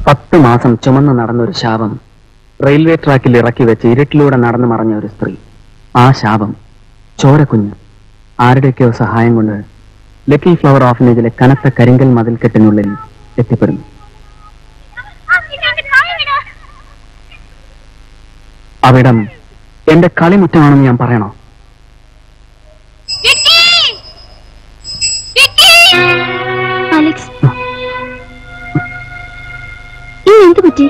പത്ത് മാസം ചുമന്ന് നടന്ന ഒരു ശാപം റെയിൽവേ ട്രാക്കിൽ ഇറക്കി വെച്ച് ഇരുട്ടിലൂടെ നടന്നു മറഞ്ഞ ഒരു സ്ത്രീ ആ ശാപം ചോരക്കുഞ്ഞ് ആരുടെയൊക്കെയോ സഹായം കൊണ്ട് ലിറ്റിൽ ഫ്ലവർ ഓർഫനേജിലെ കനത്ത കരിങ്കൽ മതിൽക്കെട്ടിനുള്ളിൽ എത്തിപ്പെടുന്നു അവിടം എന്റെ കളിമുറ്റമാണെന്ന് ഞാൻ പറയണോ അലക്സ് ഇന്ന് എന്ത് പറ്റി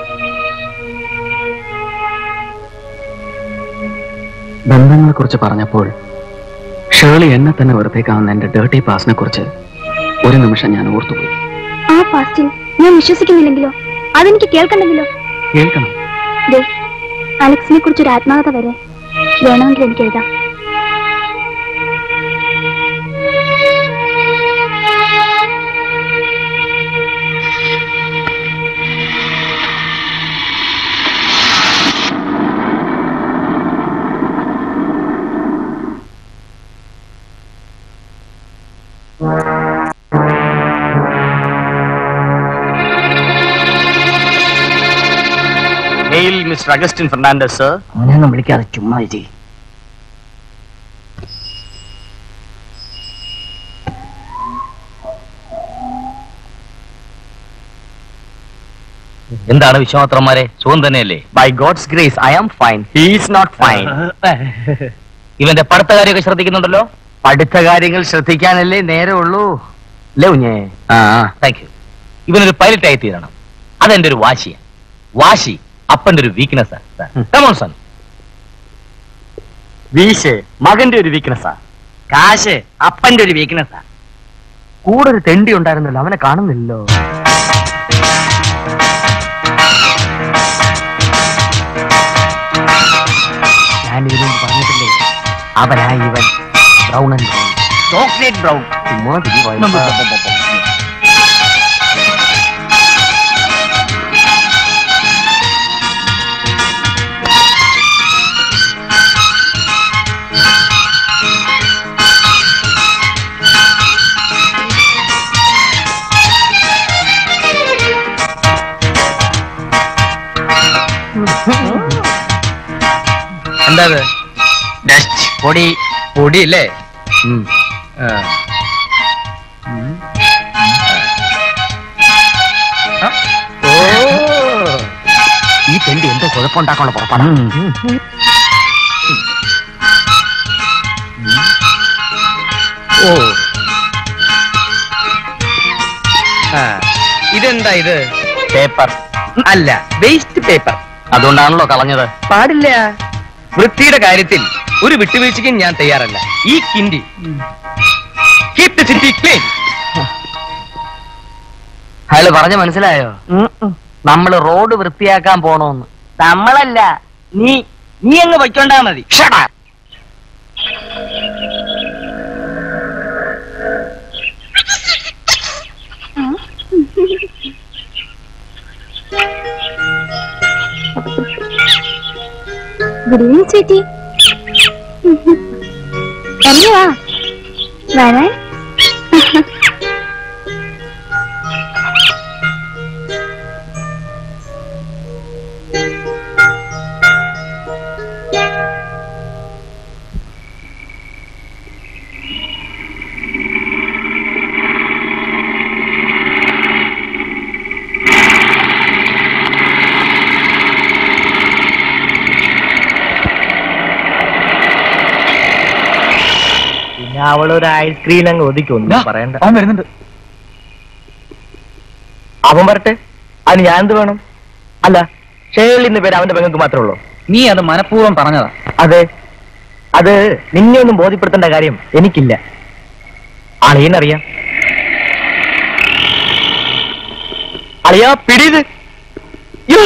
ബന്ധങ്ങളെ കുറിച്ച് പറഞ്ഞപ്പോൾ ഷേളി എന്നെ തന്നെ വെറുതേക്കാവുന്ന എന്റെ ഡേർട്ടി പാസിനെ കുറിച്ച് ഒരു നിമിഷം ഞാൻ ഓർത്തുപോയി ആ പാസ്റ്റിൽ ഞാൻ വിശ്വസിക്കുന്നില്ലെങ്കിലോ അതെനിക്ക് കേൾക്കണ്ടെങ്കിലോ കേൾക്കണം ദേ അലക്സിനെ കുറിച്ച് ഒരു ആത്മാകത വരെ വേണമെങ്കിൽ എനിക്ക് എഴുതാം mail mister Augustine Fernandez sir അവനെയൊന്നും വിളിക്കാതെ ചുമ്മാ ചേച്ചി എന്താണ് വിശ്വാമിത്രന്മാരെ സുഖം തന്നെയല്ലേ by God's grace I am fine he's not fine ഇവന്റെ പഠിത്ത കാര്യമൊക്കെ ശ്രദ്ധിക്കുന്നുണ്ടല്ലോ പഠിത്ത കാര്യങ്ങൾ ശ്രദ്ധിക്കാനല്ലേ നേരമുള്ളൂ അല്ലേ കുഞ്ഞേ ആ താങ്ക് യു ഇവനൊരു പൈലറ്റ് ആയി തീരണം അതെന്റെ ഒരു വാശിയാണ് വാശി അപ്പന്റെ ഒരു വീക്ക്നെസ് കമോൺ സൺ വീശ് മകന്റെ ഒരു വീക്ക്നെസ്സാ കാശ് അപ്പന്റെ ഒരു വീക്ക്നെസ്സാ കൂടെ ഒരു തെണ്ടി ഉണ്ടായിരുന്നല്ലോ അവനെ കാണുന്നില്ലല്ലോ ഞാൻ ഇതിനു മുമ്പ് പറഞ്ഞിട്ടില്ലേ അവനാ ഇവൻ brown and brown chocolate brown എന്താ ഡസ്റ്റ് പൊടി പൊടി അല്ലേ ഓ ഈ തെണ്ടി എന്തോ കുഴപ്പമുണ്ടാക്കാനുള്ള പുറപ്പാടാണ് ഓ ഇതെന്താ ഇത് പേപ്പർ അല്ല വേസ്റ്റ് പേപ്പർ അതുകൊണ്ടാണല്ലോ കളഞ്ഞത് പാടില്ല വൃത്തിയുടെ കാര്യത്തിൽ ഒരു വിട്ടുവീഴ്ചയ്ക്കും ഞാൻ തയ്യാറല്ല ഈ കിണ്ടി കീപ് ദ സിറ്റി ക്ലീൻ അയാള് പറഞ്ഞ മനസ്സിലായോ നമ്മള് റോഡ് വൃത്തിയാക്കാൻ പോണോന്ന് നമ്മളല്ല നീ നീ അങ്ങ് വയ്ക്കൊണ്ടാ മതി ഗുഡ് ഈവനിങ് ചേച്ചി ഇറങ്ങി വാ വരാൻ പിന്നെ അവളൊരു ഐസ്ക്രീം അങ്ങ് ഒതുക്കൊന്നും പറയണ്ട അവൻ വരുന്നുണ്ട് അവൻ വരട്ടെ അതിന് ഞാൻ എന്ത് വേണം അല്ല ഷേളിൽ നിന്ന് പേര് അവന്റെ പെങ്ങൾക്ക് മാത്രമേ ഉള്ളൂ നീ അത് മനഃപൂർവ്വം പറഞ്ഞതാ അതെ അത് നിന്നെ ഒന്നും ബോധ്യപ്പെടുത്തേണ്ട കാര്യം എനിക്കില്ല അളിയനറിയാം അളിയാ പിടിയത് യ്യോ.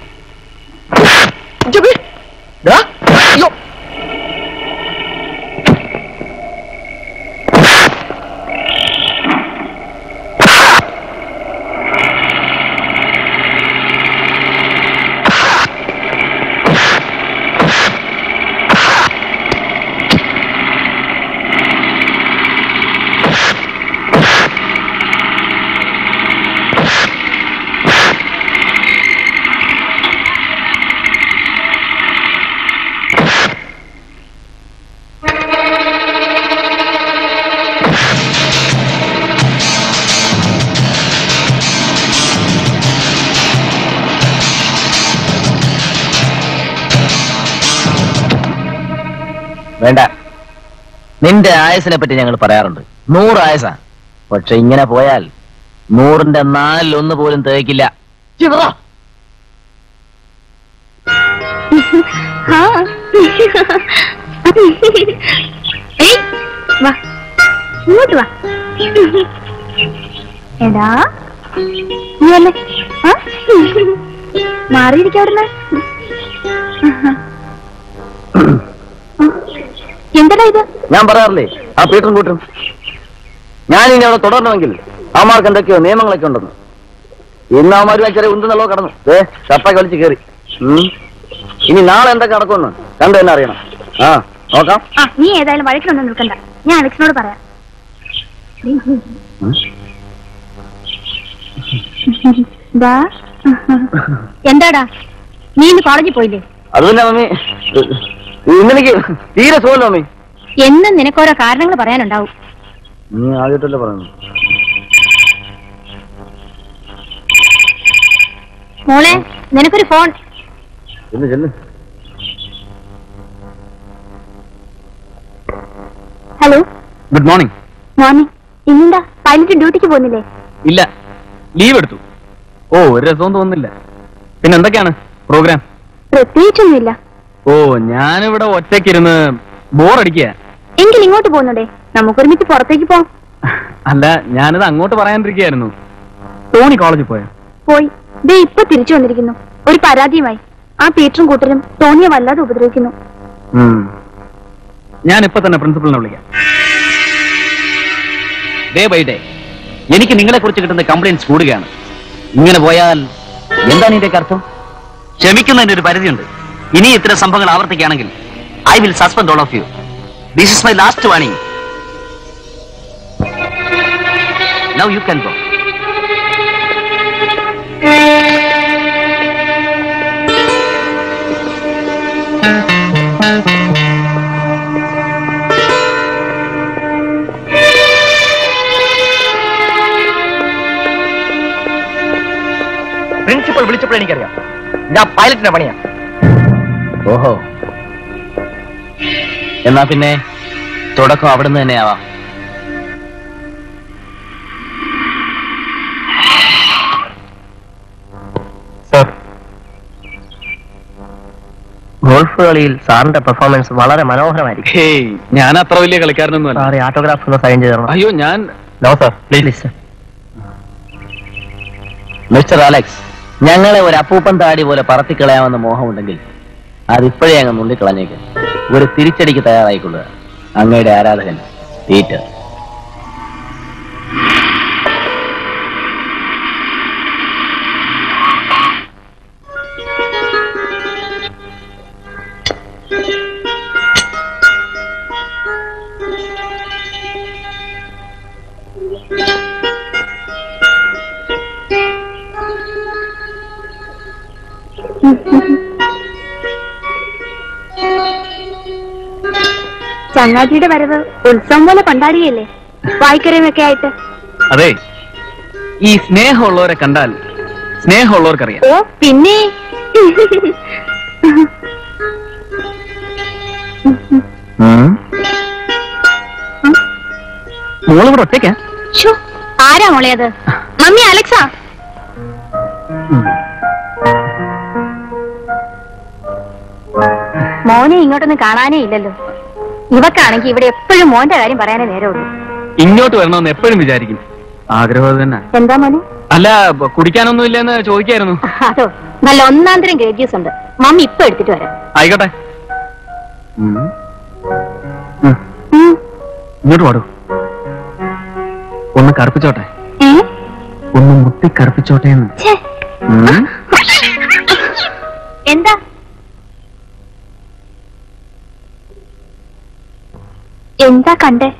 ഇജ്ജ് ദാ. അയ്യോ. വേണ്ട നിന്റെ ആയസിനെ പറ്റി ഞങ്ങൾ പറയാറുണ്ട് നൂറ് ആയസാ പക്ഷെ ഇങ്ങനെ പോയാൽ നൂറിന്റെ നാലിലൊന്ന് പോലും തികക്കില്ല ചിതറാ. ആ. ഏയ്, വാ ഇങ്ങോട്ട് വാ എടാ നീ വന്നേ ആ? മാറിയിരിക്ക അവിടുന്ന് എന്താടാ ഇത് ഞാൻ പറയാറില്ലേ ആ പീറ്ററും കൂട്ടരും ഞാൻ ഇനി അവിടെ തുടരണമെങ്കിൽ അവന്മാർക്ക് എന്തൊക്കെയോ നിയമങ്ങളൊക്കെ ഉണ്ടെന്ന് ഇന്ന് അവന്മാർ ചെറിയ ഉണ്ടെന്നല്ലോ കടന്നു ഏ ചപ്പൊക്കെ വലിച്ച് കയറി ഉം. ഇനി നാളെ എന്തൊക്കെ നടക്കുമെന്ന് കണ്ടു തന്നെ അറിയണം ആ നോക്കാം ആ നീ ഏതായാലും വഴക്കിലൊന്നും നിൽക്കണ്ട ഞാൻ അലക്സിനോട് പറയാം ദാ. എന്താടാ നീ ഇന്ന് കോളേജിൽ പോയില്ലേ അത് പിന്നെ മമ്മി ഇന്നെനിക്ക് തീരെ സുഖമല്ലോ മമ്മി എന്നും നിനക്കോരോ കാരണങ്ങൾ പറയാനുണ്ടാവും നീ ആദ്യമായിട്ടല്ലേ പറയുന്നു മോളെ നിനക്കൊരു ഫോൺ ചെന്ന് ചെന്ന് ഹലോ ഗുഡ് മോർണിംഗ് മോർണിംഗ് ഇന്നെന്താ പൈലറ്റ് ഡ്യൂട്ടിക്ക് പോകുന്നില്ലേ ഇല്ല ലീവ് എടുത്തു ഓ ഒരു രസവും തോന്നുന്നില്ല പിന്നെ എന്തൊക്കെയാണ് പ്രോഗ്രാം പ്രത്യേകിച്ചൊന്നുമില്ല ഓ ഞാനിവിടെ ഒറ്റയ്ക്കിരുന്ന് ബോറടിക്കുക എങ്കിൽ ഇങ്ങോട്ട് പോകുന്നുണ്ടേ നമുക്കൊരുമിച്ച് പുറത്തേക്ക് പോവാം അല്ല ഞാനിത് അങ്ങോട്ട് പറയാണ്ടിരിക്കുകയായിരുന്നു ടോണി കോളേജിൽ പോയ പോയി ദേ ഇപ്പൊ തിരിച്ചു വന്നിരിക്കുന്നു ഒരു പരാതിയുമായി ആ പീറ്ററും കൂട്ടരും ടോണിയെ വല്ലാതെ ഉപദ്രവിക്കുന്നു ഞാൻ ഇപ്പൊ തന്നെ പ്രിൻസിപ്പളിനെ വിളിക്കാം ഡേ ബൈ ഡേ എനിക്ക് നിങ്ങളെ കുറിച്ച് കിട്ടുന്ന കംപ്ലൈന്റ്സ് കൂടുകയാണ് ഇങ്ങനെ പോയാൽ എന്താണ് ഇതിന്റെ അർത്ഥം ക്ഷമിക്കുന്നതിന് ഒരു പരിധിയുണ്ട് ഇനി ഇത്തരം സംഭവങ്ങൾ ആവർത്തിക്കുകയാണെങ്കിൽ I will suspend all of you this is my last warning now you can go principal വിളിച്ചപ്പോൾ എനിക്കറിയാം ഞാൻ പൈലറ്റിന്റെ പണിയാ ഓഹോ എന്നാ പിന്നെ തുടക്കം അവിടുന്ന് തന്നെ ആവാം ഗോൾഫ് കളിയിൽ സാറിന്റെ പെർഫോമൻസ് വളരെ മനോഹരമായിരിക്കും ഹേയ് ഞാൻ അത്ര വലിയ കളിക്കാരനൊന്നുമല്ല സാറി ആട്ടോഗ്രാഫ് ഒന്ന് സൈൻ ചെയ്ത് തരണം അയ്യോ ഞാൻ no sir please mister Alex ഞങ്ങളെ ഒരു അപ്പൂപ്പൻ താടി പോലെ പറത്തിക്കളയാമെന്ന് മോഹമുണ്ടെങ്കിൽ അതിപ്പോഴേ അങ്ങ് നുള്ളിക്കളഞ്ഞേക്ക് ഒരു തിരിച്ചടിക്ക് തയ്യാറായിക്കൊള്ളുക അങ്ങയുടെ ആരാധകൻ പീറ്റർ ചങ്ങാതിയുടെ വരവ് ഉത്സവം പോലെ കൊണ്ടാടുകയല്ലേ വായിക്കരയുമൊക്കെ ആയിട്ട് അതെ ഈ സ്നേഹമുള്ളവരെ കണ്ടാൽ സ്നേഹമുള്ളവർക്കറിയാം ഓ പിന്നെ മോളിവിടെ ഒറ്റയ്ക്കാ ശ്ശോ, ആരാ മോളെ അത് മമ്മി അലക്സാ മോനെ ഇങ്ങോട്ടൊന്നും കാണാനേ ഇല്ലല്ലോ ഇവക്കാണെങ്കിൽ ഇവിടെ എപ്പോഴും മോന്റെ കാര്യം പറയാനേ നേരമുള്ളൂ ഇങ്ങോട്ട് വരണമെന്ന് എപ്പോഴും വിചാരിക്കും ആഗ്രഹം അത് തന്നെ എന്താ മോനെ അല്ല ബ- കുടിക്കാനൊന്നും ഇല്ലെന്ന് ചോദിക്കായിരുന്നു അതോ നല്ല ഒന്നാം തരം ഗ്രേഡ് ജ്യൂസ് ഉണ്ട് മമ്മി ഇപ്പൊ എടുത്തിട്ട് വരാം ആയിക്കോട്ടെ ഉം. ഉം. ഉം. ഇങ്ങോട്ട് പാടൂ ഒന്ന് കറുപ്പിച്ചോട്ടെ ഏ? ഒന്ന് മുട്ടി കറുപ്പിച്ചോട്ടെ എന്ന് ഛേ. ഉം. എന്താ എന്താ കണ്ടേ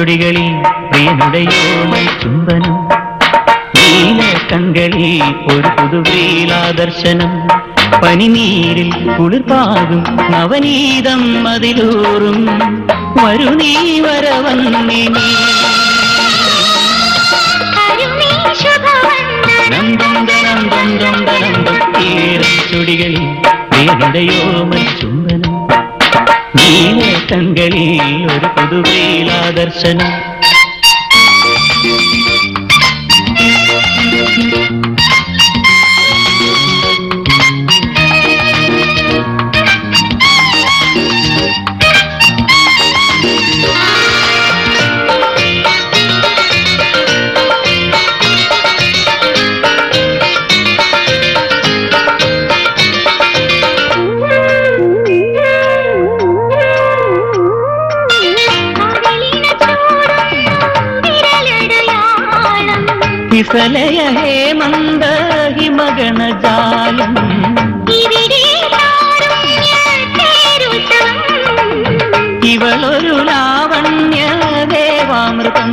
ചൊടികളിൽ പ്രിയനുടയോമൽ ചുംബനം നീല കൺകളിൽ ഒരു പുതുവീലാദർശനം പനിനീരിൽ കുളിർപ്പാകും നവനീതം അതിലൂറും വരു നീ വരവന്നി നീ നന്ദം ദനം ദന്തം ദനം ദീരം ചൊടികളിൽ പ്രിയനുടയോമൽ ചുംബനം നീല കൺകളിൽ ഒരു പുതുവീലാദർശനം വിഫലയ ഹേമന്ത ഹിമഗണജാലം ഇവളൊരു ലാവണ്യ ദേവാമൃതം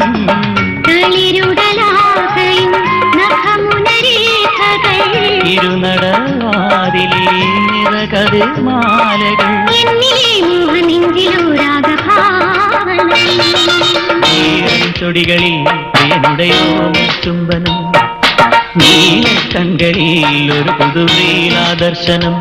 ഇരുനടവാതിലേ നിറകതിർ മാലകൾ ഈരം ചൊടികളിൽ പ്രിയനുടയോ ചുംബനം നീല കൺകളിൽ ഒരു പുതുവീലാദർശനം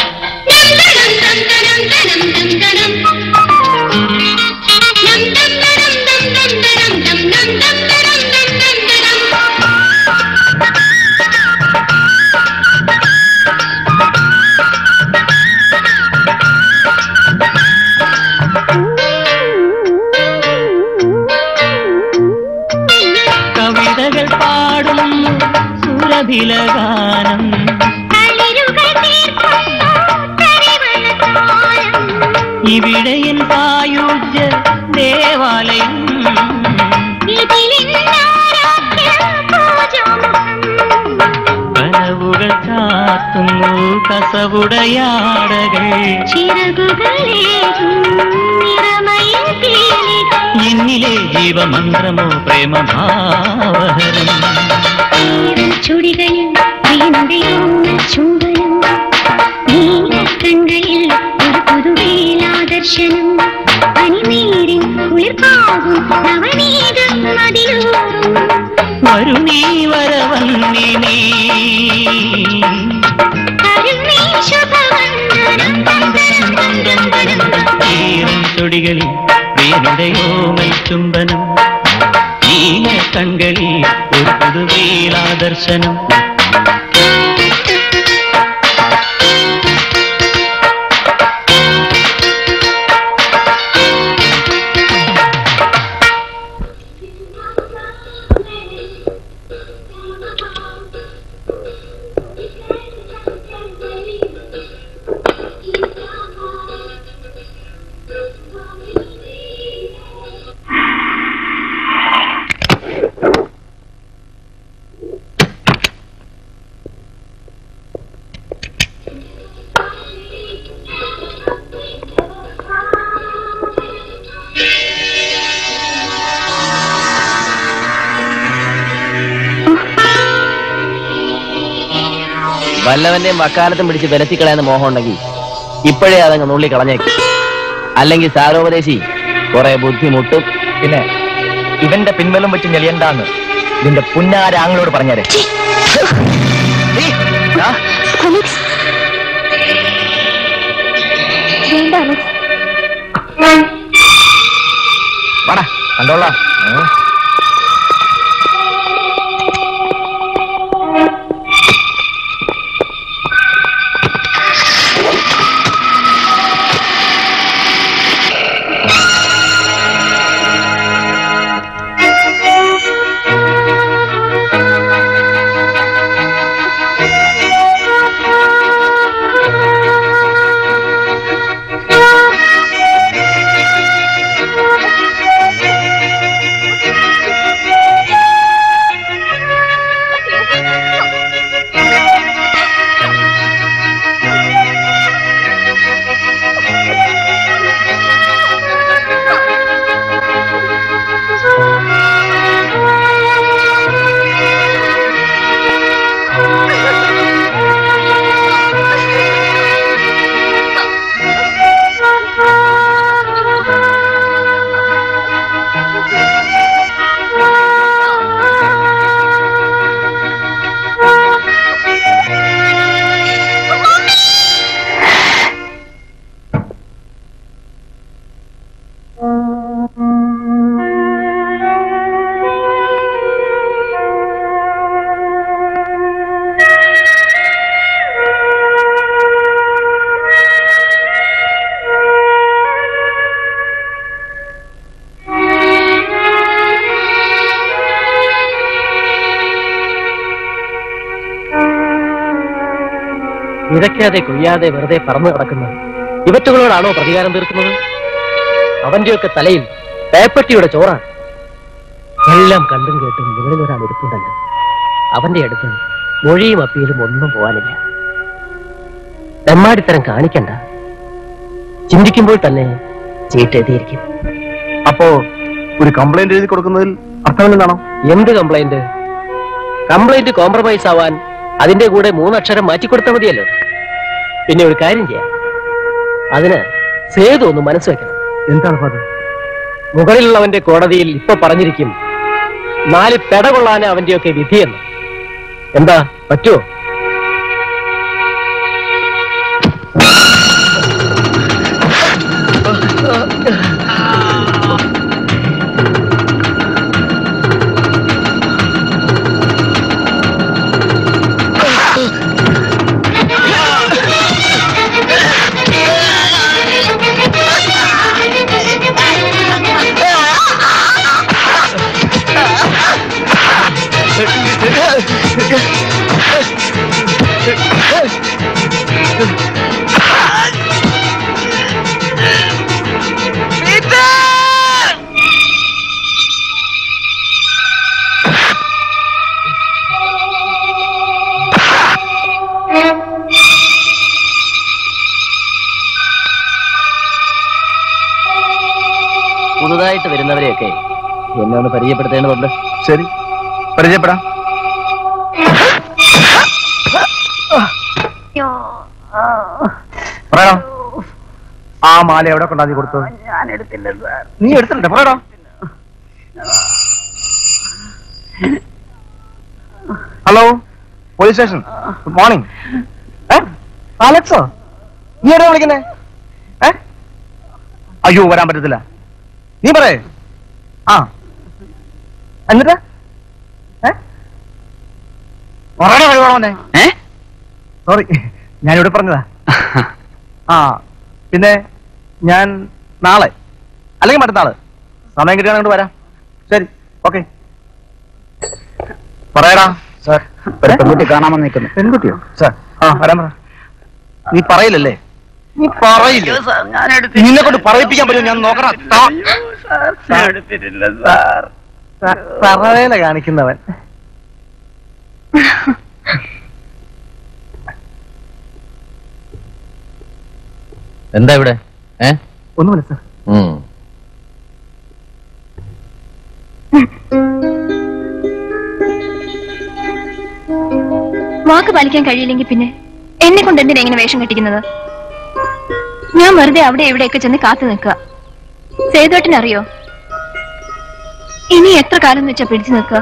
കവിതകൾ പാടും സുരഭിലഗാനം ഇവിടെയൻ സായുജ്യ ദേവാലയം കനവുകൾ ചാത്തുന്നു കസവുടയാടകൾ എന്നിലെ ജീവമന്ത്രമോ പ്രേമഭാവഹരം ചുടികളിൽ വീണുടയോ ചുംബനം നീലക്കണ്ണയിൽ ഒരു പുതുവേലാദർശനം പനിനീരിൻ കുളിർപ്പാകും നവനീതം അതിലൂറും വരു നീ വരവന്നി നീ കരുണീ ശുഭവന്ദനം ഈരം ചൊടികളിൽ പ്രിയനുടയോമൽ ചുംബനം നീല കൺകളിൽ ഒരു പുതുവീലാദർശനം വല്ലവന്റെയും വക്കാലത്തും പിടിച്ച് വിലത്തിക്കളയാന്ന് മോഹം ഉണ്ടെങ്കിൽ ഇപ്പോഴേ അതങ്ങ് നുള്ളി കളഞ്ഞേക്കും അല്ലെങ്കിൽ സാരോപദേശി കുറെ ബുദ്ധിമുട്ടും പിന്നെ ഇവന്റെ പിൻബലം വെച്ച് ഞെളിയണ്ടാന്ന് ഇതിന്റെ പുന്നാര ആങ്ങളോട് പറഞ്ഞാരെ അലക്സ് വേണ്ട അലക്സ് വാടാ കണ്ടോളാം ഏ? ആ വിതയ്ക്കാതെ കൊയ്യാതെ വെറുതെ പറന്നു കിടക്കുന്ന ഇവറ്റുകളോടാണോ പ്രതികാരം തീർക്കുന്നത് അവന്റെയൊക്കെ തലയിൽ പേപ്പട്ടിയുടെ ചോറാണ് എല്ലാം കണ്ടും കേട്ടും മുകളിൽ ഒരാൾ ഇരിപ്പുണ്ടല്ലോ അവന്റെ അടുത്ത് മൊഴിയും അപ്പീലും ഒന്നും പോവാനില്ല തെമ്മാടിത്തരം കാണിക്കണ്ട ചിന്തിക്കുമ്പോൾ തന്നെ ചീട്ടെഴുതിയിരിക്കും അപ്പോ ഒരു കംപ്ലൈന്റ് എഴുതി കൊടുക്കുന്നതിൽ അർത്ഥമില്ലെന്നാണോ എന്ത് കംപ്ലൈന്റ് കംപ്ലൈന്റ് കോംപ്രമൈസ് ആവാൻ അതിന്റെ കൂടെ മൂന്നക്ഷരം മാറ്റിക്കൊടുത്താൽ മതിയല്ലോ പിന്നെ ഒരു കാര്യം ചെയ്യാം അതിന് സേതു ഒന്ന് മനസ്സ് വെക്കണം എന്താണ് ഫാദർ മുകളിലുള്ളവന്റെ കോടതിയിൽ ഇപ്പൊ പറഞ്ഞിരിക്കും നാല് പെട കൊള്ളാൻ അവന്റെയൊക്കെ വിധിയെന്ന് എന്താ പറ്റുമോ പുതുതായിട്ട് വരുന്നവരെയൊക്കെ എന്നെ ഒന്ന് പരിചയപ്പെടുത്തേണ്ടതുണ്ട് ശരി പരിചയപ്പെടാം പറയണം ആ മാല എവിടെ കൊണ്ടാ കൊടുത്തത് ഞാൻ എടുത്തില്ല സാർ നീ എടുത്തിട്ടുണ്ട് പറയടാ hello police station good morning അലക്സോ നീ എവിടെ വിളിക്കുന്നേ ഏ അയ്യോ വരാൻ പറ്റത്തില്ല നീ പറയേ ആ എന്നിട്ട് ഏ പറയണ കഴിവാണോന്നെ ഏ സോറി ഞാനിവിടെ പറഞ്ഞതാ ആ പിന്നെ ഞാൻ നാളെ അല്ലെങ്കിൽ മറ്റന്നാള് സമയം കിട്ടിയാൽ അങ്ങോട്ട് വരാം ശരി ഓക്കെ പറയടാ സാർ ഒരു പെൺകുട്ടി കാണാമെന്ന് നിൽക്കുന്നു പെൺകുട്ടിയോ സാർ ആ വരാൻ പറ നീ പറയില്ലല്ലേ നീ പറയില്ല സാർ ഞാൻ എടുത്തില്ല നിന്നെ കൊണ്ട് പറയിപ്പിക്കാൻ പറ്റുമോ ഞാൻ നോക്കണം സാർ ഞാൻ എടുത്തിട്ടില്ല സാർ പറവേല കാണിക്കുന്നവൻ എന്താ ഇവിടെ ഏ ഒന്നുമില്ല സാർ വാക്ക് പാലിക്കാൻ കഴിയില്ലെങ്കിൽ പിന്നെ എന്നെ കൊണ്ട് എന്തിനാ ഇങ്ങനെ വേഷം കെട്ടിക്കുന്നത് ഞാൻ വെറുതെ അവിടെ എവിടെയൊക്കെ ചെന്ന് കാത്തു നിൽക്കുക സേതുവേട്ടൻ അറിയോ ഇനി എത്ര കാലം എന്ന് വെച്ചാ പിടിച്ചു നിൽക്കുക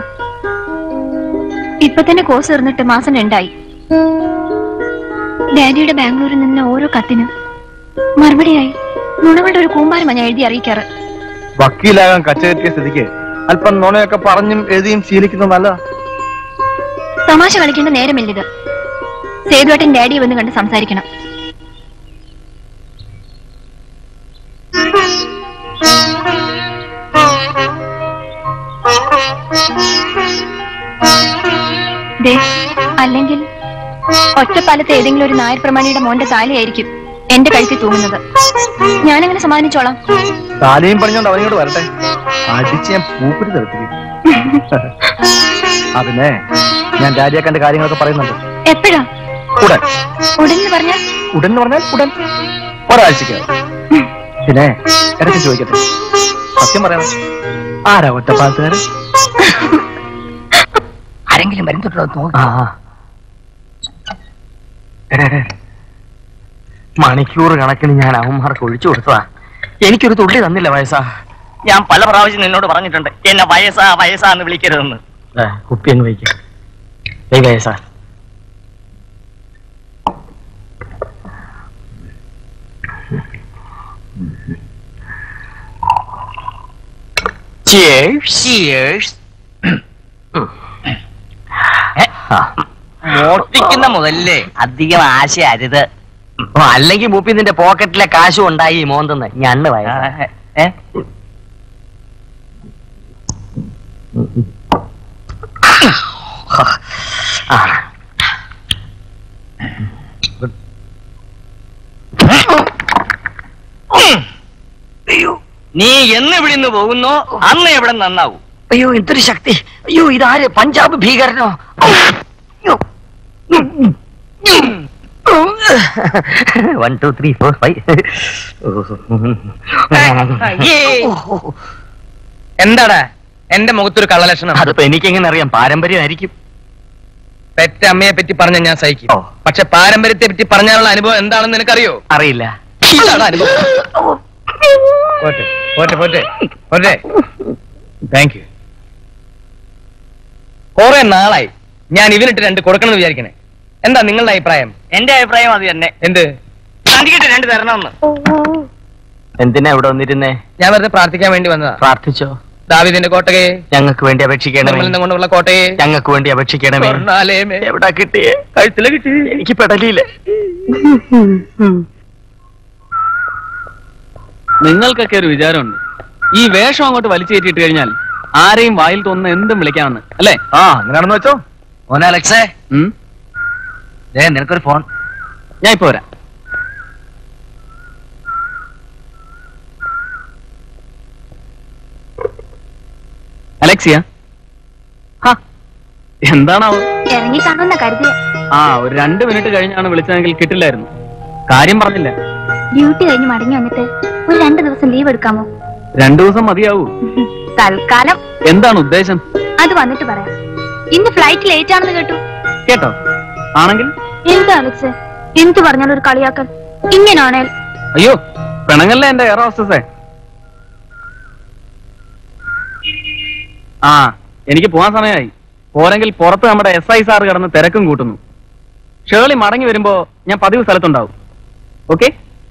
ഇപ്പൊ തന്നെ കോഴ്സ് തീർന്നിട്ട് മാസം രണ്ടായി ഡാഡിയുടെ ബാംഗ്ലൂരിൽ നിന്ന് ഓരോ കത്തിനും മറുപടിയായി നുണകളുടെ ഒരു കൂമ്പാരമാണ് ഞാൻ എഴുതി അറിയിക്കാറ് വക്കീലാകാൻ കച്ചകെട്ടിയ സ്ഥിതിക്ക് അല്പം നുണയൊക്കെ പറഞ്ഞും എഴുതിയും ശീലിക്കുന്നത് നല്ലതാ തമാശ കളിക്കേണ്ട നേരമില്ലിത് സേതുവേട്ടൻ ഡാഡിയെ വന്ന് കണ്ട് സംസാരിക്കണം ദേ, അല്ലെങ്കിൽ ഒറ്റപ്പാലത്തെ ഏതെങ്കിലും ഒരു നായർ പ്രമാണിയുടെ മോന്റെ താലിയായിരിക്കും എന്റെ കഴുത്തിൽ തൂങ്ങുന്നത് ഞാനങ്ങനെ സമാധാനിച്ചോളാം താലിയും പണിഞ്ഞോണ്ട് അവനിങ്ങോട്ട് വരട്ടെ അടിച്ച് ഞാൻ പൂപ്പിട്ട് തെറിപ്പിക്കും ആ പിന്നെ ഞാൻ ഡാഡിയെ കണ്ട കാര്യങ്ങളൊക്കെ പറയുന്നുണ്ട് എപ്പോഴാ ഉടൻ ഉടനെ പറഞ്ഞ ഉടൻ എന്ന് പറഞ്ഞാൽ ഉടൻ ഒരാഴ്ചക്ക് പിന്നെ ഇടയ്ക്ക് ചോദിക്കട്ടെ സത്യം പറയണം ആരാ ഒറ്റപ്പാലത്തുകാരൻ ആരെങ്കിലും വരുന്നുണ്ടോ നോക്കി ആ ആ. എടേ, എടേ. മണിക്കൂർ കണക്കിന് ഞാൻ അവന്മാർക്ക് ഒഴിച്ചു കൊടുത്തതാ എനിക്കൊരു തുള്ളി തന്നില്ല വയസ്സാ ഞാൻ പല പ്രാവശ്യം നിന്നോട് പറഞ്ഞിട്ടുണ്ട് എന്നെ വയസ്സാ വയസ്സാ എന്ന് വിളിക്കരുതെന്ന് കുപ്പി അങ്ങ് വയ്ക്കാം വയസ്സാ Cheers. Cheers. മോഷ്ടിക്കുന്ന മുതലേ അധികം ആശ അരുത് അല്ലെങ്കിൽ മൂപ്പി നിന്റെ പോക്കറ്റിലെ കാശും ഉണ്ടായി മോന്തെന്ന് ഞണ്ണ് വയസ്സ് ഏ ആ. നീ എന്ന് ഇവിടെ നിന്ന് പോകുന്നോ അന്ന് എവിടെ നന്നാവും അയ്യോ എന്തൊരു ശക്തി അയ്യോ ഇതാര് പഞ്ചാബ് ഭീകരനോ അയ്യോ. One two three four five എന്താടാ എന്റെ മുഖത്തൊരു കള്ളലക്ഷണം അതിപ്പോ എനിക്കെങ്ങനെ അറിയാം പാരമ്പര്യമായിരിക്കും പെറ്റ അമ്മയെ പറ്റി പറഞ്ഞ ഞാൻ സഹിക്കും ഓ. പക്ഷെ പാരമ്പര്യത്തെ പറ്റി പറഞ്ഞാലുള്ള അനുഭവം എന്താണെന്ന് നിനക്കറിയോ അറിയില്ല ഇതാണ് അനുഭവം പോട്ടെ പോട്ടെ പോട്ടെ പോട്ടെ താങ്ക് യു കുറെ നാളായി ഞാൻ ഇവനിട്ട് രണ്ട് കൊടുക്കണമെന്ന് വിചാരിക്കണേ എന്താ നിങ്ങളുടെ അഭിപ്രായം എന്റെ അഭിപ്രായം അത് തന്നെ എന്ത് കണ്ടിട്ട് രണ്ട് തരണമെന്ന് എന്തിനാ ഇവിടെ വന്നിരുന്നേ ഞാൻ വെറുതെ പ്രാർത്ഥിക്കാൻ വേണ്ടി വന്നതാ പ്രാർത്ഥിച്ചോ ദാവിദിന്റെ കോട്ടയെ ഞങ്ങൾക്ക് വേണ്ടി അപേക്ഷിക്കണമേ നിർമ്മലിനെ കൊണ്ടുള്ള കോട്ടയെ ഞങ്ങൾക്ക് വേണ്ടി അപേക്ഷിക്കണമേ സ്വർണ്ണാലയമേ. എവിടാ കിട്ടിയേ കഴുത്തില് കിട്ടി എനിക്ക് പെടലിയില്ല നിങ്ങൾക്കൊക്കെ ഒരു വിചാരമുണ്ട് ഈ വേഷം അങ്ങോട്ട് വലിച്ചു കയറ്റിയിട്ട് കഴിഞ്ഞാൽ ആരെയും വായിൽ തോന്നുന്ന എന്തും വിളിക്കാമെന്ന് അല്ലേ ആ അങ്ങനെയാണെന്ന് വെച്ചോ മോനെ അലക്സേ ഉം? ദേ നിനക്കൊരു ഫോൺ ഞാൻ ഇപ്പൊ വരാം അലക്സിയ ഹാ, എന്താണാവോ ഇറങ്ങി കാണുന്ന കരുതിയ ആ ഒരു രണ്ട് മിനിറ്റ് കഴിഞ്ഞാണ് വിളിച്ചതെങ്കിൽ കിട്ടില്ലായിരുന്നു കാര്യം പറഞ്ഞില്ല ഡ്യൂട്ടി കഴിഞ്ഞ് മടങ്ങി വന്നിട്ട് ഒരു രണ്ട് ദിവസം ലീവ് എടുക്കാമോ രണ്ടു ദിവസം മതിയാവൂ തൽക്കാലം എന്താണ് ഉദ്ദേശം അത് വന്നിട്ട് പറയാം ഇന്ന് ഫ്ലൈറ്റ് ലേറ്റ് ആണെന്ന് കേട്ടു കേട്ടോ ആണെങ്കിൽ എന്താ അലക്സ് എന്ത് പറഞ്ഞാലും ഒരു കളിയാക്കൽ ഇങ്ങനാണേൽ അയ്യോ പിണങ്ങല്ലേ എന്റെ എയർ ഹോസ്റ്റസേ ആ എനിക്ക് പോവാൻ സമയമായി പോരെങ്കിൽ പുറത്ത് നമ്മുടെ എസ് ഐ സാർ കിടന്ന് തിരക്കും കൂട്ടുന്നു ഷേളി മടങ്ങി വരുമ്പോ ഞാൻ പതിവ് സ്ഥലത്തുണ്ടാവും ഓക്കെ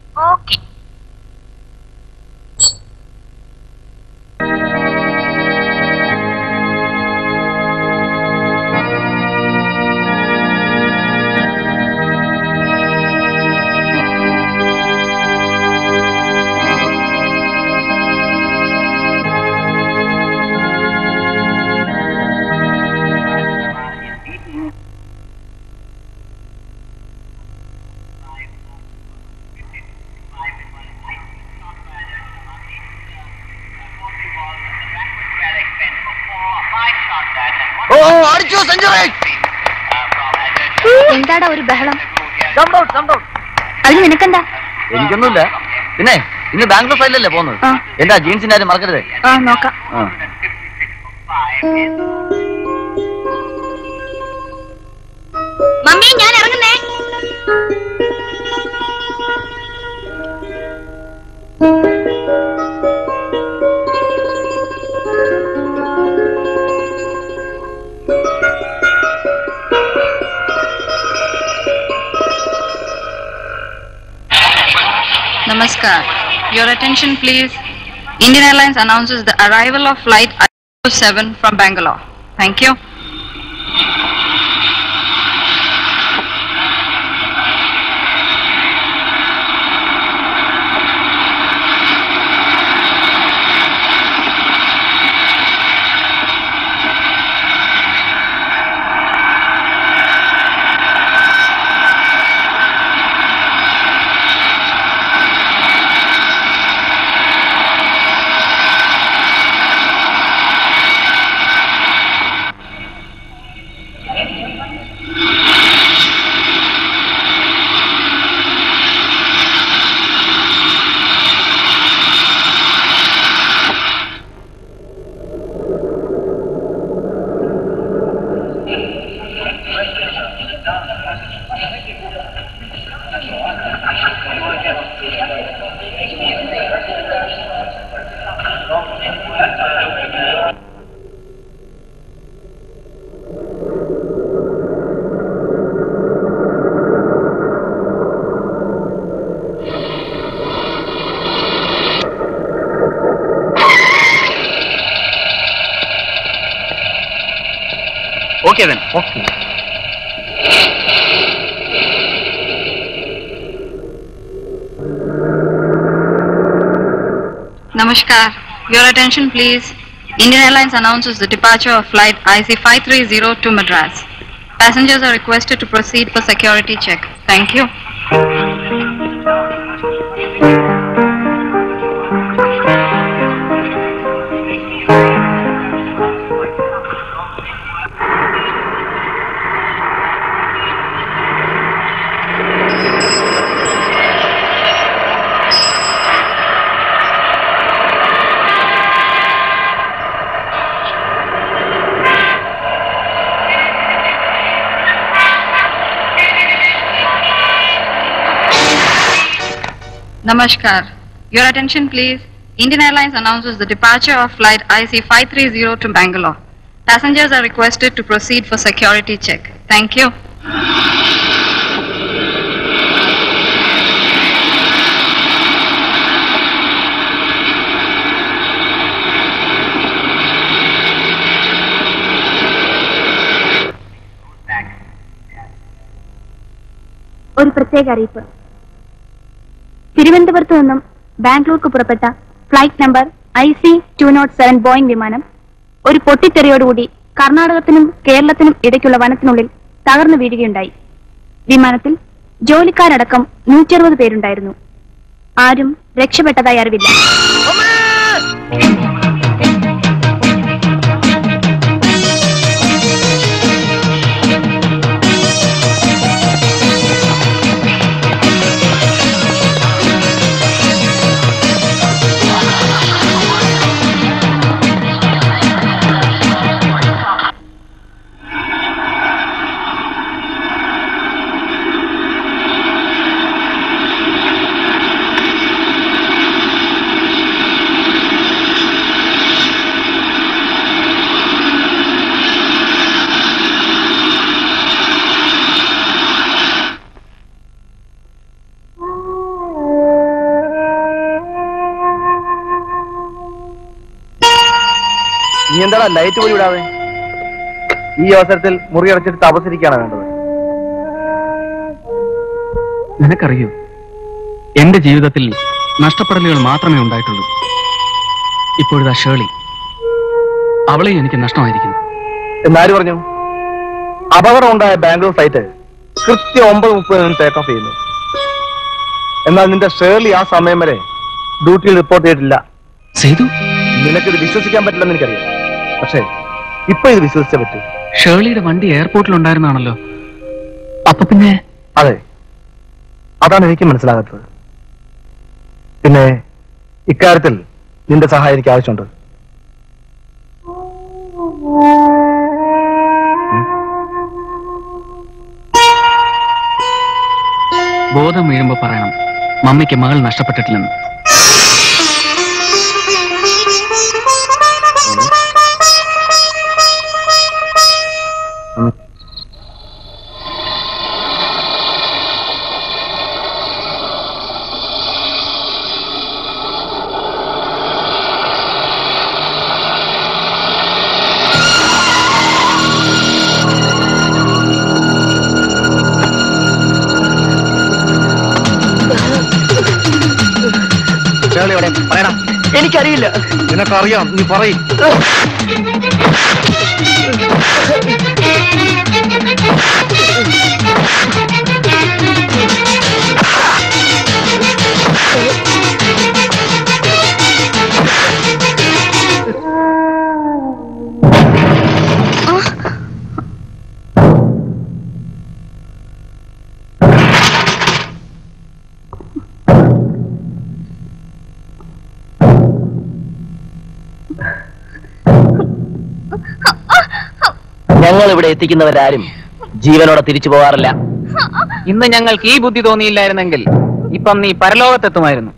ഓ അടിച്ചു സെഞ്ചുറി എന്താടാ ഒരു ബഹളം ജംപ് ഔട്ട് ജംപ് ഔട്ട് അതിന് നിനക്കെന്താ എനിക്കൊന്നുമില്ല പിന്നെ ഇന്ന് ബാംഗ്ലൂർ സൈഡിലല്ലേ പോകുന്നത് ആ. എന്താ ജീൻസിന്റെ ആരും മറക്കരുത് ആ നോക്കാം ആ. മമ്മി ഞാൻ ഇറങ്ങുന്നേ Namaskar. Your attention please. Indian Airlines announces the arrival of flight I-7 from Bangalore. Thank you. Okay then okay Namaskar. Your attention please. Indian Airlines announces the departure of flight IC530 to Madras. Passengers are requested to proceed for security check. Thank you. Namaskar. Your attention please. Indian Airlines announces the departure of flight IC 530 to Bangalore. Passengers are requested to proceed for security check. Thank you. ഒരു പ്രത്യേക അറിയിപ്പ് തിരുവനന്തപുരത്ത് നിന്നും ബാംഗ്ലൂർക്ക് പുറപ്പെട്ട flight number I C two nought seven Boeing വിമാനം ഒരു പൊട്ടിത്തെറിയോടുകൂടി കർണാടകത്തിനും കേരളത്തിനും ഇടയ്ക്കുള്ള വനത്തിനുള്ളിൽ തകർന്നു വീഴുകയുണ്ടായി വിമാനത്തിൽ ജോലിക്കാരടക്കം നൂറ്ററുപത് പേരുണ്ടായിരുന്നു ആരും രക്ഷപ്പെട്ടതായി അറിവില്ല നീ എന്താടാ ലൈറ്റ് പോയി വിടാതെ ഈ അവസരത്തിൽ മുറി അടച്ചിട്ട് തപസരിക്കാണ് വേണ്ടത് നിനക്കറിയോ എന്റെ ജീവിതത്തിൽ നഷ്ടപ്പെടലുകൾ മാത്രമേ ഉണ്ടായിട്ടുള്ളൂ ഇപ്പോഴിതാ ഷേളി അവളെ എനിക്ക് നഷ്ടമായിരിക്കുന്നു എന്നാര് പറഞ്ഞു അപകടം ഉണ്ടായ ബാംഗ്ലൂർ ഫ്ലൈറ്റ് കൃത്യം ഒമ്പത് മുപ്പതിന് ടേക്ക് ഓഫ് ചെയ്യുന്നു എന്നാൽ നിന്റെ ഷേർലി ആ സമയം വരെ ഡ്യൂട്ടിയിൽ റിപ്പോർട്ട് ചെയ്തിട്ടില്ല സേതു നിനക്കിത് വിശ്വസിക്കാൻ പറ്റില്ലെന്ന് എനിക്കറിയാം പക്ഷേ ഇപ്പൊ ഇത് വിശ്വസിച്ചേ പറ്റൂ ഷേർലിയുടെ വണ്ടി എയർപോർട്ടിൽ ഉണ്ടായിരുന്നാണല്ലോ അപ്പൊ പിന്നെ അതെ അതാണ് എനിക്ക് മനസ്സിലാകാത്തത് പിന്നെ ഇക്കാര്യത്തിൽ നിന്റെ സഹായം എനിക്ക് ആവശ്യമുണ്ട് ബോധം വീഴുമ്പോ പറയണം മമ്മിക്ക് മകൾ നഷ്ടപ്പെട്ടിട്ടില്ലെന്ന് ഷേർലി എവിടെ പറയടാ എനിക്കറിയില്ല നിനക്കറിയാം നീ പറയും ഞങ്ങൾ ഇവിടെ എത്തിക്കുന്നവരാരും ജീവനോടെ തിരിച്ചു പോകാറില്ല ഇന്ന് ഞങ്ങൾക്ക് ഈ ബുദ്ധി തോന്നിയില്ലായിരുന്നെങ്കിൽ ഇപ്പം നീ പരലോകത്തെത്തുമായിരുന്നു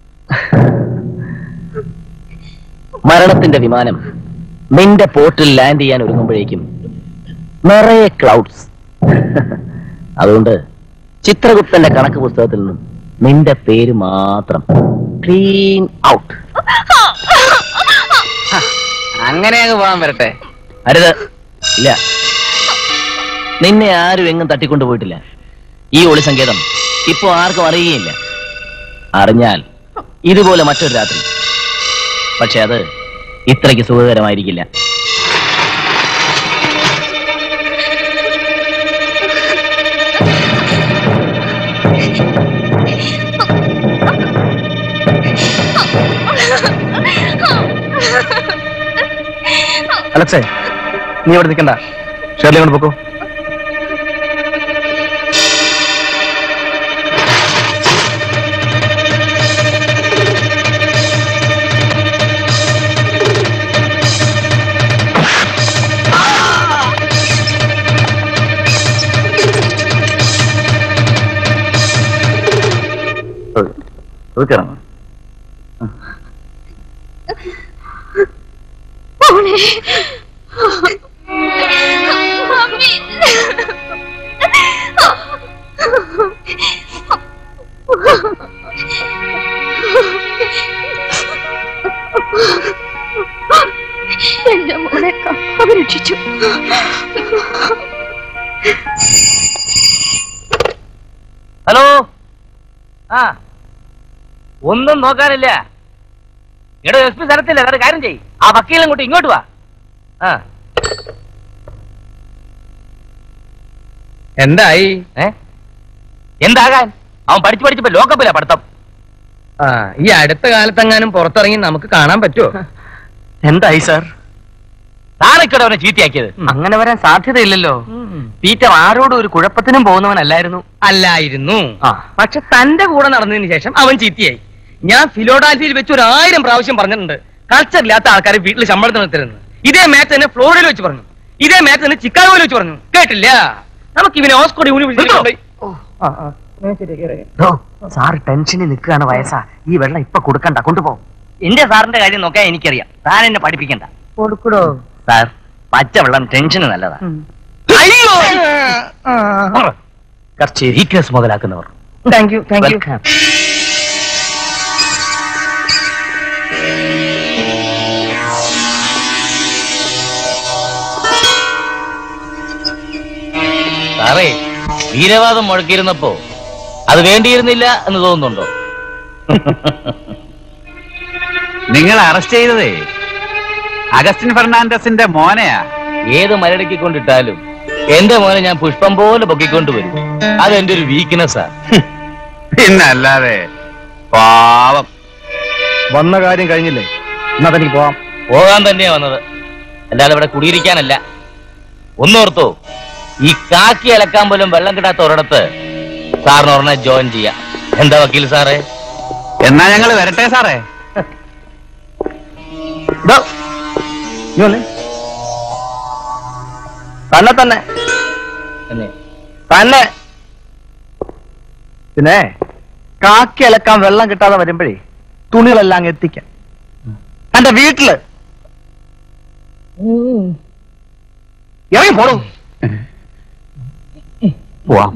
മരണത്തിന്റെ വിമാനം നിന്റെ പോർട്ടിൽ ലാൻഡ് ചെയ്യാൻ ഒരുങ്ങുമ്പോഴേക്കും നിറയെ ക്ലൗഡ്സ് അതുകൊണ്ട് ചിത്രഗുപ്തന്റെ കണക്ക് പുസ്തകത്തിൽ നിന്നും നിന്റെ പേര് മാത്രം ക്ലീൻ ഔട്ട് അങ്ങനെ അങ്ങ് പോകാൻ വരട്ടെ അരുത് ഇല്ല നിന്നെ ആരും എങ്ങും തട്ടിക്കൊണ്ടു പോയിട്ടില്ല ഈ ഒളി സങ്കേതം ഇപ്പോ ആർക്കും അറിയുകയില്ല അറിഞ്ഞാൽ ഇതുപോലെ മറ്റൊരു രാത്രി പക്ഷെ അത് ഇത്രയ്ക്ക് സുഖകരമായിരിക്കില്ല അലക്സേ നീ ഇവിടെ നിൽക്കണ്ട ഷേർലി കൊണ്ട് പോക്കോ ഒതുക്കണം മോളെ മമ്മി എന്റെ മോളെ കർത്താവ് രക്ഷിച്ചു ഹലോ ആ ഒന്നും നോക്കാനില്ല എടോ എസ് പി സ്ഥലത്തില്ല വേറെ കാര്യം ചെയ് ആ വക്കീലും കൂട്ടി ഇങ്ങോട്ട് വാ ആ എന്തായി ഏ എന്താകാൻ അവൻ പഠിച്ചു പഠിച്ചപ്പോ ലോക്കപ്പില്ല പഠിത്തം ആ ഈ അടുത്ത കാലത്തെങ്ങാനും പുറത്തിറങ്ങി നമുക്ക് കാണാൻ പറ്റുമോ എന്തായി സാർ താനൊക്കെ അവനെ ചീത്തയാക്കിയത് അങ്ങനെ വരാൻ സാധ്യതയില്ലല്ലോ പീറ്റർ ആരോടും ഒരു കുഴപ്പത്തിനും പോകുന്നവനല്ലായിരുന്നു അല്ലായിരുന്നു ആ. പക്ഷെ തന്റെ കൂടെ നടന്നതിന് ശേഷം അവൻ ചീത്തയായി ഞാൻ ഫിലോഡാൽഫിയിൽ വെച്ച് ഒരു ആയിരം പ്രാവശ്യം പറഞ്ഞിട്ടുണ്ട് കൾച്ചർ ഇല്ലാത്ത ആൾക്കാരെ വീട്ടിൽ ശമ്പളത്തിന് നിർത്തരുന്ന് ഇതേ മാച്ച് തന്നെ ഫ്ലോറിഡയിൽ വെച്ച് പറഞ്ഞു ഇതേ മാച്ച് തന്നെ ചിക്കാഗോയിൽ വെച്ച് പറഞ്ഞു കേട്ടില്ല നമുക്ക് ഇവനെ ഓസ്കോഡ് യൂണിവേഴ്സിറ്റി സാർ ടെൻഷനിൽ നിൽക്കുകയാണ് വയസ്സാ ഈ വെള്ളം ഇപ്പൊ കൊടുക്കണ്ട കൊണ്ടുപോ എന്റെ സാറിന്റെ കാര്യം നോക്കാൻ എനിക്കറിയാം താൻ എന്നെ പഠിപ്പിക്കണ്ട കൊടുക്കടോ സാർ പച്ചവെള്ളം ടെൻഷന് നല്ലതാ അയ്യോ കുറച്ച് വീക്ക്നെസ് മുതലാക്കുന്നവർ thank you thank you Welcome. സാറേ വീരവാദം മുഴക്കിയിരുന്നപ്പോ അത് വേണ്ടിയിരുന്നില്ല എന്ന് തോന്നുന്നുണ്ടോ നിങ്ങൾ അറസ്റ്റ് ചെയ്തതേ അഗസ്റ്റിൻ ഫെർണാണ്ടസിന്റെ മോനെയാ ഏത് മരടക്കി കൊണ്ടിട്ടാലും എന്റെ മോനെ ഞാൻ പുഷ്പം പോലെ പൊക്കിക്കൊണ്ടുവരും അത് എന്റെ ഒരു വീക്ക്നെസ്സാ പിന്നല്ലാതെ പാവം വന്ന കാര്യം കഴിഞ്ഞില്ലേ എന്നാ തനിക്ക് പോവാം പോകാൻ തന്നെയാ വന്നത് അല്ലാതെ ഇവിടെ കുടിയിരിക്കാനല്ല ഒന്നോർത്തോ ഈ കാക്കി അലക്കാൻ പോലും വെള്ളം കിട്ടാത്ത ഒരിടത്ത് സാറിന് ഒരെണ്ണ ജോയിൻ ചെയ്യാം എന്താ വക്കീൽ സാറേ എന്നാ ഞങ്ങൾ വരട്ടെ സാറേ ദോ, നീ വന്നേ. തന്നെ തന്നെ തന്നെ തന്നെ പിന്നെ കാക്കി അലക്കാൻ വെള്ളം കിട്ടാതെ വരുമ്പോഴേ തുണികളെല്ലാം അങ്ങ് എത്തിക്കാം തന്റെ വീട്ടില് ഇറങ്ങി പോടൂ പോവാം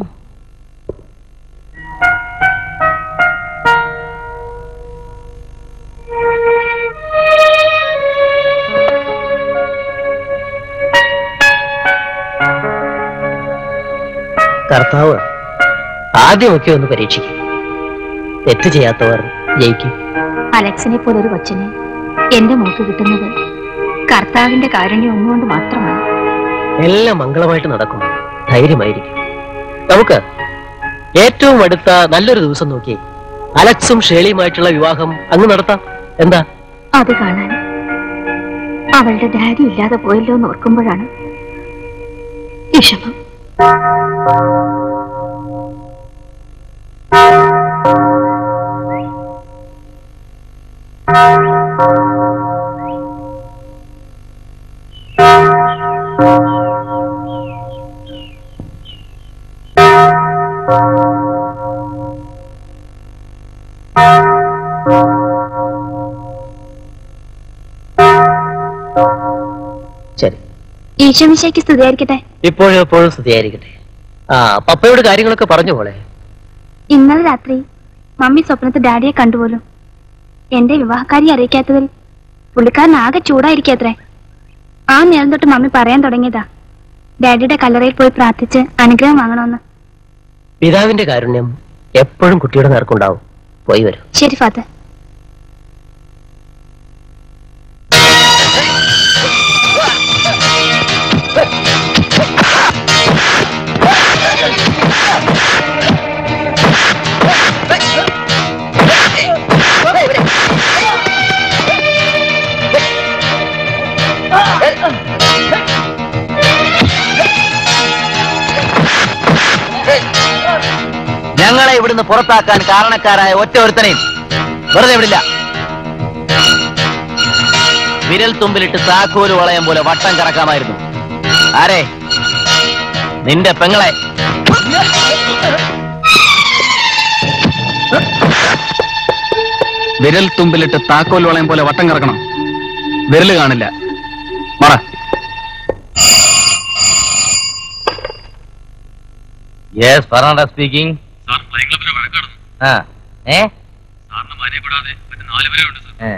കർത്താവ് ആദ്യമൊക്കെ ഒന്ന് പരീക്ഷിക്കും തെറ്റ് ചെയ്യാത്തവർ ജയിക്കും അലക്സിനെ പോലെ ഒരു കൊച്ചനെ എന്റെ മോക്ക് കിട്ടുന്നത് കർത്താവിന്റെ കാരുണ്യം ഒന്നുകൊണ്ട് മാത്രമാണ് എല്ലാം മംഗളമായിട്ട് നടക്കും ധൈര്യമായിരിക്കും നമുക്ക് ഏറ്റവും അടുത്ത നല്ലൊരു ദിവസം നോക്കി അലക്സും ഷേളിയുമായിട്ടുള്ള വിവാഹം അങ്ങ് നടത്താം എന്താ അത് കാണാൻ അവളുടെ ഡാഡി ഇല്ലാതെ പോയല്ലോ എന്ന് ഓർക്കുമ്പോഴാണ് വിഷമം ശരി ഈശോമിശയ്ക്ക് സ്തുതിയായിരിക്കട്ടെ ഇപ്പോഴും എപ്പോഴും സ്തുതിയായിരിക്കട്ടെ ആ പപ്പയോട് കാര്യങ്ങളൊക്കെ പറഞ്ഞു പോളെ ഇന്നലെ രാത്രി മമ്മി സ്വപ്നത്തിൽ ഡാഡിയെ കണ്ടുപോലും എന്റെ വിവാഹക്കാരി അറിയിക്കാത്തതിൽ പുള്ളിക്കാരൻ ആകെ ചൂടായിരിക്കത്രേ ആ നേരം തൊട്ട് മമ്മി പറയാൻ തുടങ്ങിയതാ ഡാഡിയുടെ കല്ലറയിൽ പോയി പ്രാർത്ഥിച്ച് അനുഗ്രഹം വാങ്ങണമെന്ന് പിതാവിന്റെ കാരുണ്യം എപ്പോഴും കുട്ടിയുടെ നേർക്കുണ്ടാവും പോയി വരും ശരി ഫാദർ നിന്ന് പുറത്താക്കാൻ കാരണക്കാരായ ഒറ്റ ഒരുത്തനെയും വെറുതെ വിടില്ല വിരൽ തുമ്പിലിട്ട് താക്കോല് വളയം പോലെ വട്ടം കറക്കാമായിരുന്നു ആരെ നിന്റെ പെങ്ങളെ വിരൽ തുമ്പിലിട്ട് താക്കോൽ വളയം പോലെ വട്ടം കറക്കണം വിരല് കാണില്ല മറ യെസ് ഫർണാണ്ട സ്പീക്കിംഗ് ആ ഏ ഏ.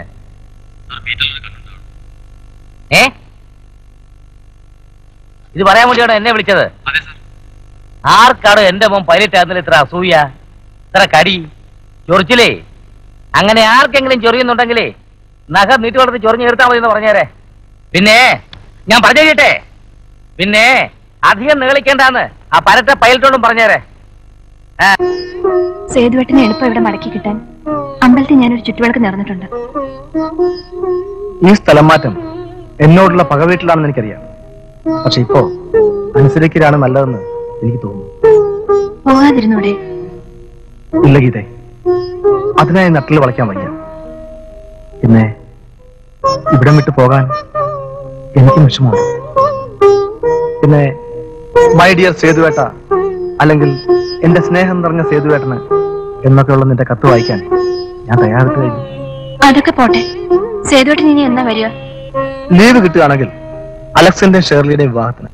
ഏ ഇത് പറയാൻ വേണ്ടിയാണോ എന്നെ വിളിച്ചത് ആർക്കാണ് എന്റെ മോൻ പൈലറ്റ് ആകുന്നതിൽ ഇത്ര അസൂയ ഇത്ര കടി ചൊറിച്ചിലേ അങ്ങനെ ആർക്കെങ്കിലും ചൊറിയുന്നുണ്ടെങ്കിലേ നഖം നീട്ടി വളർത്തി ചൊറിഞ്ഞ് എടുത്താൽ മതി എന്ന് പറഞ്ഞേരെ പിന്നെ ഞാൻ പറഞ്ഞു കേട്ടെ പിന്നെ അധികം നീളിക്കേണ്ടാന്ന് ആ പരട്ട പൈലറ്റോടും പറഞ്ഞേരെ ആ സേതുവേട്ടനെ എളുപ്പം ഇവിടെ മടക്കി കിട്ടാൻ അമ്പലത്തിൽ ഞാനൊരു ചുറ്റുവിളക്ക് നേർന്നിട്ടുണ്ട് ഈ സ്ഥലം മാറ്റം എന്നോടുള്ള പകവീട്ടിലാണെന്ന് എനിക്കറിയാം പക്ഷെ ഇപ്പോ അനുസരിക്കലാണ് നല്ലതെന്ന് എനിക്ക് തോന്നുന്നു പോകാതിരുന്നൂടെ ഇല്ല ഗീതേ അതിനായി നട്ടിൽ വളയ്ക്കാൻ വയ്യ പിന്നെ ഇവിടം വിട്ടു പോകാൻ എനിക്കും വിഷമമുണ്ട് പിന്നെ മൈ ഡിയർ സേതുവേട്ട അല്ലെങ്കിൽ എന്റെ സ്നേഹം നിറഞ്ഞ സേതുവേട്ടന് എന്നൊക്കെയുള്ള നിന്റെ കത്ത് വായിക്കാൻ ഞാൻ തയ്യാറെടുത്ത് കഴിഞ്ഞു അതൊക്കെ പോട്ടെ സേതുവേട്ടൻ ഇനി എന്നാ വരിക ലീവ് കിട്ടുകയാണെങ്കിൽ അലക്സിന്റെയും ഷേർലിയുടെയും വിവാഹത്തിന്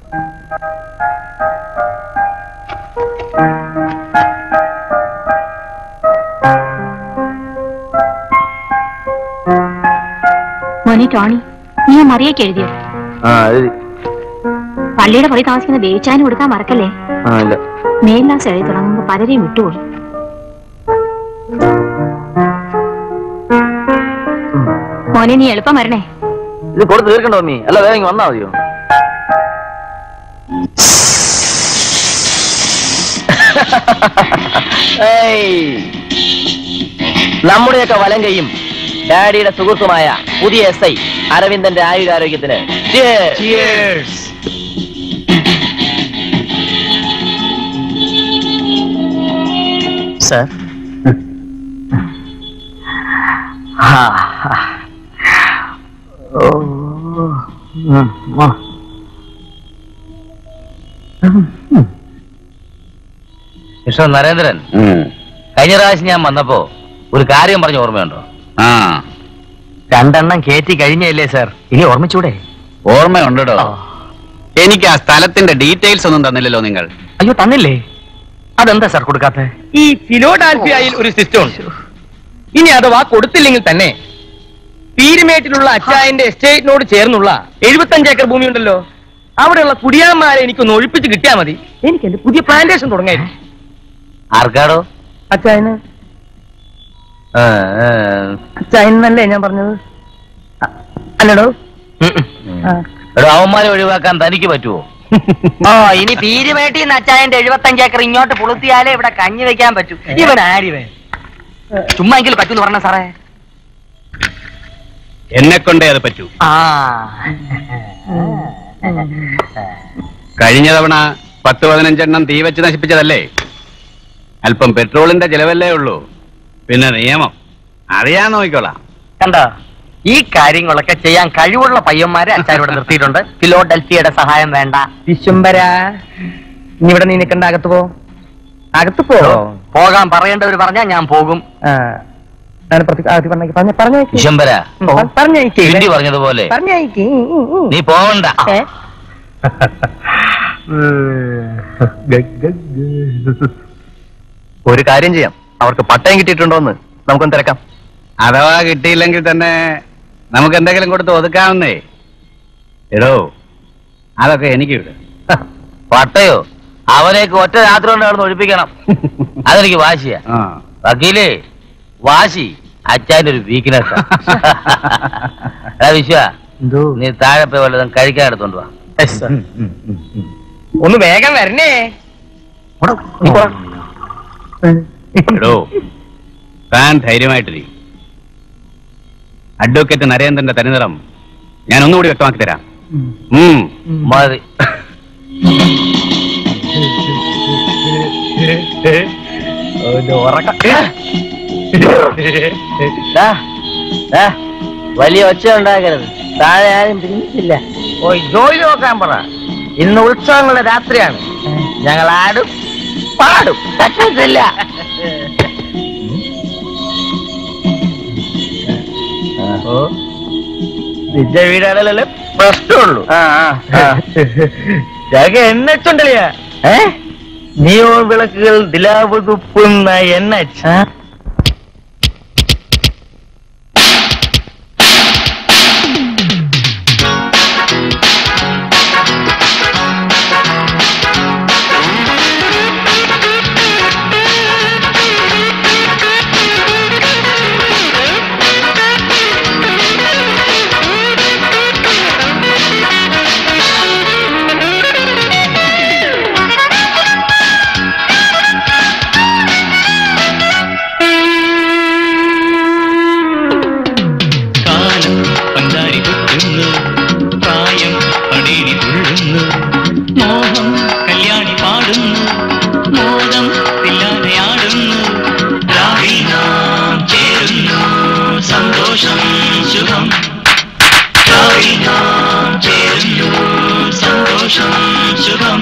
മോനി ടോണി നീ ആ മറിയൊക്കെ എഴുതിയോ ആ എഴുതി പള്ളിയുടെ പുറകെ താമസിക്കുന്ന ദേവിച്ചാനും കൊടുക്കാൻ മറക്കല്ലേ ആ ഇല്ല മേലിലാസ് എഴുതി തുടങ്ങുമ്പോ പലരെയും വിട്ടുപോയി മോനെ നീ എളുപ്പം വരണേ ഇത് കൊടുത്ത് തീർക്കണ്ടോ മീ അല്ല വേഗം ഇങ്ങ് വന്നാ മതിയോ ഏയ്. നമ്മുടെയൊക്കെ വലം കൈയും ഡാഡിയുടെ സുഹൃത്തുമായ പുതിയ എസ് ഐ അരവിന്ദന്റെ ആയുരാരോഗ്യത്തിന് Cheers. സർ മിസ്റ്റർ നരേന്ദ്രൻ കഴിഞ്ഞ പ്രാവശ്യം ഞാൻ വന്നപ്പോ ഒരു കാര്യം പറഞ്ഞ ഓർമ്മയുണ്ടോ ആ രണ്ടെണ്ണം കയറ്റി കഴിഞ്ഞല്ലേ സാർ ഇനി ഓർമ്മിച്ചൂടെ ഓർമ്മയുണ്ടോ എനിക്ക് ആ സ്ഥലത്തിന്റെ ഡീറ്റെയിൽസ് ഒന്നും തന്നില്ലല്ലോ നിങ്ങൾ അയ്യോ തന്നില്ലേ അതെന്താ സാർ കൊടുക്കാത്ത ഈ ഫിലോഡാൽഫിയയിൽ ഒരു സിസ്റ്റം ഉണ്ട് ഇനി അഥവാ കൊടുത്തില്ലെങ്കിൽ തന്നെ പീരുമേട്ടിലുള്ള അച്ചായന്റെ എസ്റ്റേറ്റിനോട് ചേർന്നുള്ള എഴുപത്തഞ്ച് ഏക്കർ ഭൂമി ഉണ്ടല്ലോ അവിടെയുള്ള കുടിയാന്മാരെ എനിക്കൊന്ന് ഒഴിപ്പിച്ച് കിട്ടിയാൽ മതി എനിക്ക് എന്റെ പുതിയ പ്ലാന്റേഷൻ തുടങ്ങായിരുന്നു ആർക്കാടോ അച്ചായന് ആ, ആ. അച്ചായനല്ലേ ഞാൻ പറഞ്ഞത് അ- അല്ലടോ ഉം, ഉം. എടോ അവന്മാരെ ഒഴിവാക്കാൻ തനിക്ക് പറ്റുമോ ഓ ഇനി പീരുമേട്ടിൽ നിന്ന് അച്ചായന്റെ എഴുപത്തഞ്ച് ഏക്കർ ഇങ്ങോട്ട് പുളുത്തിയാലേ ഇവിടെ കഞ്ഞി വെക്കാൻ പറ്റൂ ഇവൻ ആരിവൻ ചുമ്മാ എങ്കിലും പറ്റൂന്ന് പറഞ്ഞ സാറേ എന്നെ കൊണ്ടേ അത് പറ്റൂ ആ കഴിഞ്ഞ തവണ പത്ത് പതിനഞ്ചെണ്ണം തീ വെച്ച് നശിപ്പിച്ചതല്ലേ അല്പം പെട്രോളിന്റെ ചെലവല്ലേ ഉള്ളൂ പിന്നെ നിയമം അറിയാൻ നോക്കിക്കോളാം കണ്ടോ ഈ കാര്യങ്ങളൊക്കെ ചെയ്യാൻ കഴിവുള്ള പയ്യന്മാരെ അച്ചാരോടെ നിർത്തിയിട്ടുണ്ട് ഫിലോഡൽഫിയയുടെ സഹായം വേണ്ട വിശ്വംബര ഇനി ഇവിടെ നീ നിൽക്കണ്ട അകത്ത് പോ അകത്ത് പോ പോകാൻ പറയേണ്ടവർ പറഞ്ഞാൽ ഞാൻ പോകും ആ ഞാൻ പ്രതി- അകത്ത് പറഞ്ഞേക്ക് പറഞ്ഞ പറഞ്ഞേക്ക് വിശംബര പറഞ്ഞേക്ക് ഹിന്ദി പറഞ്ഞതുപോലെ പറഞ്ഞേക്ക് ഉം, ഉം, ഉം. നീ പോവണ്ട ഏ? ഒരു കാര്യം ചെയ്യാം അവർക്ക് പട്ടയം കിട്ടിയിട്ടുണ്ടോന്ന് നമുക്കൊന്ന് തിരക്കാം അഥവാ കിട്ടിയില്ലെങ്കിൽ തന്നെ നമുക്ക് എന്തെങ്കിലും കൊടുത്ത് ഒതുക്കാവുന്നേ എടോ അതൊക്കെ എനിക്ക് വിട് പട്ടയോ അവനെയൊക്കെ ഒറ്റ രാത്രി കൊണ്ട് നടന്ന് ഒഴിപ്പിക്കണം അതെനിക്ക് വാശിയാ ആ വക്കീലേ വാശി അച്ചാന്റെ ഒരു വീക്ക്നെസ് വിശ്വ എന്തോ നീ താഴെ പോയി വല്ലതും കഴിക്കാൻ എടുത്തോണ്ട് വാ ഒന്ന് വേഗം വരണേ നീ പോ. എടോ താൻ ധൈര്യമായിട്ടിരി അഡ്വക്കേറ്റ് നരേന്ദ്രന്റെ തനിനിറം ഞാൻ ഒന്നുകൂടി വ്യക്തമാക്കി തരാം ഉം. വലിയ ഒച്ച ഉണ്ടാക്കരുത് താഴെ ആരും പിന്നിട്ടില്ല ഓ ജോലി നോക്കാൻ പറ ഇന്ന് ഉത്സവങ്ങളുടെ രാത്രിയാണ് ഞങ്ങൾ ആടും പാടും പറ്റത്തില്ല ഓ നിന്റെ വീടാണല്ലോ പ്രശ്നമുള്ളൂ ഞങ്ങൾ എണ്ണ ചുണ്ടലിയാ ഏ നീയോ വിളക്കുകൾ ദിലാവ് തുപ്പുന്ന എണ്ണ കാലം പന്താരി കുത്തുന്നു പ്രായം പടേരി തുള്ളുന്നു മോഹം കല്യാണി പാടുന്നു മോദം തില്ലാതെയാടുന്നു രാവിൽ നാം ചേരുന്നു സന്തോഷം ശുഭം രാവിൽ നാം ചേരുന്നു സന്തോഷം ശുഭം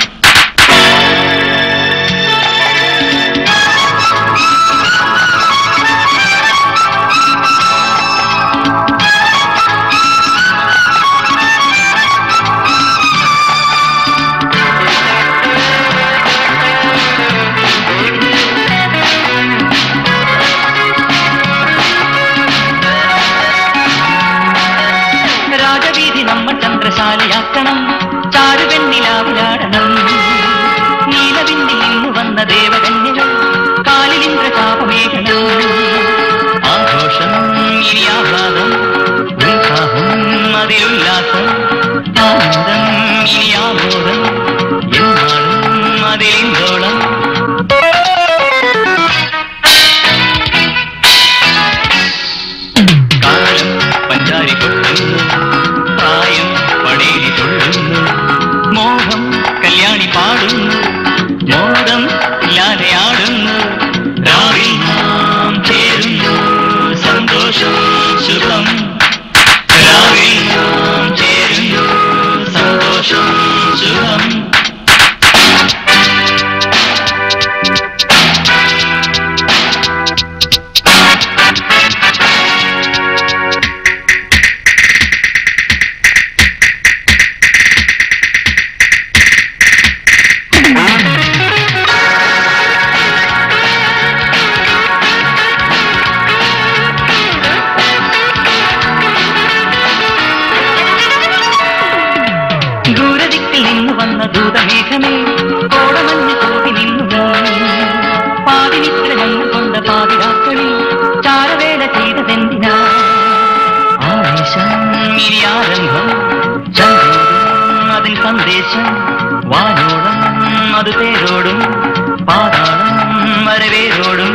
രാജവീതി നമ്മൾ ചന്ദ്രശാലയാക്കണം ചാരുവെണ്ണിലാവിലാടണം നീലവിന്ദിൽ നിന്ന് വന്ന ദേവകന്യകൾ കാലിൽ ഇന്ദ്രചാപമേകണം ആഘോഷം ഇനി ആഹ്ലാദം ഉത്സാഹം അതിലുല്ലാസം ആനന്ദം ഇനി ആമോദം എന്നാളും അതിലിന്തോളം കാലം പഞ്ചാരി കൊട്ടുന്നു പ്രായം പടേരി തൊള്ളുന്നു മോഹം കല്യാണി പാടുന്നു മോദം ഇല്ലാതെയാടുന്നു രാവിൽ നാം ചേരുന്നു സന്തോഷം ശുഭം രാവിൽ നാം ചേരുന്നു സന്തോഷം ശുഭം ദൂരദിക്കിൽ നിന്ന് വന്ന ദൂതമേഘമേ കോടമഞ്ഞ് കോപി നിന്നു നീ. പാതിനിത്ര ഞങ്ങൾ കൊണ്ട പാതിരാക്കളിൽ ചാരവേല ചെയ്തതെന്തിനാ ആവേശം ഇനി ആരംഭം ചന്ദ്രോടും അതിൽ സന്ദേശം വാനോളം അത് പേരോടും പാതാളം വരവേരോടും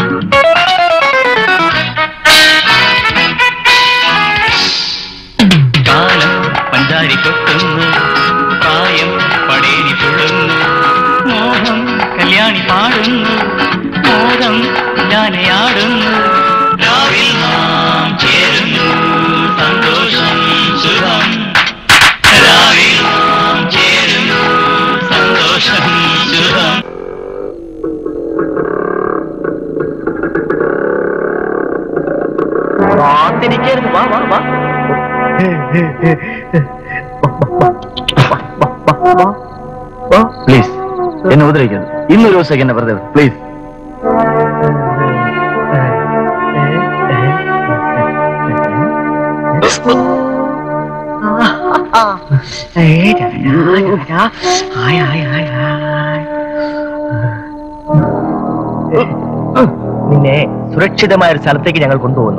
കാലം പഞ്ചാരി കൊട്ടുന്നു പ്രായം പടേരി തുള്ളുന്നു മോഹം കല്യാണി പാടുന്നു മോഹം ഞാനയാടുന്നു രാവിൽ നാം ചേരുന്നു സന്തോഷം സുഖം രാവിൽ നാം ചേരുന്നു സന്തോഷം സുഖം കാത്തിരിക്കരുത് വാ വാ വാ പ്ലീസ് എന്നെ ഉപദ്രവിക്കരുത് ഇന്നൊരു ദിവസം എന്നെ വെറുതെ പ്ലീസ് നിന്നെ സുരക്ഷിതമായ ഒരു സ്ഥലത്തേക്ക് ഞങ്ങൾ കൊണ്ടുപോകുന്നു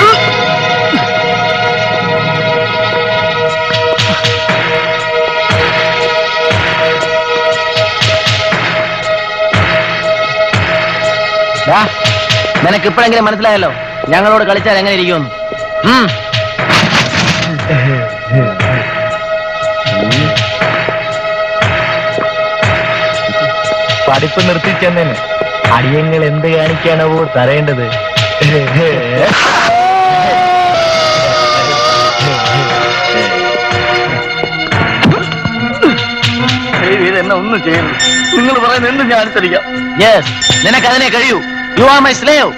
ദാ, നിനക്ക് ഇപ്പോഴെങ്കിലും മനസ്സിലായല്ലോ ഞങ്ങളോട് കളിച്ചാൽ എങ്ങനെ ഇരിക്കുമെന്ന് ഉം. പഠിപ്പ് നിർത്തിച്ചെന്നേന് അടിയങ്ങൾ എന്ത് കാണിക്കാണോ തരേണ്ടത് എന്നെ ഒന്നും ചെയ്യരുത് നിങ്ങൾ പറയുന്നത് എന്തും ഞാൻ അനുസരിക്കാം യെസ് നിനക്ക് അതിനെ കഴിയൂ you are my slave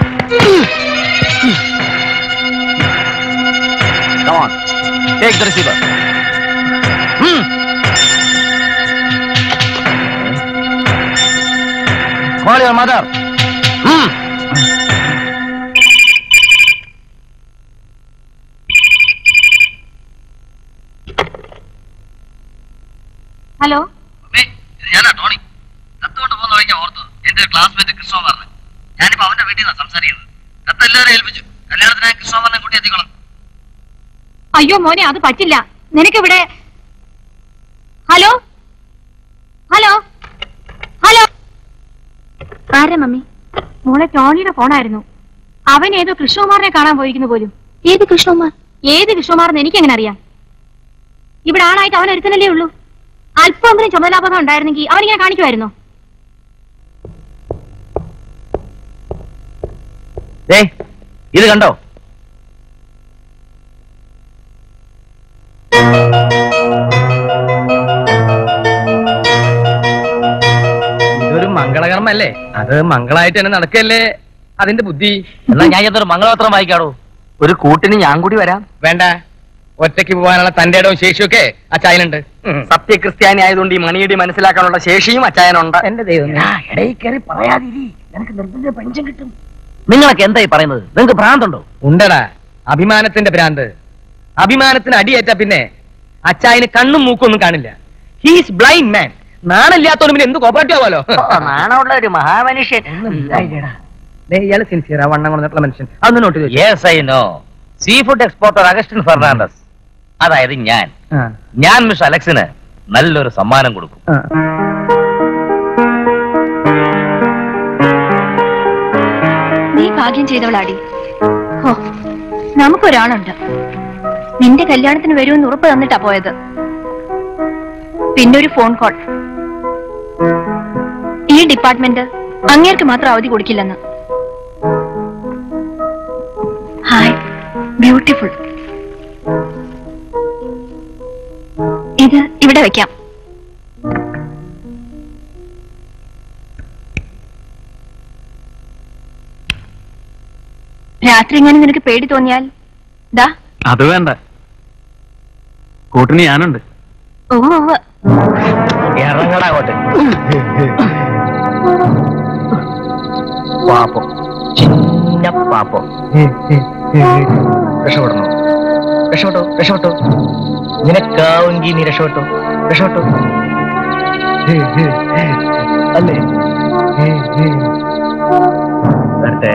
Come on. Take the receiver. Hmm. Call your mother. Hmm. Hello ഞാനാ ടോണി കത്തുകൊണ്ട് പോകുന്ന വഴിക്കാ ഓർത്തത് എന്റെ ക്ലാസ്മേറ്റ് കൃഷ്ണകുമാറിന് ഞാനിപ്പോ അവന്റെ വീട്ടിൽ നിന്നാണ് സംസാരിക്കുന്നത് കത്ത് എല്ലാവരും ഏൽപ്പിച്ചു കല്യാണത്തിന് കൃഷ്ണകുമാറിനെ കൂട്ടി എത്തിക്കോളാം അയ്യോ മോനെ അത് പറ്റില്ല നിനക്കിവിടെ ഹലോ ഹലോ ഹലോ ആരാ മമ്മി മോളെ ടോണിയുടെ ഫോണായിരുന്നു അവൻ ഏതോ കൃഷ്ണകുമാറിനെ കാണാൻ പോയിരിക്കുന്നു പോലും ഏത് കൃഷ്ണകുമാർ ഏത് കൃഷ്ണകുമാറെന്ന് എനിക്കെങ്ങനെ അറിയാം ഇവിടെ ആളായിട്ട് അവൻ ഒരുത്തനല്ലേ ഉള്ളൂ അല്പമെങ്കിലും ചുമതലാബോധം ഉണ്ടായിരുന്നെങ്കിൽ അവനിങ്ങനെ കാണിക്കുമായിരുന്നോ ദേ ഇത് കണ്ടോ ഇതൊരു മംഗളകർമ്മല്ലേ അത് മംഗളായിട്ട് തന്നെ നടക്കല്ലേ അതിന്റെ ബുദ്ധി എന്നാ ഞാൻ ഇതൊരു മംഗളപത്രം വായിക്കാടോ ഒരു കൂട്ടിന് ഞാൻ കൂടി വരാം വേണ്ട ഒറ്റയ്ക്ക് പോകാനുള്ള തന്റെ ഇടവും ശേഷിയൊക്കെ ആ ചായനുണ്ട് സത്യക്രിസ്ത്യാനി ആയതുകൊണ്ട് ഈ മണിയടി മനസ്സിലാക്കാനുള്ള ശേഷിയും അച്ചായനുണ്ട് എന്റെ ദൈവം ഇടയിൽ കയറി പറയാതിരി നിനക്ക് നിർബന്ധ പെൻഷൻ കിട്ടും നിങ്ങളൊക്കെ എന്തായി പറയുന്നത് നിങ്ങൾക്ക് ഭ്രാന്തുണ്ടോ ഉണ്ടടാ അഭിമാനത്തിന്റെ ഭ്രാന്ത് അഭിമാനത്തിന് അടിയേറ്റ പിന്നെ അച്ചായന് കണ്ണും മൂക്കും ഒന്നും കാണില്ല ഹീസ് ബ്ലൈൻഡ് മാൻ നാണില്ലാത്തവന് പിന്നെ എന്ത് കോപ്പറേറ്റീവ് ആവാലോ നാണമുള്ള ഒരു മഹാമനുഷ്യൻ ദേ, ഇയാള് സിൻസിയറാ വണ്ണം കൊണ്ടിട്ടുള്ള മനുഷ്യൻ അതൊന്ന് നോട്ട് ചെയ്തു yes I know sea food exporter Augustine Fernandez അതായത് ഞാൻ ഞാൻ മിസ് അലക്സിന് നല്ലൊരു സമ്മാനം കൊടുക്കും നീ ഭാഗ്യം ചെയ്തവളാടി ഹോ നമുക്കൊരാളുണ്ട് നിന്റെ കല്യാണത്തിന് വരുമെന്ന് ഉറപ്പ് തന്നിട്ടാ പോയത് പിന്നെ ഒരു ഫോൺ കോൾ ഈ ഡിപ്പാർട്ട്മെന്റ് അങ്ങേർക്ക് മാത്രം അവധി കൊടുക്കില്ലെന്ന് ഹായ് ബ്യൂട്ടിഫുൾ ഇത് ഇവിടെ വെക്കാം രാത്രി എങ്ങനെ നിനക്ക് പേടി തോന്നിയാൽ ദാ അത് വേണ്ട കൂട്ടിന് ഞാനുണ്ട് ഓ ഓ ഇറങ്ങടാ അങ്ങോട്ട് പാപ്പം ചിന്ന പാപ്പം രക്ഷപ്പെടണോ രക്ഷപ്പെട്ടോ രക്ഷപ്പെട്ടോ നിനക്കാവുമെങ്കിൽ നീ രക്ഷപ്പെട്ടോ രക്ഷപ്പെട്ടോ അല്ലേ വരട്ടെ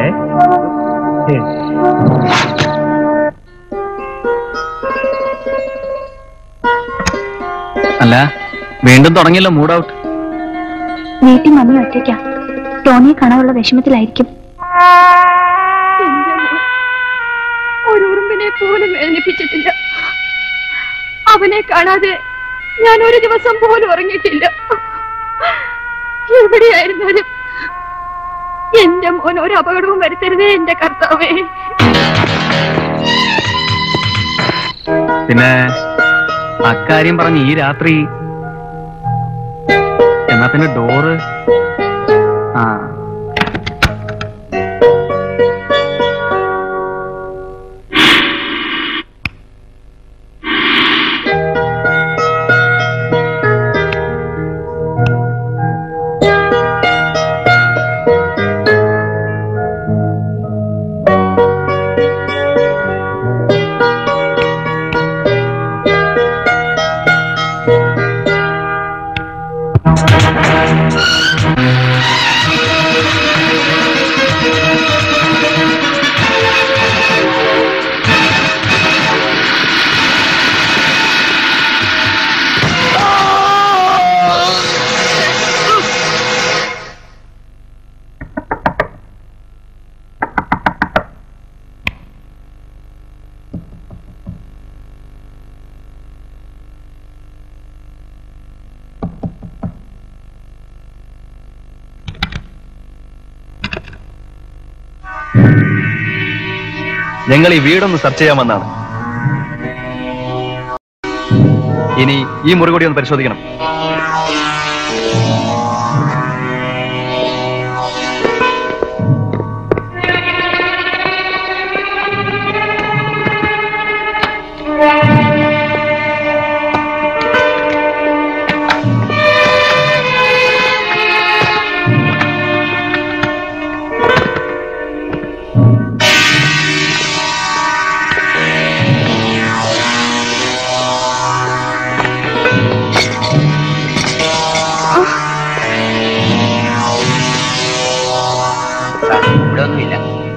അല്ല വീണ്ടും തുടങ്ങിയല്ലോ മൂഡ് ഔട്ട് വീട്ടിൽ മമ്മി ഒറ്റയ്ക്കാ ടോണിയെ കാണാനുള്ള വിഷമത്തിലായിരിക്കും ഒരു ഉറുമ്പിനെ പോലും വേദനിപ്പിച്ചിട്ടില്ല അവനെ കാണാതെ ഞാൻ ഒരു ദിവസം പോലും ഉറങ്ങിയിട്ടില്ല എവിടെയായിരുന്നാലും എന്റെ മോൻ ഒരു അപകടവും വരുത്തരുതേ എന്റെ കർത്താവേ പിന്നെ അക്കാര്യം പറഞ്ഞ് ഈ രാത്രി എന്നാ പിന്നെ ഡോറ് ആ ആ ഞങ്ങൾ ഈ വീടൊന്ന് സെർച്ച് ചെയ്യാൻ വന്നാണ് ഇനി ഈ മുറി കൂടി ഒന്ന് പരിശോധിക്കണം ഇവിടെ ഒന്നുമില്ല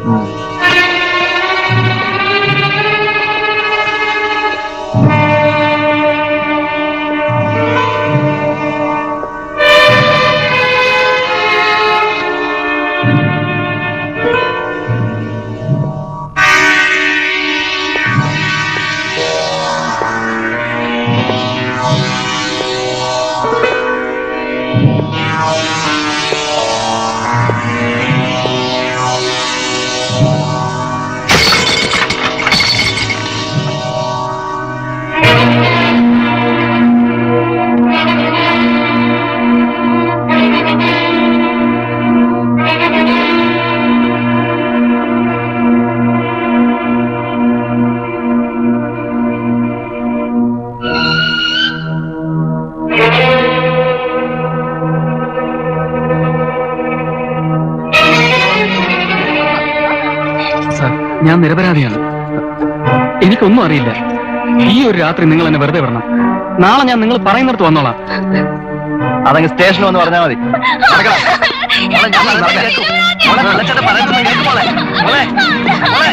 സാർ ഞാൻ നിരപരാധിയാണ് എനിക്കൊന്നും അറിയില്ല ഈ ഒരു രാത്രി നിങ്ങൾ എന്നെ വെറുതെ വിടണം നാളെ ഞാൻ നിങ്ങൾ പറയുന്നിടത്ത് വന്നോളാം അതങ്ങ് സ്റ്റേഷനിൽ വന്ന് പറഞ്ഞാൽ മതി നടക്കണം. മോളെ, ഞാൻ നടക്കാം. മോളെ, വെള്ളച്ചാട്ടം പറയുന്നത് കേൾക്ക് മോളെ. മോളെ, മോളെ.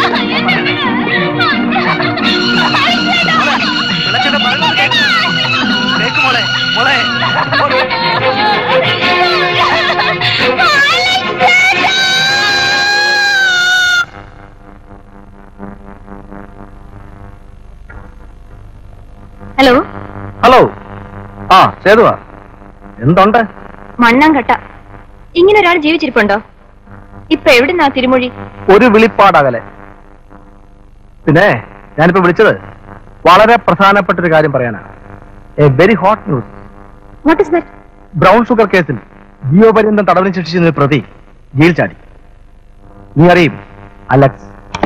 മോളെ, വെള്ളച്ചാട്ടം പറയുന്നത് കേൾക്ക്. കേൾക്ക് മോളെ. മോളെ, മോളെ. ഹലോ ഹലോ ആ സേതുവാ എന്തുണ്ട് മണ്ണാങ്കട്ട ഇങ്ങനെ ഒരാൾ ജീവിച്ചിരിപ്പുണ്ടോ ഇപ്പൊ എവിടുന്നാ തിരുമൊഴി ഒരു വിളിപ്പാടകലെ പിന്നെ ഞാനിപ്പോ വിളിച്ചത് വളരെ പ്രധാനപ്പെട്ട ഒരു കാര്യം പറയാനാണ് a very hot news what is that brown sugar കേസിൽ ജീവപര്യന്തം തടവിന് ശിക്ഷിച്ചിരുന്ന പ്രതി ജയിൽ ചാടി നീ അറിയും അലക്സ്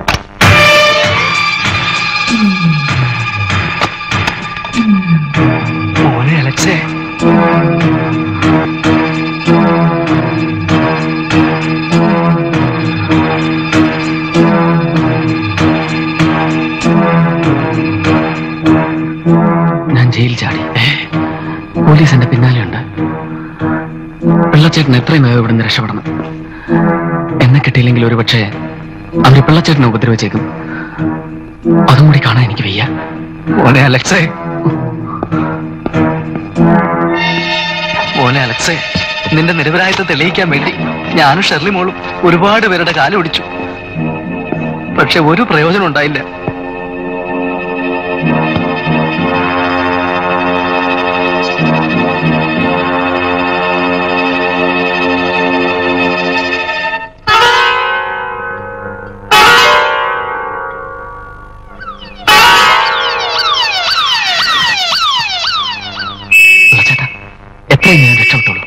മോനെ അലക്സേ ഞാൻ ജയിൽ ചാടി പോലീസ് എന്റെ പിന്നാലെയുണ്ട് പിള്ളച്ചേട്ടൻ എത്രയും വേഗം ഇവിടുന്ന് രക്ഷപ്പെടണം എന്നെ കിട്ടിയില്ലെങ്കിൽ ഒരു പക്ഷേ അവര് പിള്ളച്ചേട്ടനെ ഉപദ്രവിച്ചേക്കും അതും കൂടി കാണാൻ എനിക്ക് വയ്യ മോനെ അലക്സേ മോനെ അലക്സേ നിന്റെ നിരപരാധിത്വം തെളിയിക്കാൻ വേണ്ടി ഞാനും ഷെർലി മോളും ഒരുപാട് പേരുടെ കാലം ഒടിച്ചു പക്ഷെ ഒരു പ്രയോജനം ഉണ്ടായില്ല പിള്ളച്ചേട്ടാ എത്രയും ഞാൻ രക്ഷപ്പെട്ടോളൂ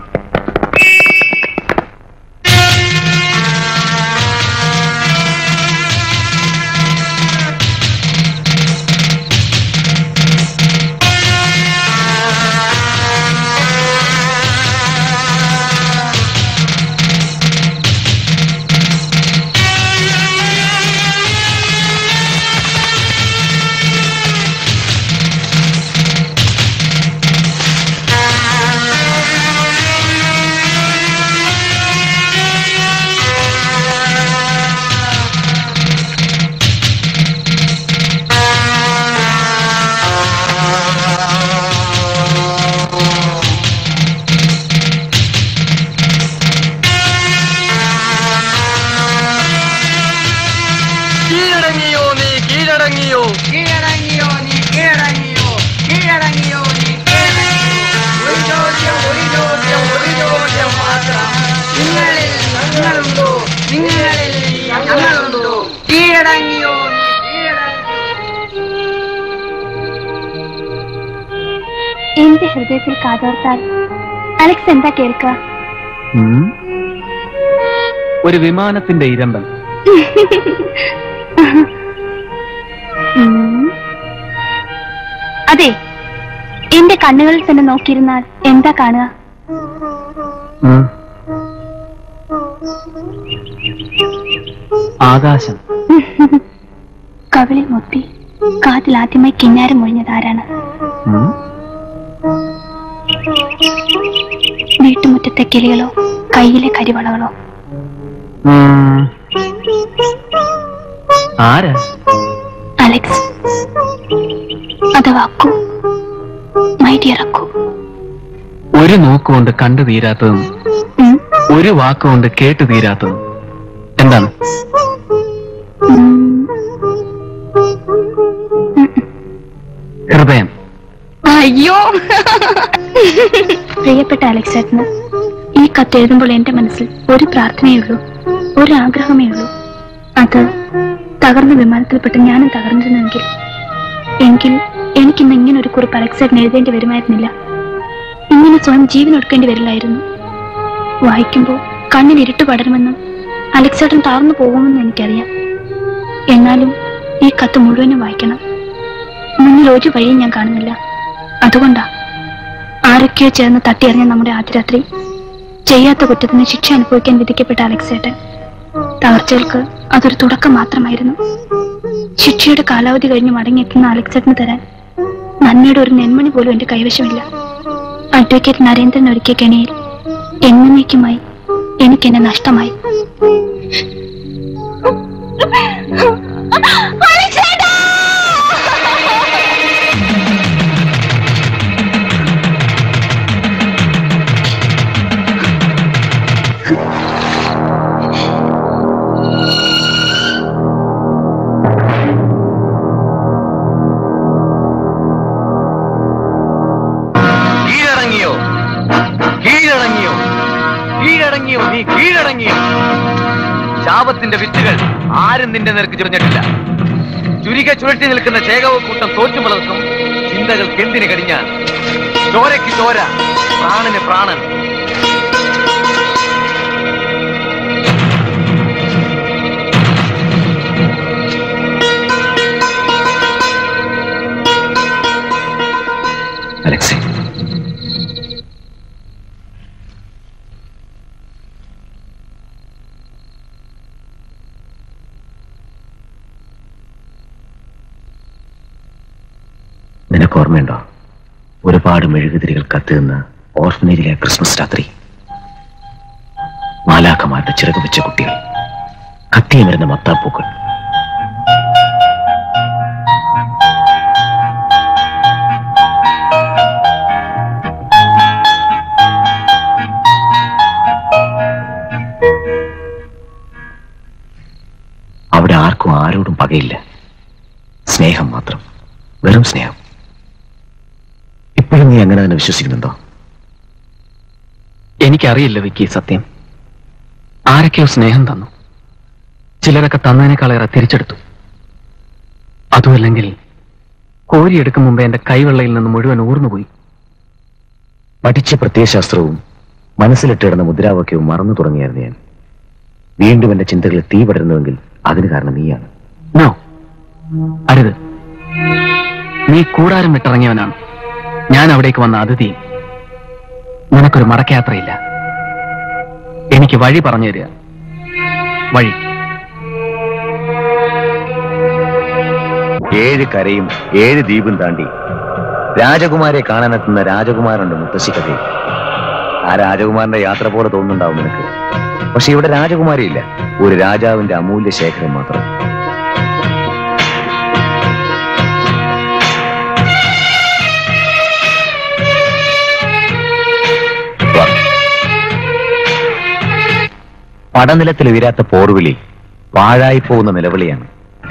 കീഴടങ്ങിയോ നീ കീഴടങ്ങിയോ കീഴടങ്ങിയോ നീ കീഴടങ്ങിയോ കീഴടങ്ങിയോ നീ കീഴടങ്ങിയോ ഒരു ചോദ്യം ഒരു ചോദ്യം ഒരു ചോദ്യം മാത്രം നിങ്ങളിൽ ഞങ്ങളുണ്ടോ നിങ്ങളിൽ ഞങ്ങളുണ്ടോ കീഴടങ്ങി ഹൃദയത്തിൽ കാതോർത്താൽ അലക്സ് എന്താ കേൾക്കുക ഉം. ഒരു വിമാനത്തിന്റെ ഇരമ്പൽ ഉം. അതെ എന്റെ കണ്ണുകളിൽ തന്നെ നോക്കിയിരുന്നാൽ എന്താ കാണുക ഉം. ആകാശം കവിളിൽ മുത്തി കാതിൽ ആദ്യമായി കിന്നാരം ഒഴിഞ്ഞതാരാണ് ഉം. വീട്ടുമുറ്റത്തെ കിളികളോ കയ്യിലെ കരിവളകളോ ഉം. ആരാ അലക്സ് അഥവാ അക്കു മൈ ഡിയർ അക്കു ഒരു നോക്കുകൊണ്ട് കണ്ടു തീരാത്തതും ഉം. ഒരു വാക്കുകൊണ്ട് കേട്ടു തീരാത്തതും എന്താണ് ഉം. ഹൃദയം അയ്യോ പ്രിയപ്പെട്ട അലക്സേട്ടന് ഈ കത്ത് എഴുതുമ്പോൾ എന്റെ മനസ്സിൽ ഒരു പ്രാർത്ഥനയേ ഉള്ളൂ ഒരു ആഗ്രഹമേ ഉള്ളൂ അത് തകർന്ന വിമാനത്തിൽപ്പെട്ട് ഞാനും തകർന്നിരുന്നെങ്കിൽ എങ്കിൽ എനിക്കിന്ന് ഇങ്ങനെ ഒരു കുറിപ്പ് അലക്സേട്ടന് എഴുതേണ്ടി വരുമായിരുന്നില്ല ഇങ്ങനെ സ്വയം ജീവൻ ഒടുക്കേണ്ടി വരില്ലായിരുന്നു വായിക്കുമ്പോൾ കണ്ണിൽ ഇരുട്ട് പടരുമെന്നും അലക്സേട്ടൻ താർന്നു പോകുമെന്നും എനിക്കറിയാം എന്നാലും ഈ കത്ത് മുഴുവനും വായിക്കണം മുന്നിൽ ഒരു വഴിയും ഞാൻ കാണുന്നില്ല അതുകൊണ്ടാ ആരൊക്കെയോ ചേർന്ന് തട്ടിയെറിഞ്ഞ നമ്മുടെ ആദ്യരാത്രി ചെയ്യാത്ത കുറ്റത്തിന് ശിക്ഷ അനുഭവിക്കാൻ വിധിക്കപ്പെട്ട അലക്സേട്ടൻ തകർച്ചകൾക്ക് അതൊരു തുടക്കം മാത്രമായിരുന്നു ശിക്ഷയുടെ കാലാവധി കഴിഞ്ഞ് മടങ്ങിയെത്തുന്ന അലക്സേട്ടന് തരാൻ നന്മയുടെ ഒരു നെന്മണി പോലും എന്റെ കൈവശമില്ല അഡ്വക്കേറ്റ് നരേന്ദ്രൻ ഒരുക്കിയ കെണിയിൽ എന്നേക്കുമായി എനിക്കെന്നെ നഷ്ടമായി കീഴടങ്ങിയോ കീഴടങ്ങിയോ കീഴടങ്ങിയോ നീ കീഴടങ്ങിയോ ശാപത്തിന്റെ വിത്തുകൾ ആരും നിന്റെ നേർക്ക് ചുരിഞ്ഞിട്ടില്ല ചുരിക ചുഴറ്റി നിൽക്കുന്ന ചേകവ കൂട്ടം തോറ്റു വളർത്തും ചിന്തകൾക്ക് എന്തിന് കടിഞ്ഞാൽ ചോരയ്ക്ക് ചോര പ്രാണന് പ്രാണൻ അലക്സേ നിനക്ക് ഓർമ്മയുണ്ടോ ഒരുപാട് മെഴുകുതിരികൾ കത്തുന്ന ഓർഫനേജിലെ ക്രിസ്മസ് രാത്രി മാലാഖമാരുടെ ചിറക് വെച്ച കുട്ടികൾ കത്തിയമരുന്ന മത്താപ്പൂക്കൾ അവിടെ ആർക്കും ആരോടും പകയില്ല സ്നേഹം മാത്രം വെറും സ്നേഹം ഇപ്പോഴും നീ അങ്ങനെ തന്നെ വിശ്വസിക്കുന്നുണ്ടോ എനിക്കറിയില്ല വിക്കി സത്യം ആരൊക്കെയോ സ്നേഹം തന്നു ചിലരൊക്കെ തന്നതിനേക്കാളേറെ തിരിച്ചെടുത്തു അതുമല്ലെങ്കിൽ കോരിയെടുക്കും മുമ്പേ എന്റെ കൈവെള്ളയിൽ നിന്ന് മുഴുവൻ ഊർന്നുപോയി പഠിച്ച പ്രത്യയശാസ്ത്രവും മനസ്സിലിട്ടിടുന്ന മുദ്രാവാക്യവും മറന്നു തുടങ്ങിയായിരുന്നു ഞാൻ വീണ്ടും എന്റെ ചിന്തകളിൽ തീ പടരുന്നുവെങ്കിൽ അതിന് കാരണം നീയാണ് നോ അരുത് നീ കൂടാരം വിട്ടിറങ്ങിയവനാണ് ഞാൻ അവിടേക്ക് വന്ന അതിഥി നിനക്കൊരു മടക്കയാത്രയില്ല എനിക്ക് വഴി പറഞ്ഞു തരിക വഴി ഏഴ് കരയും ഏഴ് ദ്വീപും താണ്ടി രാജകുമാരെ കാണാനെത്തുന്ന രാജകുമാരനുണ്ട് മുത്തശ്ശി കഥയിൽ ആ രാജകുമാരന്റെ യാത്ര പോലെ തോന്നുന്നുണ്ടാവും നിനക്ക് പക്ഷെ ഇവിടെ രാജകുമാരിയില്ല ഒരു രാജാവിന്റെ അമൂല്യ ശേഖരം മാത്രം വാ. പടനിലത്തിൽ ഉയരാത്ത പോർവിളി പാഴായി പോകുന്ന നിലവിളിയാണ്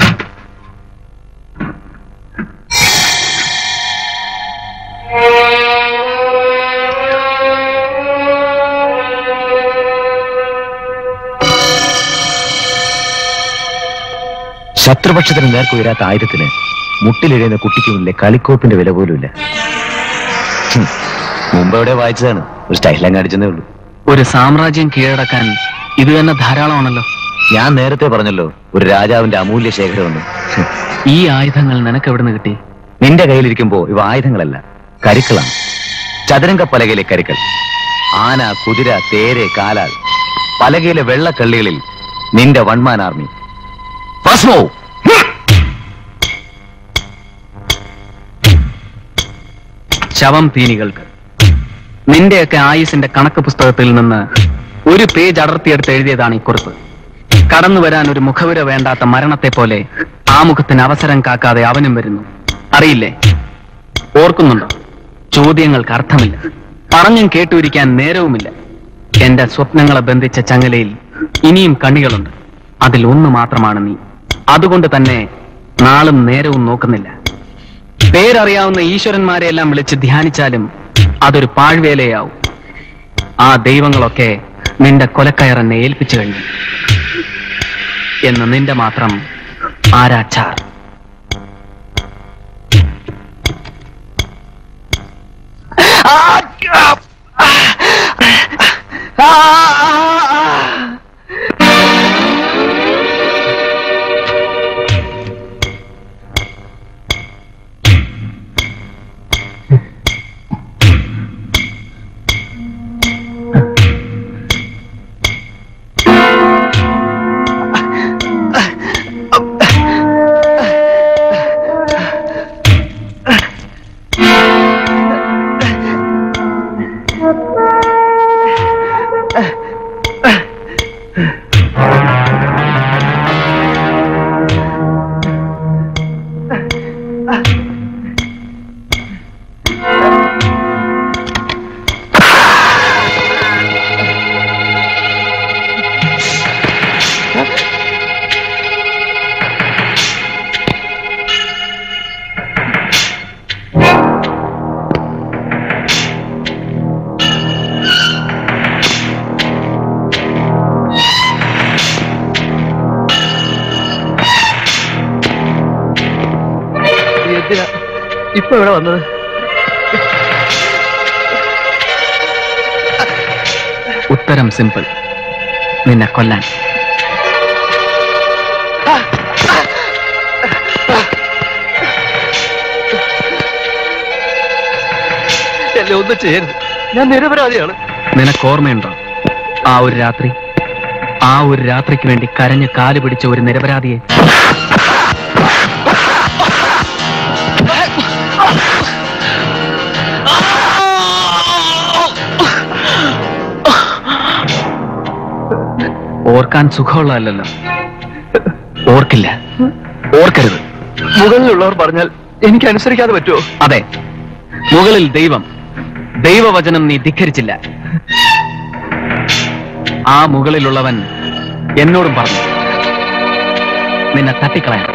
ശത്രുപക്ഷത്തിന് നേർക്കുയരാത്ത ആയുധത്തിന് മുട്ടിലിഴയുന്ന കുട്ടിക്ക് മുന്നിലെ കളിക്കോപ്പിന്റെ വില പോലുമില്ല ഹും. മുമ്പ് എവിടെ വായിച്ചതാണ് ഒരു സ്റ്റൈലങ്ങ് അടിച്ചതേ ഉള്ളൂ ഒരു സാമ്രാജ്യം കീഴടക്കാൻ ഇത് തന്നെ ധാരാളമാണല്ലോ ഞാൻ നേരത്തെ പറഞ്ഞല്ലോ ഒരു രാജാവിന്റെ അമൂല്യ ശേഖരമെന്ന് ഈ ആയുധങ്ങൾ നിനക്ക് എവിടുന്ന് കിട്ടി നിന്റെ കയ്യിലിരിക്കുമ്പോ ഇവ ആയുധങ്ങളല്ല കരുക്കളാണ് ചതുരംഗ പലകയിലെ കരുക്കൾ ആന കുതിര തേര് കാലാൽ പലകയിലെ വെള്ളക്കള്ളികളിൽ നിന്റെ വൺമാൻ ആർമി ഫസ്മോ ശവം തീനികൾക്ക് നിന്റെയൊക്കെ ആയുസിന്റെ കണക്ക് പുസ്തകത്തിൽ നിന്ന് ഒരു പേജ് അടർത്തിയെടുത്ത് എഴുതിയതാണ് ഈ കുറിപ്പ് കടന്നു വരാൻ ഒരു മുഖവുര വേണ്ടാത്ത മരണത്തെ പോലെ ആ മുഖത്തിന് അവസരം കാക്കാതെ അവനും വരുന്നു അറിയില്ലേ ഓർക്കുന്നുണ്ടോ ചോദ്യങ്ങൾക്ക് അർത്ഥമില്ല പറഞ്ഞും കേട്ടുരിക്കാൻ നേരവുമില്ല എന്റെ സ്വപ്നങ്ങളെ ബന്ധിച്ച ചങ്ങലയിൽ ഇനിയും കണ്ണികളുണ്ട് അതിൽ ഒന്ന് മാത്രമാണ് നീ അതുകൊണ്ട് തന്നെ നാളും നേരവും നോക്കുന്നില്ല പേരറിയാവുന്ന ഈശ്വരന്മാരെയെല്ലാം വിളിച്ച് ധ്യാനിച്ചാലും അതൊരു പാഴ്വേലയാവും ആ ദൈവങ്ങളൊക്കെ നിന്റെ കൊലക്കയർ എന്നെ ഏൽപ്പിച്ചു കഴിഞ്ഞു എന്ന് നിന്റെ മാത്രം ആരാച്ചാർ എന്തിനാ ഇപ്പൊ ഇവിടെ വന്നത് ഉത്തരം സിമ്പിൾ നിന്നെ കൊല്ലാൻ എന്നെ ഒന്നും ചെയ്യരുത് ഞാൻ നിരപരാധിയാണ് നിനക്ക് ഓർമ്മയുണ്ടോ ആ ഒരു രാത്രി ആ ഒരു രാത്രിക്ക് വേണ്ടി കരഞ്ഞ് കാല് പിടിച്ച ഒരു നിരപരാധിയെ ഓർക്കാൻ സുഖമുള്ളതല്ലല്ലോ ഓർക്കില്ല ഓർക്കരുത് മുകളിലുള്ളവർ പറഞ്ഞാൽ എനിക്ക് അനുസരിക്കാതെ പറ്റുമോ അതെ മുകളിൽ ദൈവം ദൈവവചനം നീ ധിക്കരിച്ചില്ല ആ മുകളിലുള്ളവൻ എന്നോടും പറഞ്ഞു നിന്നെ തട്ടിക്കളയാൻ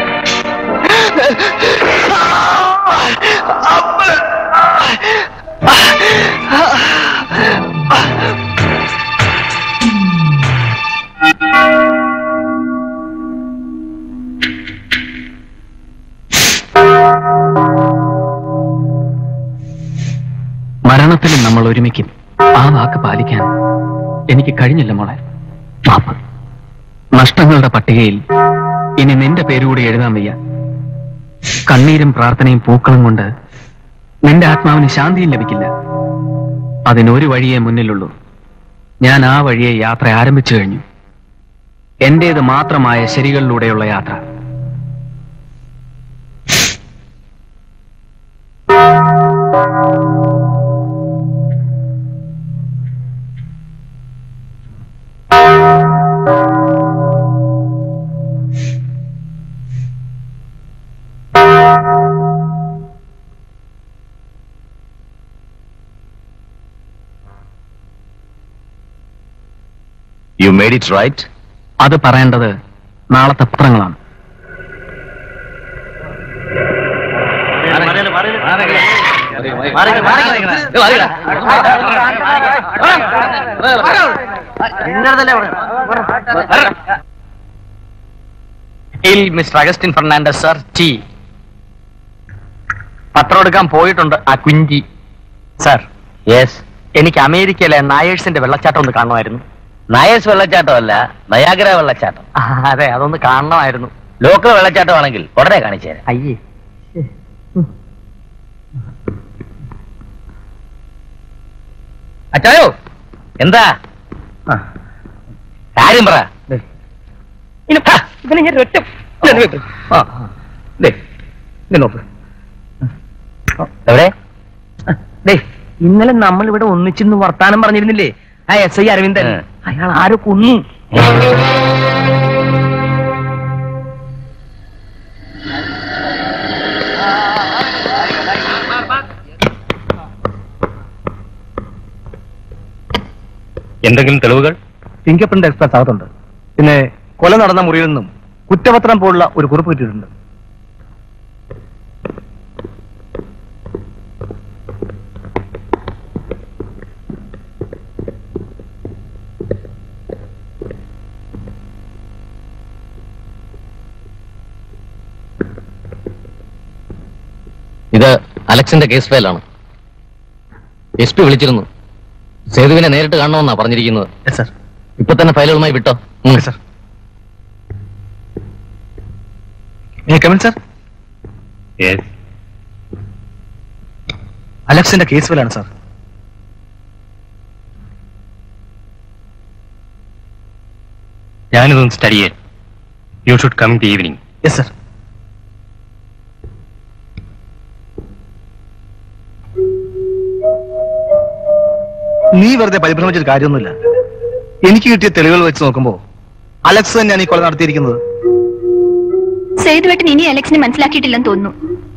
മരണത്തിലും നമ്മൾ ഒരുമിക്കും ആ വാക്ക് പാലിക്കാൻ എനിക്ക് കഴിഞ്ഞില്ല മോളെ മാപ്പ് നഷ്ടങ്ങളുടെ പട്ടികയിൽ ഇനി നിന്റെ പേരുകൂടി എഴുതാൻ വയ്യ കണ്ണീരും പ്രാർത്ഥനയും പൂക്കളും കൊണ്ട് നിന്റെ ആത്മാവിന് ശാന്തിയും ലഭിക്കില്ല അതിനൊരു വഴിയേ മുന്നിലുള്ളൂ ഞാൻ ആ വഴിയെ യാത്ര ആരംഭിച്ചു കഴിഞ്ഞു എന്റേത് മാത്രമായ ശരികളിലൂടെയുള്ള യാത്ര യു മേഡ് ഇറ്റ് റൈറ്റ് അത് പറയേണ്ടത് നാളത്തെ പത്രങ്ങളാണ് മിസ്റ്റർ അഗസ്റ്റിൻ ഫെർണാണ്ടസ് സർ ടി പത്രം എടുക്കാൻ പോയിട്ടുണ്ട് ആ കുഞ്ചി സർ യെസ് എനിക്ക് അമേരിക്കയിലെ നായേഴ്സിന്റെ വെള്ളച്ചാട്ടം ഒന്ന് കാണണമായിരുന്നു നായേഴ്സ് വെള്ളച്ചാട്ടം അല്ല നയാഗ്ര വെള്ളച്ചാട്ടം ആ, അതെ അതൊന്ന് കാണണമായിരുന്നു ലോക്കൽ വെള്ളച്ചാട്ടം ആണെങ്കിൽ ഉടനെ കാണിച്ചു തരാം അയ്യേ അച്ചായോ എന്താ കാര്യം പറ ഇവനെ ഞാൻ ഒറ്റ നോക്ക് എവിടെ ദേ ഇന്നലെ നമ്മൾ ഇവിടെ ഒന്നിച്ചിരുന്ന് വർത്താനം പറഞ്ഞിരുന്നില്ലേ ആ എസ് ഐ അരവിന്ദൻ ഉം. അയാൾ ആരോ കൊന്നു എന്തെങ്കിലും തെളിവുകൾ ഫിംഗർ പ്രിന്റ് എക്സ്പ്രസ് അകത്തുണ്ട് പിന്നെ കൊല നടന്ന മുറിയിൽ നിന്നും കുറ്റപത്രം പോലുള്ള ഒരു കുറിപ്പ് കിട്ടിയിട്ടുണ്ട് ഇത് അലക്സിന്റെ കേസ് ഫയലാണ് എസ് പി വിളിച്ചിരുന്നു സേതുവിനെ നേരിട്ട് കാണണമെന്നാ പറഞ്ഞിരിക്കുന്നത് സർ ഇപ്പൊ തന്നെ ഫയലുകളുമായി വിട്ടോ ഉം. സർ ഏ കമൻ സർ അലക്സിന്റെ കേസ് ഫയലാണ് സാർ ഞാനിതൊന്ന് സ്റ്റഡി ചെയ്യാൻ you should come the evening yes sir നീ വെറുതെ പരിഭ്രമിച്ചൊരു കാര്യമൊന്നുമില്ല എനിക്ക് കിട്ടിയ തെളിവുകൾ വെച്ച് നോക്കുമ്പോ അലക്സ് തന്നെയാണ് ഈ കൊല നടത്തിയിരിക്കുന്നത് സേതുവേട്ടൻ ഇനി അലക്സിനെ മനസ്സിലാക്കിയിട്ടില്ലെന്ന് തോന്നുന്നു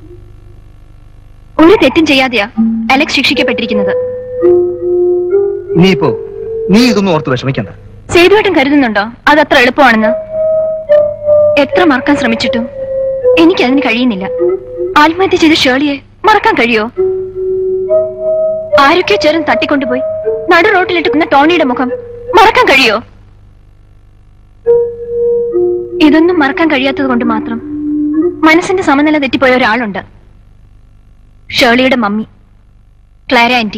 ഒരു തെറ്റും ചെയ്യാതെയാ അലക്സ് ശിക്ഷിക്കപ്പെട്ടിരിക്കുന്നത് ഇനിയിപ്പോ നീ ഇതൊന്നും ഓർത്ത് വിഷമിക്കണ്ട സേതുവേട്ടൻ കരുതുന്നുണ്ടോ അത് അത്ര എളുപ്പമാണെന്ന് എത്ര മറക്കാൻ ശ്രമിച്ചിട്ടും എനിക്കതിന് കഴിയുന്നില്ല ആത്മഹത്യ ചെയ്ത ഷേളിയെ മറക്കാൻ കഴിയോ ആരൊക്കെയോ ചേർന്ന് തട്ടിക്കൊണ്ടുപോയി നടു റോട്ടിലിട്ട് കുന്ന ടോണിയുടെ മുഖം മറക്കാൻ കഴിയോ ഇതൊന്നും മറക്കാൻ കഴിയാത്തത് കൊണ്ട് മാത്രം മനസ്സിന്റെ സമനില തെറ്റിപ്പോയ ഒരാളുണ്ട് ഷേളിയുടെ മമ്മി ക്ലാര ആന്റി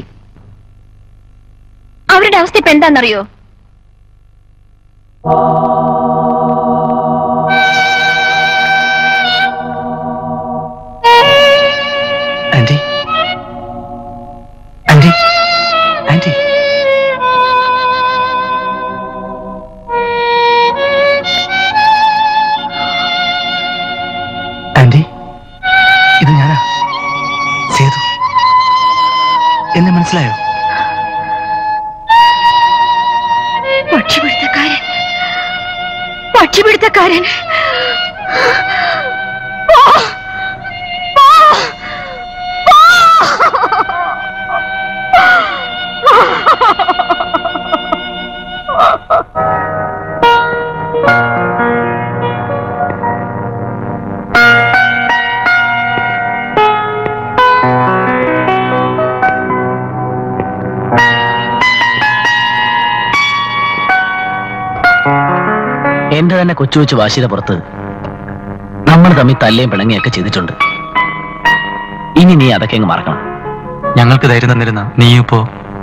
അവരുടെ അവസ്ഥ ഇപ്പൊ എന്താണെന്നറിയോ ആന്റി ആന്റി ആന്റി ആന്റി ഇത് ഞാനാ സേതു എന്നെ മനസ്സിലായോ പക്ഷിപിടുത്തക്കാരൻ പക്ഷിപിടുത്തക്കാരൻ എന്റെ തന്നെ കൊച്ചു കൊച്ചു വാശിയുടെ പുറത്ത് നമ്മൾ തമ്മിൽ തല്ലേം പിണങ്ങിയൊക്കെ ചെയ്തിട്ടുണ്ട് ഇനി നീ അതൊക്കെ അങ്ങ് മറക്കണം ഞങ്ങൾക്ക് ധൈര്യം തന്നിരുന്ന നീ ഇപ്പോ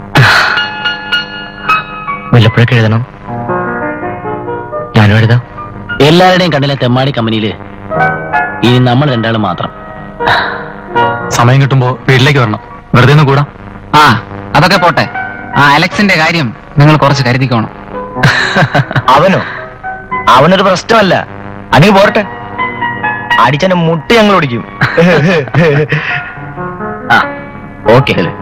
വല്ലപ്പോഴൊക്കെ എഴുതണം ഞാനും എഴുതാം എല്ലാവരുടെയും കണ്ണിലെ തെമ്മാടി കമ്പനിയില് ഇനി നമ്മൾ രണ്ടാളും മാത്രം സമയം കിട്ടുമ്പോ വീട്ടിലേക്ക് വരണം വെറുതെ ഒന്ന് കൂടാ ആ അതൊക്കെ പോട്ടെ ആ അലക്സിന്റെ കാര്യം നിങ്ങൾ കുറച്ച് കരുതിക്കോണം അവനോ അവനൊരു പ്രശ്നമല്ല അനീ പോരട്ടെ അടിച്ചന്റെ മുട്ടി ഞങ്ങൾ ഓടിക്കും ആ ഓക്കെ ഹലോ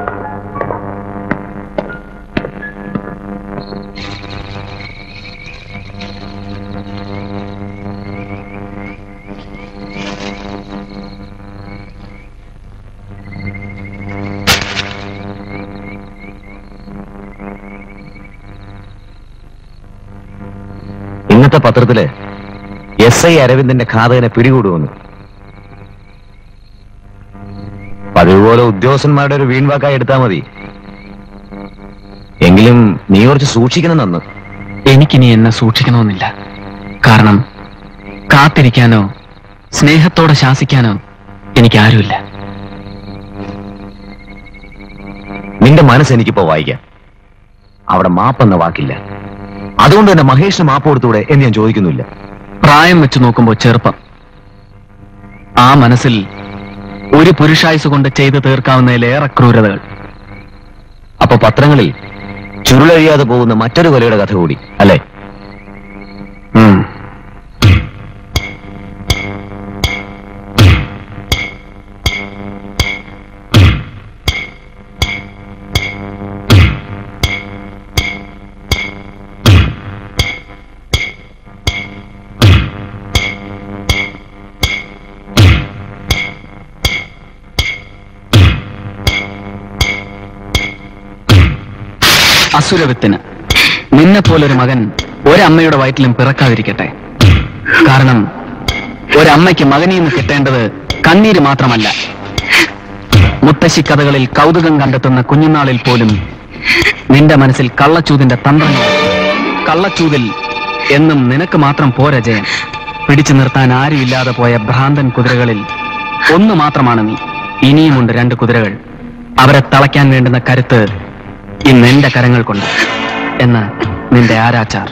ഇന്നത്തെ പത്രത്തില് എസ് ഐ അരവിന്ദന്റെ ഘാതകനെ പിടികൂടുവന്നു പതിവ് പോലെ ഉദ്യോഗസ്ഥന്മാരുടെ ഒരു വീൺവാക്കായി എടുത്താ മതി എങ്കിലും നീ കുറച്ച് സൂക്ഷിക്കണം നന്ന് എനിക്കിനി എന്നെ സൂക്ഷിക്കണമെന്നില്ല കാരണം കാത്തിരിക്കാനോ സ്നേഹത്തോടെ ശാസിക്കാനോ എനിക്കാരുമില്ല നിന്റെ മനസ്സ് എനിക്കിപ്പോ വായിക്കാം അവിടെ മാപ്പെന്ന വാക്കില്ല അതുകൊണ്ട് തന്നെ മഹേഷിന് മാപ്പ് കൊടുത്തൂടെ എന്ന് ഞാൻ ചോദിക്കുന്നില്ല പ്രായം വെച്ച് നോക്കുമ്പോൾ ചെറുപ്പം ആ മനസ്സിൽ ഒരു പുരുഷായുസ് കൊണ്ട് ചെയ്തു തീർക്കാവുന്നതിലേറെ ക്രൂരതകൾ അപ്പൊ പത്രങ്ങളിൽ ചുരുളഴിയാതെ പോകുന്ന മറ്റൊരു കൊലയുടെ കഥ കൂടി അല്ലേ ഉം. അസുരവിത്തിന് നിന്നെ പോലൊരു മകൻ ഒരമ്മയുടെ വയറ്റിലും പിറക്കാതിരിക്കട്ടെ കാരണം ഒരമ്മയ്ക്ക് മകനിൽ നിന്ന് കിട്ടേണ്ടത് കണ്ണീര് മാത്രമല്ല മുത്തശ്ശി കഥകളിൽ കൗതുകം കണ്ടെത്തുന്ന കുഞ്ഞുനാളിൽ പോലും നിന്റെ മനസ്സിൽ കള്ളച്ചൂതിന്റെ തന്ത്രങ്ങൾ കള്ളച്ചൂതിൽ എന്നും നിനക്ക് മാത്രം പോരാ ജയൻ പിടിച്ചു നിർത്താൻ ആരുമില്ലാതെ പോയ ഭ്രാന്തൻ കുതിരകളിൽ ഒന്ന് മാത്രമാണ് നീ ഇനിയുമുണ്ട് രണ്ട് കുതിരകൾ അവരെ തളയ്ക്കാൻ വേണ്ടുന്ന കരുത്ത് ഇന്ന് എന്റെ കരങ്ങൾക്കുണ്ട് എന്ന് നിന്റെ ആരാച്ചാർ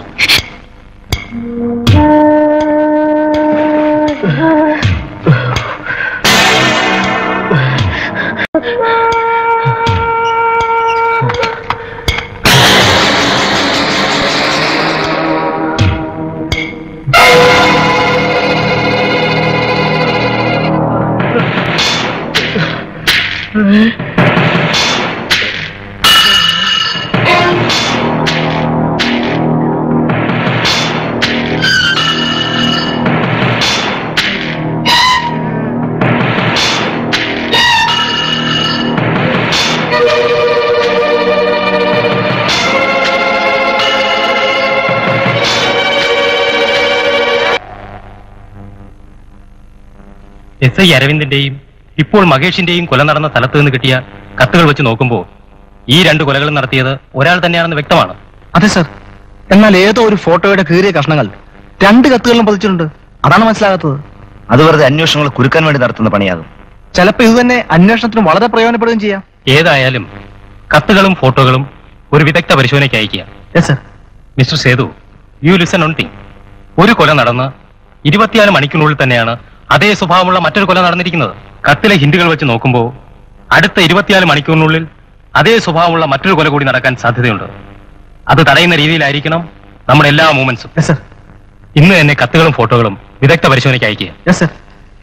എസ് ഐ അരവിന്ദിന്റെയും ഇപ്പോൾ മഹേഷിന്റെയും കൊല നടന്ന സ്ഥലത്ത് നിന്ന് കിട്ടിയ കത്തുകൾ വെച്ച് നോക്കുമ്പോൾ ഈ രണ്ട് കൊലകളും നടത്തിയത് ഒരാൾ തന്നെയാണെന്ന് വ്യക്തമാണ് അതെ സർ എന്നാൽ ഏതോ ഒരു ഫോട്ടോയുടെ കീറിയ കഷ്ണങ്ങൾ രണ്ട് കത്തുകളിലും പതിച്ചിട്ടുണ്ട് അതാണ് മനസ്സിലാകാത്തത് അത് വെറുതെ അന്വേഷണങ്ങൾ കുരുക്കാൻ വേണ്ടി നടത്തുന്ന പണിയാകും ചിലപ്പോ ഇത് തന്നെ അന്വേഷണത്തിന് വളരെ പ്രയോജനപ്പെടുകയും ചെയ്യാം ഏതായാലും കത്തുകളും ഫോട്ടോകളും ഒരു വിദഗ്ധ പരിശോധനയ്ക്ക് അയക്കുക yes sir mister Sethu you listen one thing ഒരു കൊല നടന്ന് ഇരുപത്തിനാല് മണിക്കൂറിനുള്ളിൽ തന്നെയാണ് അതേ സ്വഭാവമുള്ള മറ്റൊരു കൊല നടന്നിരിക്കുന്നത് കത്തിലെ ഹിന്ദുകൾ വെച്ച് നോക്കുമ്പോൾ അടുത്ത ഇരുപത്തിനാല് മണിക്കൂറിനുള്ളിൽ അതേ സ്വഭാവമുള്ള മറ്റൊരു കൊല കൂടി നടക്കാൻ സാധ്യതയുണ്ട് അത് തടയുന്ന രീതിയിലായിരിക്കണം നമ്മുടെ എല്ലാ മൂവ്മെന്റ്സും യെസ് സർ ഇന്ന് തന്നെ കത്തുകളും ഫോട്ടോകളും വിദഗ്ധ പരിശോധനയ്ക്ക് അയക്കുക യെസ് സർ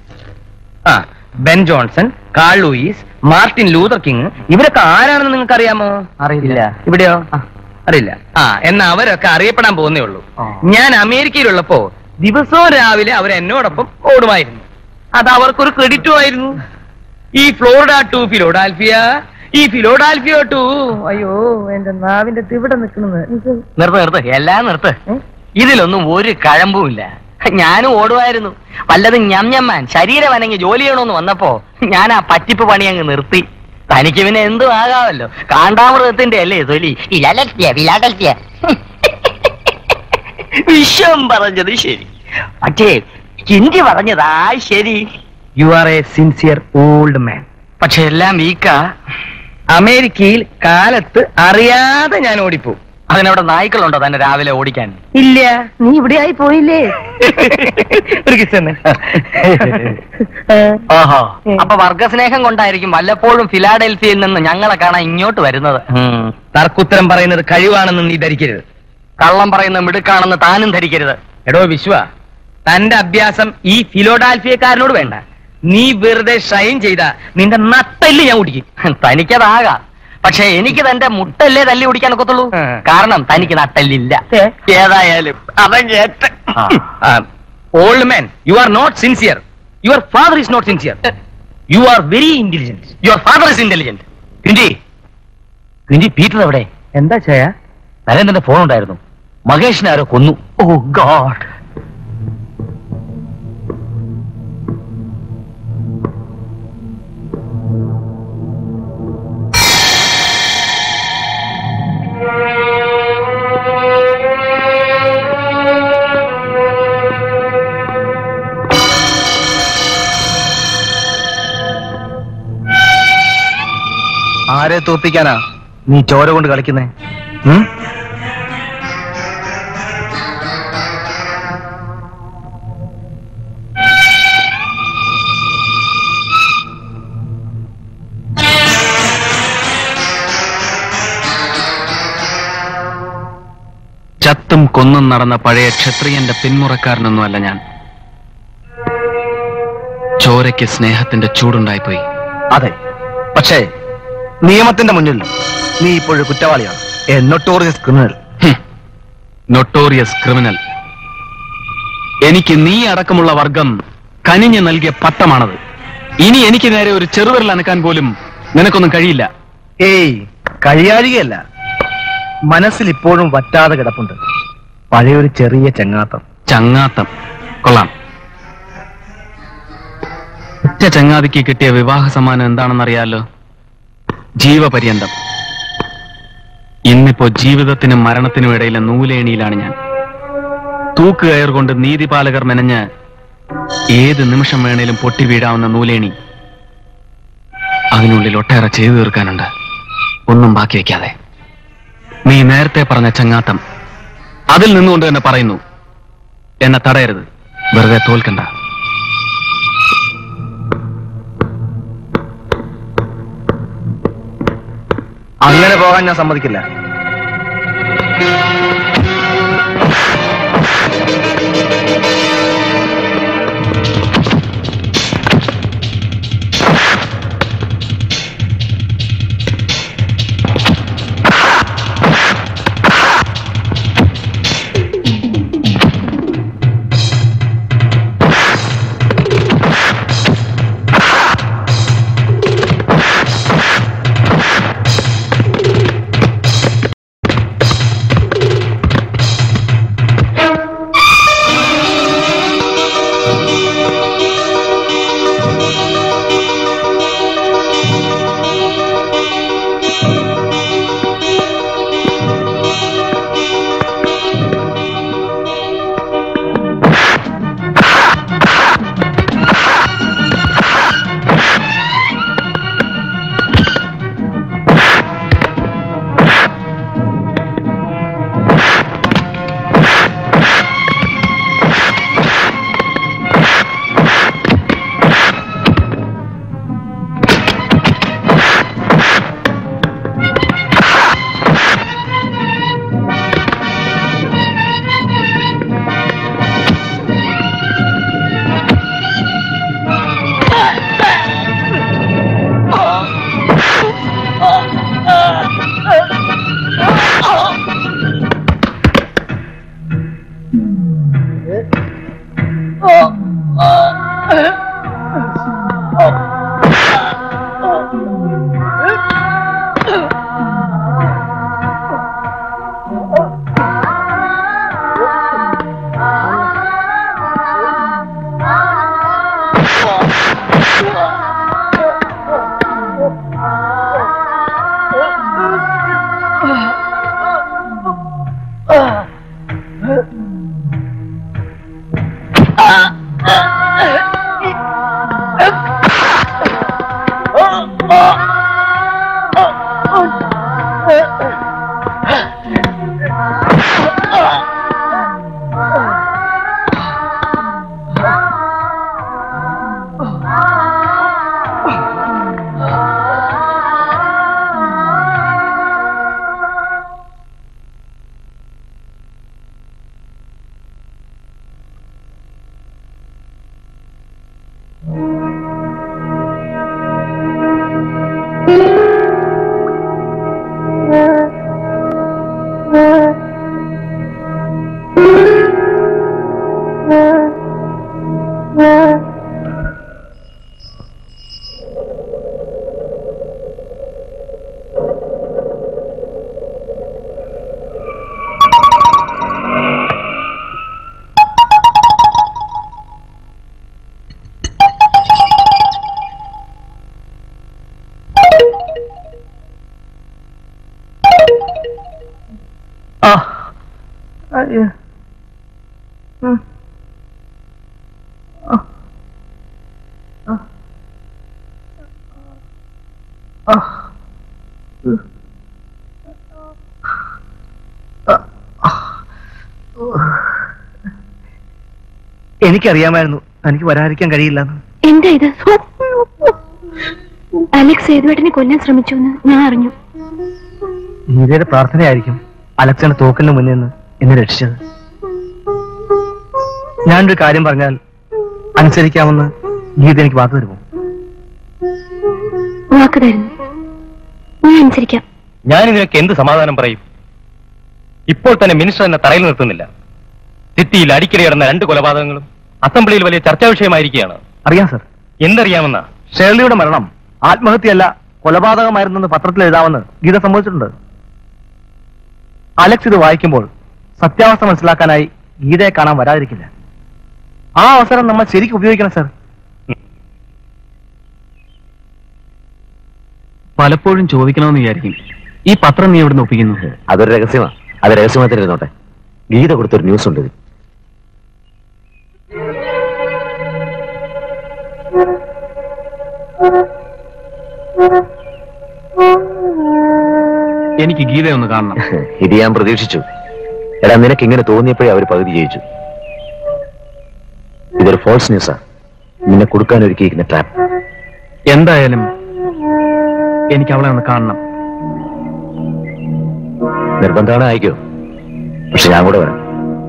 ആ Ben Johnson Carl Lewis Martin Luther King ഇവരൊക്കെ ആരാണെന്ന് നിങ്ങൾക്ക് അറിയാമോ അറിയില്ല ഇവിടെയോ അറിയില്ല ആ എന്നാ അവരൊക്കെ അറിയപ്പെടാൻ പോകുന്നേ ഉള്ളൂ ഞാൻ അമേരിക്കയിലുള്ളപ്പോ ദിവസവും രാവിലെ അവർ എന്നോടൊപ്പം ഓടുമായിരുന്നു അത് അവർക്കൊരു ക്രെഡിറ്റും ആയിരുന്നു ഈ ഫ്ലോറിഡ ടു ഫിലോഡാൽഫിയ ഈ ഫിലോഡാൽഫിയ ടു അയ്യോ എന്റെ നാവിന്റെ തിവിടെ നിൽക്കുന്നത് നിർത്ത് നിർത്ത് എല്ലാം നിർത്ത് ഇതിലൊന്നും ഒരു കഴമ്പും ഇല്ല ഞാനും ഓടുമായിരുന്നു വല്ലതും ഞം ഞമ്മാൻ ശരീരം അനങ്ങി ജോലി ചെയ്യണമെന്ന് വന്നപ്പോ ഞാൻ ആ പറ്റിപ്പ് പണി അങ്ങ് നിർത്തി തനിക്ക് പിന്നെ എന്തും ആകാമല്ലോ കാണ്ടാമൃഗത്തിന്റെ അല്ലേ തൊലി ഇലാലറ്റിയ വിലാടറ്റിയ വിശ്വം പറഞ്ഞത് ശരി പക്ഷേ ഹിന്ദി പറഞ്ഞതാ ശരി you are a sincere old man പക്ഷെ എല്ലാം വീക്കാ അമേരിക്കയിൽ കാലത്ത് അറിയാതെ ഞാൻ ഓടിപ്പോ അതിനവിടെ നായ്ക്കളുണ്ടോ തന്നെ രാവിലെ ഓടിക്കാൻ ഇല്ല നീ ഇവിടെ ആയി പോയില്ലേ ഒരു കിസ് തന്നെ ഓഹോ അപ്പൊ വർഗസ്നേഹം കൊണ്ടായിരിക്കും വല്ലപ്പോഴും ഫിലാഡൽഫിയയിൽ നിന്ന് ഞങ്ങളെ കാണാൻ ഇങ്ങോട്ട് വരുന്നത് തർക്കുത്തരം പറയുന്നത് കഴിവാണെന്ന് നീ ധരിക്കരുത് കള്ളം പറയുന്ന മിടുക്കാണെന്ന് താനും ധരിക്കരുത് എടോ വിശ്വ തന്റെ അഭ്യാസം ഈ ഫിലോഡാൽഫിയക്കാരനോട് വേണ്ട നീ വെറുതെ ഷൈൻ ചെയ്ത നിന്റെ നട്ടല് ഞാൻ കുടിക്കും തനിക്കതാകാം പക്ഷെ എനിക്ക് തന്റെ മുട്ടല്ലേ തല്ലി ഓടിക്കാൻ ഒക്കത്തുള്ളൂ കാരണം തനിക്ക് നട്ടല്ലില്ല ഏതായാലും അതങ്ങേറ്റ old man you are not sincere your father is not sincere you are very intelligent your father is intelligent കിണ്ടി കിണ്ടി പീറ്റർ എവിടെ എന്താ ചായ നരേന്ദ്രന്റെ ഫോൺ ഉണ്ടായിരുന്നു മഹേഷിനെ ആരോ കൊന്നു ഓ ഗോഡ് ആരെ തോപ്പിക്കാനാ നീ ചോര കൊണ്ട് കളിക്കുന്നേ ഉം? ചത്തും കൊന്നും നടന്ന പഴയ ക്ഷത്രിയന്റെ പിന്മുറക്കാരനൊന്നുമല്ല ഞാൻ ചോരയ്ക്ക് സ്നേഹത്തിന്റെ ചൂടുണ്ടായിപ്പോയി അതെ പക്ഷേ നിയമത്തിന്റെ മുന്നിൽ നീ ഇപ്പോഴും കുറ്റവാളിയാണ് a notorious criminal notorious criminal എനിക്ക് നീ അടക്കമുള്ള വർഗം കനിഞ്ഞു നൽകിയ പട്ടമാണത് ഇനി എനിക്ക് നേരെ ഒരു ചെറുവിരൽ അനക്കാൻ പോലും നിനക്കൊന്നും കഴിയില്ല ഏയ് കഴിയാഴികയല്ല മനസ്സിൽ ഇപ്പോഴും വറ്റാതെ കിടപ്പുണ്ട് പഴയൊരു ചെറിയ ചങ്ങാത്തം ചങ്ങാത്തം കൊള്ളാം ഒറ്റ ചങ്ങാതിക്ക് കിട്ടിയ വിവാഹ സമ്മാനം എന്താണെന്നറിയാലോ ജീവപര്യന്തം ഇന്നിപ്പോ ജീവിതത്തിനും മരണത്തിനും ഇടയിലെ നൂലേണിയിലാണ് ഞാൻ തൂക്കുകയർ കൊണ്ട് നീതിപാലകർ മെനഞ്ഞ് ഏത് നിമിഷം വേണേലും പൊട്ടി വീഴാവുന്ന നൂലേണി അതിനുള്ളിൽ ഒട്ടേറെ ചെയ്തു തീർക്കാനുണ്ട് ഒന്നും ബാക്കി വെക്കാതെ നീ നേരത്തെ പറഞ്ഞ ചങ്ങാത്തം അതിൽ നിന്നുകൊണ്ട് തന്നെ പറയുന്നു എന്നെ തടയരുത് വെറുതെ തോൽക്കണ്ട അങ്ങനെ പോകാൻ ഞാൻ സമ്മതിക്കില്ല ആ അയ്യോ ഉം. ആ. ആ. ആ. ഉം. എനിക്കറിയാമായിരുന്നു തനിക്ക് വരാതിരിക്കാൻ കഴിയില്ലെന്ന് എന്താ ഇത് അലക്സ് സേതുവേട്ടനെ കൊല്ലാൻ ശ്രമിച്ചു എന്ന് ഞാൻ അറിഞ്ഞു ഗീതയുടെ പ്രാർത്ഥനയായിരിക്കും അലക്സാണ്ടർ തോക്കലിന് മുന്നിൽ നിന്ന് എന്നെ രക്ഷിച്ചത് ഞാനൊരു കാര്യം പറഞ്ഞാൽ അനുസരിക്കാമെന്ന് ഗീത എനിക്ക് വാക്ക് തരുമോ വാക്ക് തരുന്നു ഞാൻ അനുസരിക്കാം ഞാൻ നിനക്ക് എന്ത് സമാധാനം പറയും ഇപ്പോൾ തന്നെ മിനിസ്റ്റർ എന്നെ തറയിൽ നിർത്തുന്നില്ല സിറ്റിയിൽ അടിക്കടി കിടന്ന രണ്ട് കൊലപാതകങ്ങളും അസംബ്ലിയിൽ വലിയ ചർച്ചാ വിഷയമായിരിക്കുകയാണ് അറിയാം സർ എന്തറിയാമെന്ന ഷേർലിയുടെ മരണം ആത്മഹത്യയല്ല കൊലപാതകമായിരുന്നെന്ന് പത്രത്തിൽ എഴുതാമെന്ന് ഗീത സമ്മതിച്ചിട്ടുണ്ട് അലക്സ് ഇത് വായിക്കുമ്പോൾ സത്യാവസ്ഥ മനസ്സിലാക്കാനായി ഗീതയെ കാണാൻ വരാതിരിക്കില്ല ആ അവസരം നമ്മൾ ശരിക്കും ഉപയോഗിക്കണം സർ പലപ്പോഴും ചോദിക്കണമെന്ന് വിചാരിക്കും ഈ പത്രം നീ എവിടെ ഒപ്പിക്കുന്നു അതൊരു രഹസ്യമാണ് അത് രഹസ്യമായി തന്നെ ഇരുന്നോട്ടെ ഗീത കൊടുത്തൊരു ന്യൂസ് ഉണ്ട് ഇതിൽ. എനിക്ക് ഗീതയെ ഒന്ന് കാണണം ഇത് ഞാൻ പ്രതീക്ഷിച്ചു എടാ നിനക്ക് ഇങ്ങനെ തോന്നിയപ്പോഴേ അവർ പകുതി ജയിച്ചു ഇതൊരു ഫോൾസ് ന്യൂസാ നിന്നെ കൊടുക്കാൻ ഒരുക്കിയിരിക്കുന്ന ട്രാപ്പ് എന്തായാലും എനിക്ക് അവളെ ഒന്ന് കാണണം നിർബന്ധമാണ് അയക്കോ പക്ഷെ ഞാൻ കൂടെ വരാം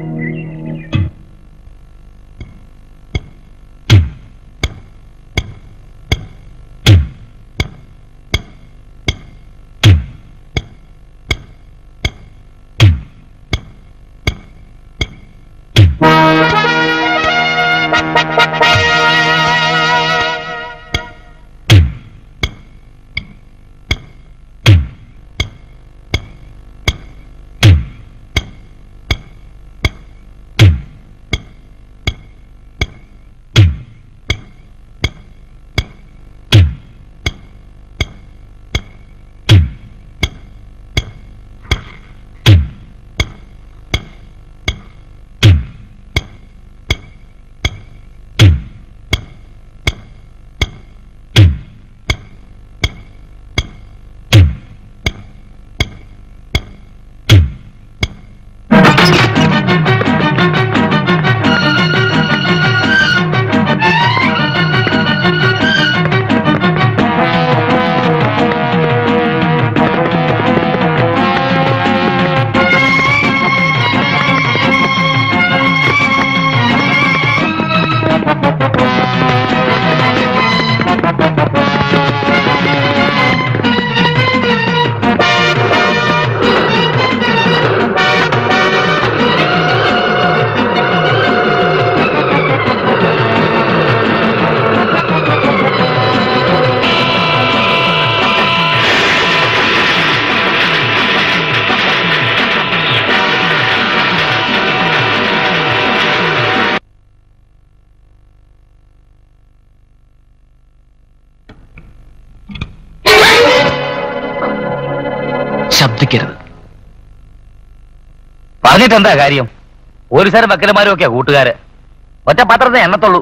ശബ്ദിക്കരുത് പറഞ്ഞിട്ട് എന്താ കാര്യം പോലീസുകാരും വക്കീലന്മാരും ഒക്കെയാ കൂട്ടുകാര് ഒറ്റ പത്രത്തെ എണ്ണത്തുള്ളൂ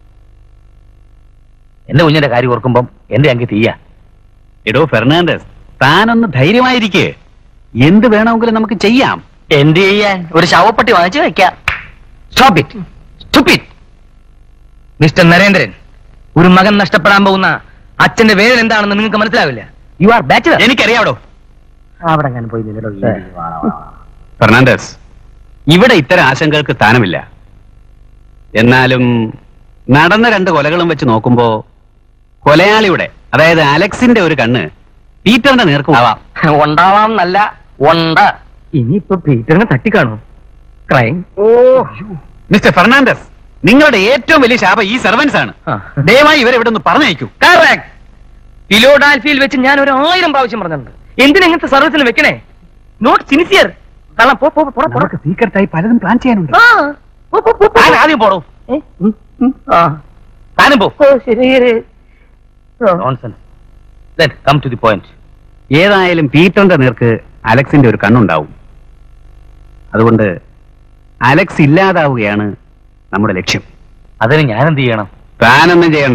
എന്റെ കുഞ്ഞിന്റെ കാര്യം ഓർക്കുമ്പം എന്റെ ഞങ്ങൾക്ക് തീയ എടോ ഫെർണാണ്ടസ് താനൊന്ന് ധൈര്യമായിരിക്കേ എന്ത് വേണമെങ്കിലും നമുക്ക് ചെയ്യാം എന്ത് ചെയ്യാൻ ഒരു ശവപ്പെട്ടി വാങ്ങിച്ചു വെക്കാം stop it stupid mister Narendran ഒരു മകൻ നഷ്ടപ്പെടാൻ പോകുന്ന അച്ഛന്റെ വേദന എന്താണെന്ന് നിങ്ങൾക്ക് മനസ്സിലാവില്ല യു ആർ ബാച്ചലർ എനിക്കറിയാവടോ അവിടെ ഞാൻ പോയി നിന്നടോ ഫെർണാണ്ടസ് ഇവിടെ ഇത്തരം ആശങ്കകൾക്ക് സ്ഥാനമില്ല എന്നാലും നടന്ന രണ്ട് കൊലകളും വെച്ച് നോക്കുമ്പോ കൊലയാളിയുടെ അതായത് അലക്സിന്റെ ഒരു കണ്ണ് പീറ്ററിന്റെ നേർക്കും ആവാം ഉണ്ടാവാം നല്ല ഉണ്ട് ഇനിയിപ്പോ പീറ്ററിനെ തട്ടിക്കാണോ ക്രൈം ഓ മിസ്റ്റർ ഫെർണാണ്ടസ് നിങ്ങളുടെ ഏറ്റവും വലിയ ശാപം ഈ സെർവൻസ് ആണ് ദയവായി ഇവരെ ഇവിടെ ഒന്ന് പറഞ്ഞയക്കൂ ഫിലോഡാൽഫിയിൽ വെച്ച് ഞാൻ ഒരു ആയിരം പ്രാവശ്യം പറഞ്ഞിട്ടുണ്ട് എന്തിനാ ഇങ്ങനത്തെ സർവീസിന് വെക്കണേ നോട്ട് സിൻസിയർ കള്ളം പോ പോ പോടാ, പോടാ. സീക്രട്ടായി പലതും പ്ലാൻ ചെയ്യാനുണ്ട് ആ, പോ, പോ, പോ, പോ. താൻ ആദ്യം പോടോ ആ. താനും പോ Nonsense. Then come to the point. ഏതായാലും പീറ്ററിന്റെ നേർക്ക് അലക്സിന്റെ ഒരു കണ്ണുണ്ടാവും അതുകൊണ്ട് അലക്സ് ഇല്ലാതാവുകയാണ് നമ്മുടെ ലക്ഷ്യം അതിന് ഞാൻ എന്ത് ചെയ്യണം താനൊന്നും ചെയ്യണ്ട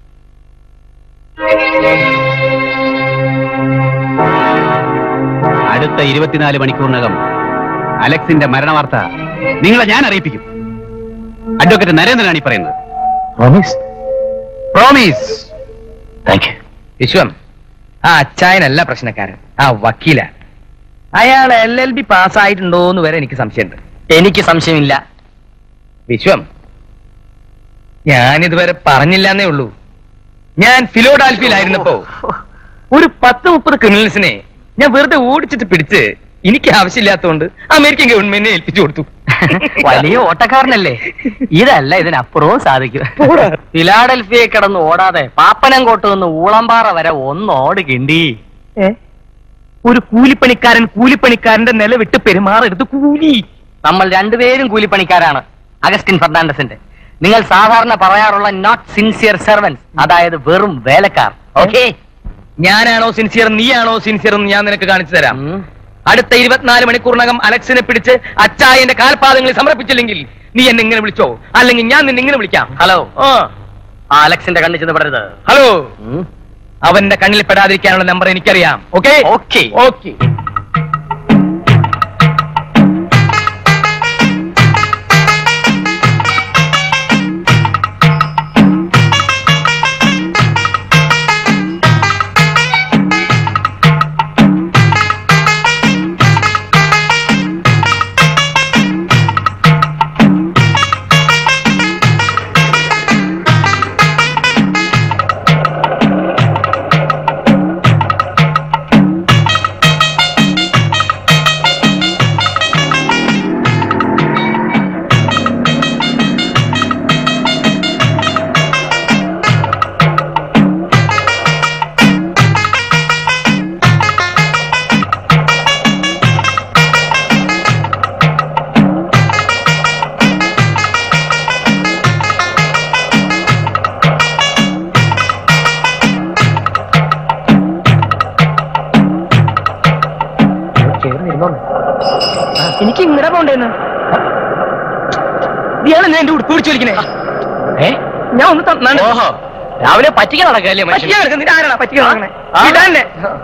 അടുത്ത ഇരുപത്തിനാല് മണിക്കൂറിനകം അലക്സിന്റെ മരണവാർത്ത നിങ്ങളെ ഞാൻ അറിയിപ്പിക്കും അഡ്വക്കേറ്റ് നരേന്ദ്രനാണ് ഈ പറയുന്നത് promise promise thank you Vishwam ആ അച്ചായനല്ല പ്രശ്നക്കാരൻ ആ വക്കീല അയാൾ എൽ എൽ ബി പാസ്സായിട്ടുണ്ടോ എന്ന് വരെ എനിക്ക് സംശയമുണ്ട് എനിക്ക് സംശയമില്ല വിശ്വം ഞാനിതുവരെ പറഞ്ഞില്ലെന്നേ ഉള്ളൂ ഞാൻ ഫിലോഡാൽഫിയിലായിരുന്നപ്പോ ഒരു പത്ത് മുപ്പത് ക്രിമിനൽസിനെ ഞാൻ വെറുതെ ഓടിച്ചിട്ട് പിടിച്ച് എനിക്ക് ആവശ്യമില്ലാത്തതുകൊണ്ട് അമേരിക്കൻ ഗവൺമെന്റിനെ ഏൽപ്പിച്ചു കൊടുത്തു വലിയ ഓട്ടക്കാരനല്ലേ ഇതല്ല ഇതിനപ്പുറവും സാധിക്കും ഫിലാഡൽഫിയെ കിടന്ന് ഓടാതെ പാപ്പനംകോട്ട് നിന്ന് ഊളമ്പാറ വരെ ഒന്നോട് കിണ്ടി ഒരു കൂലിപ്പണിക്കാരൻ കൂലിപ്പണിക്കാരന്റെ നില വിട്ട് പെരുമാറരുത് കൂലി നമ്മൾ രണ്ടുപേരും കൂലിപ്പണിക്കാരാണ് അഗസ്റ്റിൻ ഫെർണാണ്ടസിന്റെ നിങ്ങൾ സാധാരണ പറയാറുള്ള നോട്ട് സിൻസിയർ സെർവൻസ് അതായത് വെറും വേലക്കാർ ഓക്കെ ഞാനാണോ സിൻസിയർ നീയാണോ സിൻസിയർ എന്ന് ഞാൻ നിനക്ക് കാണിച്ചു തരാം അടുത്ത ഇരുപത്തിനാല് മണിക്കൂറിനകം അലക്സിനെ പിടിച്ച് അച്ചായന്റെ കാൽപാദങ്ങളിൽ സമർപ്പിച്ചില്ലെങ്കിൽ നീ എന്നെ ഇങ്ങനെ വിളിച്ചോ അല്ലെങ്കിൽ ഞാൻ നിന്നെ ഇങ്ങനെ വിളിക്കാം ഹലോ ആ ആ അലക്സിന്റെ കണ്ണിൽ ചെന്ന് പെടരുത് ഹലോ അവന്റെ കണ്ണിൽ പെടാതിരിക്കാനുള്ള നമ്പർ എനിക്കറിയാം ഓക്കെ ഓക്കെ ഓക്കെ എനിക്ക് ഇങ്ങനെ പോണ്ടേന്ന് ഇയാൾ എന്നെ എന്റെ ഉടുപ്പ് പിടിച്ചു വലിക്കണേ ഏ ഞാൻ ഒന്ന് തന്നാണ് ഓഹോ രാവിലെ പറ്റിക്കാൻ നടക്കല്ലേ പറ്റിക്കാൻ നടക്കുന്നത് ഇത് ആരാടാ പറ്റിക്കാൻ നടക്കണേ ആ? ഇതാന്നെ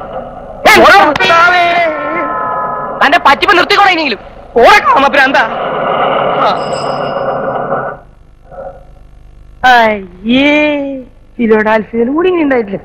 തന്റെ പറ്റിപ്പ് നിർത്തിക്കോണെങ്കിലും ഓടക്കാം ഭ്രാന്ത അയ്യേ ഫിലോഡാൽഫിയയിൽ കൂടി ഇങ്ങനെ ഉണ്ടായിട്ടില്ല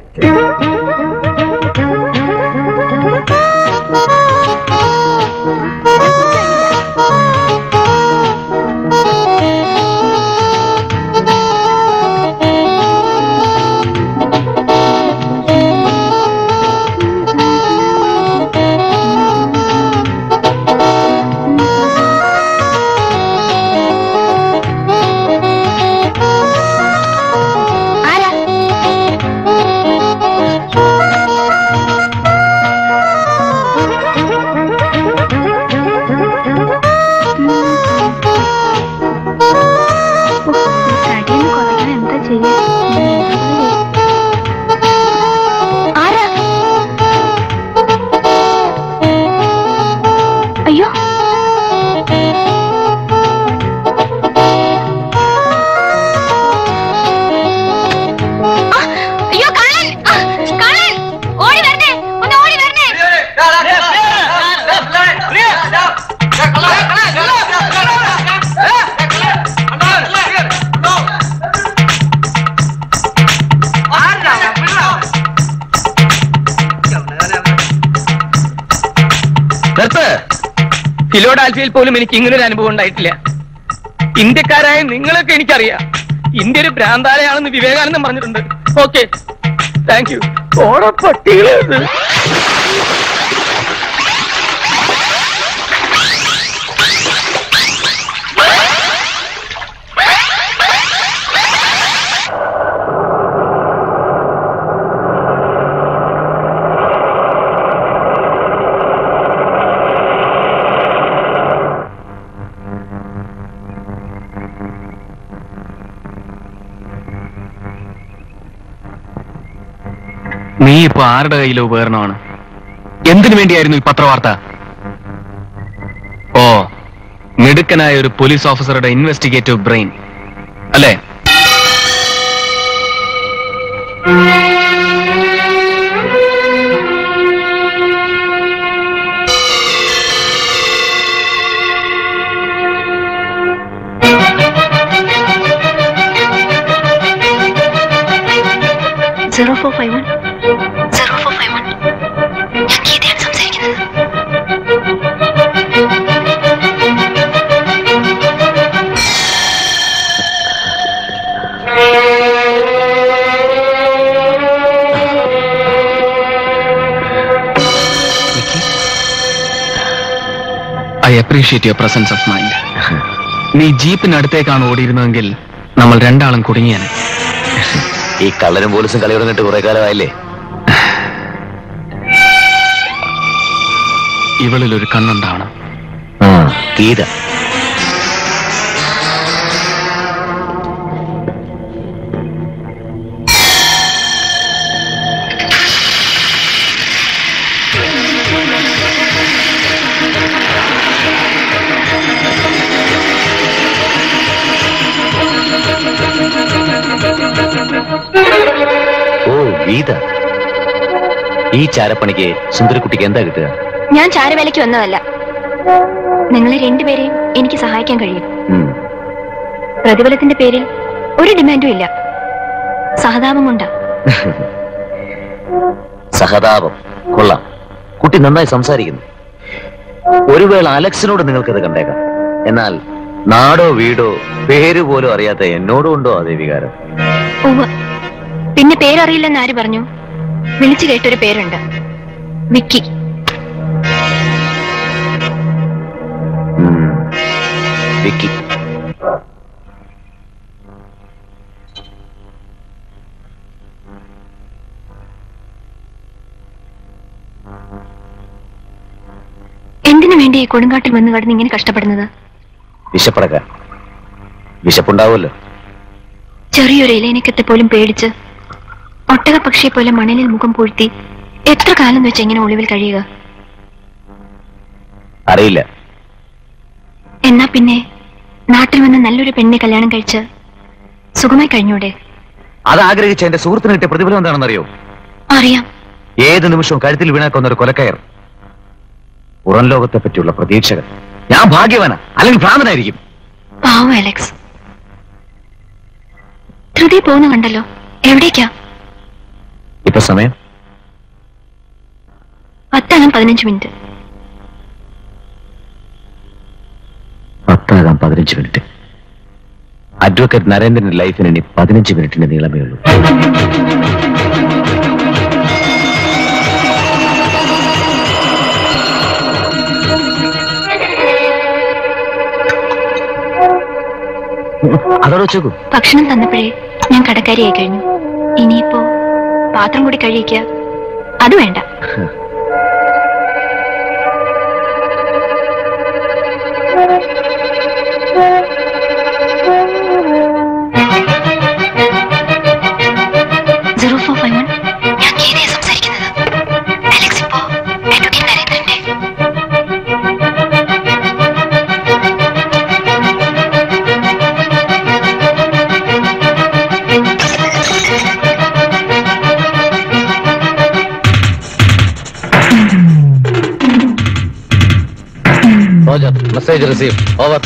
ആരാ കടിയൊന്ന് കുറയ്ക്കാൻ എന്താ ചെയ്യാ ആരാ അയ്യോ ആ, അയ്യോ കള്ളൻ ആ, കള്ളൻ ഓടി വരണേ ഒന്ന് ഓടി വരണേ നിർത്ത് ഫിലോഡാൽഫിയയിൽ പോലും എനിക്ക് ഇങ്ങനെ ഒരു അനുഭവം ഉണ്ടായിട്ടില്ല ഇന്ത്യക്കാരായ നിങ്ങളൊക്കെ എനിക്കറിയാം ഇന്ത്യ ഒരു ഭ്രാന്താലയാണെന്ന് വിവേകാനന്ദൻ പറഞ്ഞിട്ടുണ്ട് ഓക്കെ താങ്ക് യു ഓരോ പട്ടികളെ നീ ഇപ്പൊ ആരുടെ കയ്യിലെ ഉപകരണമാണ് എന്തിനു വേണ്ടിയായിരുന്നു ഈ പത്രവാർത്ത ഓ മിടുക്കനായ ഒരു പോലീസ് ഓഫീസറുടെ ഇൻവെസ്റ്റിഗേറ്റീവ് ബ്രെയിൻ അല്ലേ four five one zero four five one ഞാൻ ഗീതയാണ് സംസാരിക്കുന്നത് I appreciate your presence of mind നീ ജീപ്പിനടുത്തേക്കാണ് ഓടിയിരുന്നതെങ്കിൽ നമ്മൾ രണ്ടാളും കുടുങ്ങിയാണ് ഈ കള്ളനും പോലീസും കളി തുടങ്ങിയിട്ട് കുറെ കാലമായില്ലേ ഇവളിൽ ഒരു കണ്ണുണ്ടാവണം ആ ഗീത ഓ ഗീത ഈ ചാരപ്പണിക്ക് സുന്ദരക്കുട്ടിക്ക് എന്താ കിട്ടുക ഞാൻ ചാരവേലയ്ക്ക് വന്നതല്ല നിങ്ങളെ രണ്ടുപേരെയും എനിക്ക് സഹായിക്കാൻ കഴിയും ഉം. പ്രതിഫലത്തിന്റെ പേരിൽ ഒരു ഡിമാൻഡും ഇല്ല സഹതാപം കൊണ്ടാ സഹതാപം കൊള്ളാം കുട്ടി നന്നായി സംസാരിക്കുന്നു ഒരു വേള അലക്സിനോട് നിങ്ങൾക്കത് കണ്ടേക്കാം എന്നാൽ നാടോ വീടോ പേര് പോലും അറിയാത്ത എന്നോടും ഉണ്ടോ അതേ വികാരം ഉവ്വ് പിന്നെ പേരറിയില്ലെന്ന് ആര് പറഞ്ഞു വിളിച്ചു കേട്ടൊരു പേരുണ്ട് വിക്കി ഉം. വിക്കി എന്തിനു വേണ്ടി ഈ കൊടുങ്കാട്ടിൽ വന്ന് കടന്ന് ഇങ്ങനെ കഷ്ടപ്പെടുന്നത് വിശപ്പടക്കാൻ വിശപ്പുണ്ടാവുമല്ലോ ചെറിയൊരു ഇലയിനക്കത്തെ പോലും പേടിച്ച് ഒട്ടക പക്ഷിയെ പോലെ മണലിൽ മുഖം പൂഴ്ത്തി എത്ര കാലം വെച്ച് എങ്ങനെ ഒളിവിൽ കഴിയുക അറിയില്ല എന്നാ പിന്നെ നാട്ടിൽ വന്ന് നല്ലൊരു പെണ്ണിനെ കല്യാണം കഴിച്ച് സുഖമായി കഴിഞ്ഞൂടെ അത് ആഗ്രഹിച്ച എന്റെ സുഹൃത്തിന് കിട്ടിയ പ്രതിഫലം എന്താണെന്നറിയോ അറിയാം ഏത് നിമിഷവും കഴുത്തിൽ വീണാക്കുന്ന ഒരു കൊലക്കയർ പുറം ലോകത്തെ പറ്റിയുള്ള പ്രതീക്ഷകൾ ഞാൻ ഭാഗ്യവാന അല്ലെങ്കിൽ ഭ്രാന്തനായിരിക്കും പാവം അലക്സ് ധൃതി പോകുന്ന കണ്ടല്ലോ എവിടേക്കാ ഇപ്പൊ സമയം പത്താകാൻ പതിനഞ്ച് മിനിറ്റ് പത്താകാം പതിനഞ്ച് മിനിറ്റ് അഡ്വക്കേറ്റ് നരേന്ദ്രന്റെ ലൈഫിന് ഇനി പതിനഞ്ച് മിനിറ്റിന്റെ നീളമേ ഉള്ളൂ അതോടെ വെച്ചേക്കൂ ഭക്ഷണം തന്നപ്പോഴേ ഞാൻ കടക്കാരിയായി കഴിഞ്ഞു ഇനിയിപ്പോ പാത്രം കൂടി കഴിയിക്കുക അത് വേണ്ട സീറോ ഫോർ ഫൈവ് വൺ ഞാൻ ഗീതയെ സംസാരിക്കുന്നത് അലക്സ് ഇപ്പോ അഡ്വക്കേറ്റ് നരേന്ദ്രന്റെ റോജർ മെസ്സേജ് റിസീവ് ഓവർ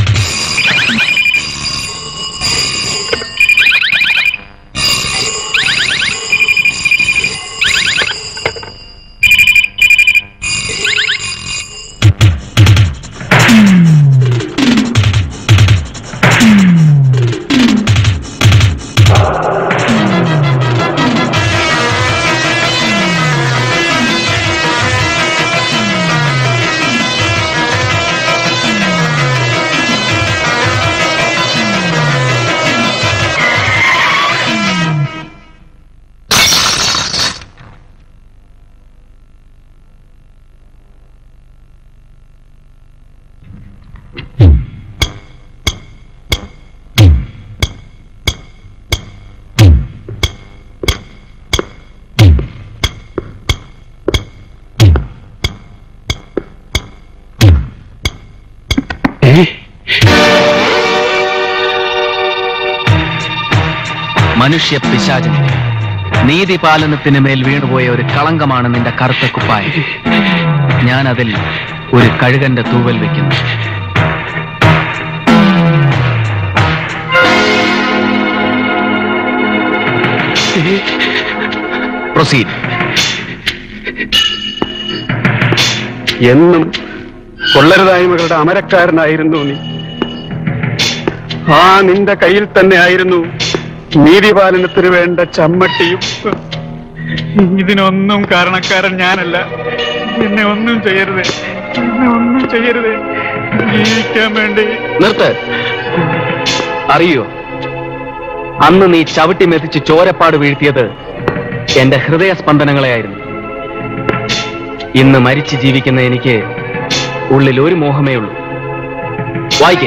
മനുഷ്യ പിശാചൻ നീതി പാലനത്തിന് മേൽ വീണുപോയ ഒരു കളങ്കമാണ് നിന്റെ കറുത്ത കുപ്പായം ഞാൻ അതിൽ ഒരു കഴുകന്റെ തൂവൽ വെക്കുന്നു പ്രൊസീഡ് എന്നും കൊള്ളരുതായ്മകളുടെ അമരക്കാരനായിരുന്നു നീ ആ നിന്റെ കയ്യിൽ തന്നെ ആയിരുന്നു നീതിപാലനത്തിന് വേണ്ട ചമ്മട്ടിയും ഇതിനൊന്നും കാരണക്കാരൻ ഞാനല്ല എന്നെ ഒന്നും ചെയ്യരുത് എന്നെ ഒന്നും ചെയ്യരുത് ജീവിക്കാൻ വേണ്ടി നിർത്ത് അറിയോ അന്ന് നീ ചവിട്ടി മെതിച്ച് ചോരപ്പാട് വീഴ്ത്തിയത് എന്റെ ഹൃദയസ്പന്ദനങ്ങളെയായിരുന്നു ഇന്ന് മരിച്ച് ജീവിക്കുന്ന എനിക്ക് ഉള്ളിൽ ഒരു മോഹമേ ഉള്ളൂ വായിക്കേ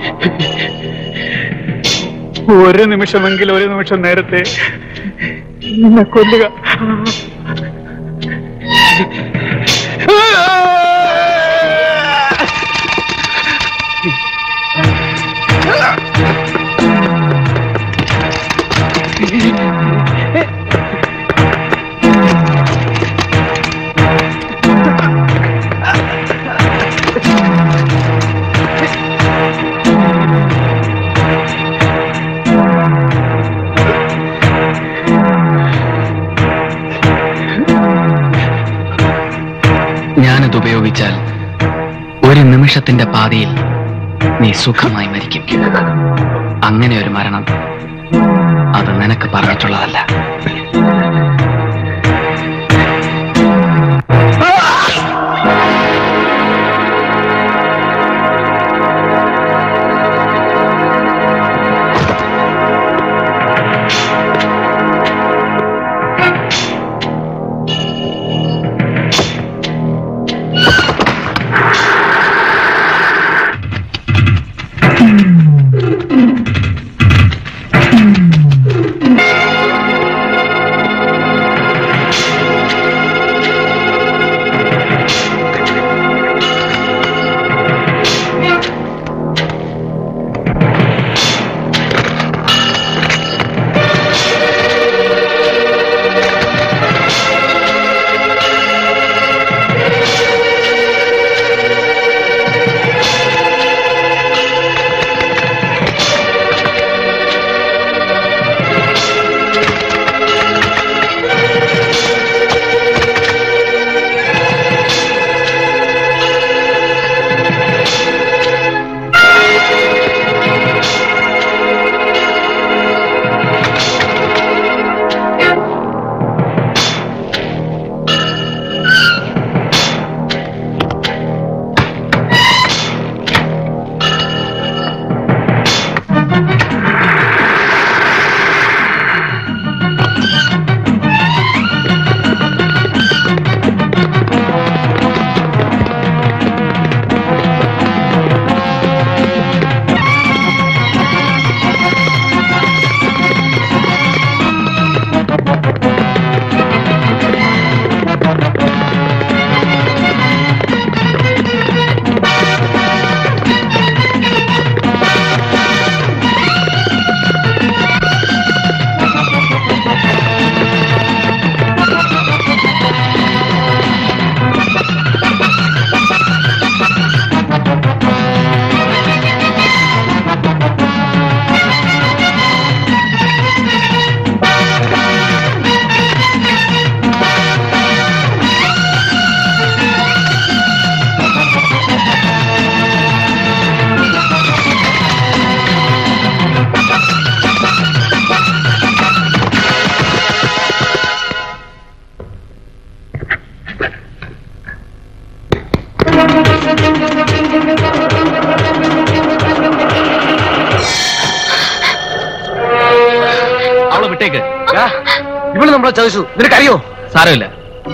ഒരു നിമിഷമെങ്കിൽ ഒരു നിമിഷം നേരത്തെ നിന്നെ കൊല്ലുക ഞാനത് ഉപയോഗിച്ചാൽ ഒരു നിമിഷത്തിന്റെ പാതിയിൽ നീ സുഖമായി മരിക്കും അങ്ങനെ ഒരു മരണം അത് നിനക്ക് പറഞ്ഞിട്ടുള്ളതല്ല അവളെ വിട്ടേക്ക് ഇവള് നമ്മളെ ചതിച്ചു നിനക്കറിയോ സാരമില്ല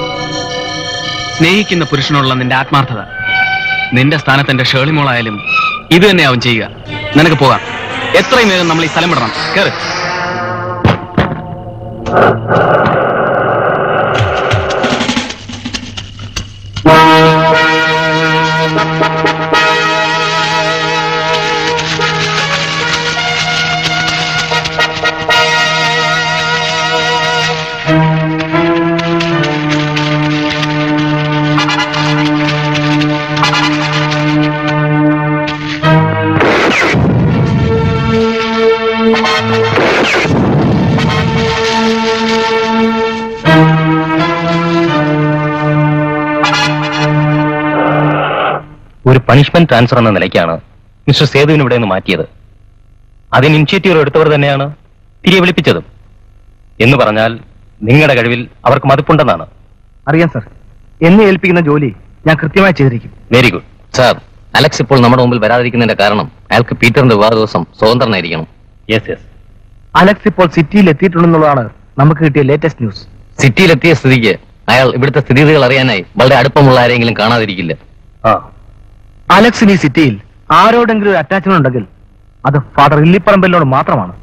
സ്നേഹിക്കുന്ന പുരുഷനോടുള്ള നിന്റെ ആത്മാർത്ഥത നിന്റെ സ്ഥാനത്ത് എന്റെ ഷേളിമോളായാലും ഇത് തന്നെ അവൻ ചെയ്യുക നിനക്ക് പോകാം എത്രയും വേഗം നമ്മൾ ഈ സ്ഥലം വിടണം കേറ് Thank you. ഒരു പണിഷ്മെന്റ് ട്രാൻസ്ഫർ എന്ന നിലയ്ക്കാണ് മിസ്റ്റർ സേതുവിന് ഇവിടെ നിന്ന് മാറ്റിയത് അതിന് ഇനിഷ്യേറ്റീവ് എടുത്തവർ തന്നെയാണ് തിരികെ വിളിപ്പിച്ചതും എന്ന് പറഞ്ഞാൽ നിങ്ങളുടെ കഴിവിൽ അവർക്ക് മതിപ്പുണ്ടെന്നാണ് അറിയാം സർ എന്നെ ഏൽപ്പിക്കുന്ന ജോലി ഞാൻ കൃത്യമായി ചെയ്തിരിക്കും വെരി ഗുഡ് സാർ അലക്സ് ഇപ്പോൾ നമ്മുടെ മുമ്പിൽ വരാതിരിക്കുന്നതിന്റെ കാരണം അയാൾക്ക് പീറ്ററിന്റെ വിവാഹ ദിവസം സ്വതന്ത്രനായിരിക്കണം യെസ് യെസ് അലക്സ് ഇപ്പോൾ സിറ്റിയിൽ എത്തിയിട്ടുണ്ടെന്നുള്ളതാണ് നമുക്ക് കിട്ടിയ ലേറ്റസ്റ്റ് ന്യൂസ് സിറ്റിയിലെത്തിയ സ്ഥിതിക്ക് അയാൾ ഇവിടുത്തെ സ്ഥിതിഗതികൾ അറിയാനായി വളരെ അടുപ്പമുള്ള ആരെങ്കിലും കാണാതിരിക്കില്ല അലക്സിന് ഈ സിറ്റിയിൽ ആരോടെങ്കിലും ഒരു അറ്റാച്ച്മെന്റ് ഉണ്ടെങ്കിൽ അത് ഫാദർ ഇല്ലിപ്പറമ്പലിനോട് മാത്രമാണ്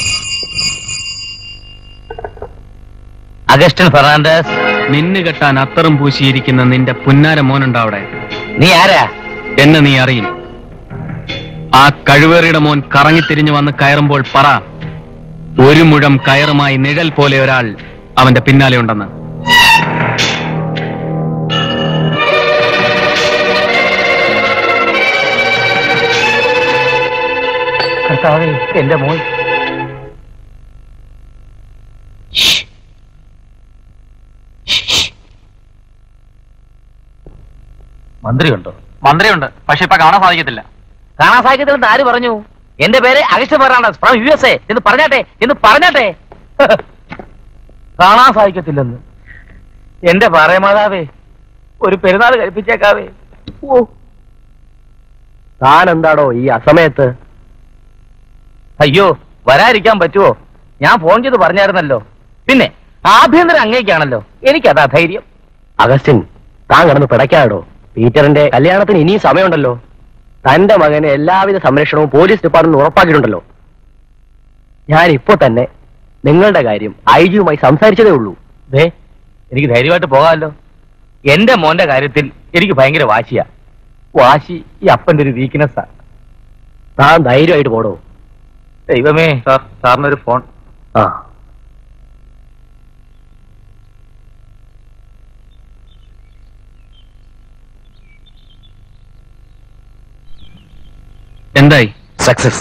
അഗസ്റ്റൻ ഫെർണാണ്ടസ് നിന്നു കെട്ടാൻ അത്തറും പൂശിയിരിക്കുന്ന നിന്റെ പുന്നാര മോനുണ്ട് അവിടെ നീ ആരാ എന്നെ നീ അറിയും ആ കഴിവേറിയുടെ മോൻ കറങ്ങിത്തിരിഞ്ഞു വന്ന് കയറുമ്പോൾ പറ ഒരു മുഴം കയറുമായി നിഴൽ പോലെ ഒരാൾ അവന്റെ പിന്നാലെ ഉണ്ടെന്ന് കർത്താവേ എന്റെ മോൻ മന്ത്രിയുണ്ടോ മന്ത്രിയുണ്ട് പക്ഷെ ഇപ്പൊ കാണാൻ സാധിക്കത്തില്ല കാണാൻ സാധിക്കത്തില്ലെന്ന് ആര് പറഞ്ഞു എന്റെ പേര് Augustine Fernandez from U S A എന്ന് പറഞ്ഞാട്ടെ എന്ന് പറഞ്ഞാട്ടെ കാണാൻ സാധിക്കത്തില്ലെന്ന് എന്റെ പറയമാതാവേ ഒരു പെരുന്നാൾ കഴിപ്പിച്ചേക്കാവേ ഓ താൻ എന്താടോ ഈ അസമയത്ത് അയ്യോ വരാതിരിക്കാൻ പറ്റുമോ ഞാൻ ഫോൺ ചെയ്ത് പറഞ്ഞായിരുന്നല്ലോ പിന്നെ ആഭ്യന്തര അങ്ങേക്കാണല്ലോ എനിക്കതാ ധൈര്യം അഗസ്റ്റിൻ താൻ കിടന്ന് പിടയ്ക്കാടോ പീറ്ററിന്റെ കല്യാണത്തിന് ഇനിയും സമയമുണ്ടല്ലോ തന്റെ മകന് എല്ലാവിധ സംരക്ഷണവും പോലീസ് ഡിപ്പാർട്ട്മെന്റ് ഉറപ്പാക്കിയിട്ടുണ്ടല്ലോ ഞാൻ ഇപ്പോ തന്നെ നിങ്ങളുടെ കാര്യം ഐ ജിയുമായി സംസാരിച്ചതേ ഉള്ളൂ ദേ എനിക്ക് ധൈര്യമായിട്ട് പോകാമല്ലോ എന്റെ മോന്റെ കാര്യത്തിൽ എനിക്ക് ഭയങ്കര വാശിയാ വാശി ഈ അപ്പന്റെ ഒരു വീക്ക്നെസ്സാ താൻ ധൈര്യമായിട്ട് പോടോ ദൈവമേ സാർ സാറിനൊരു ഫോൺ ആ എന്തായി സക്സസ്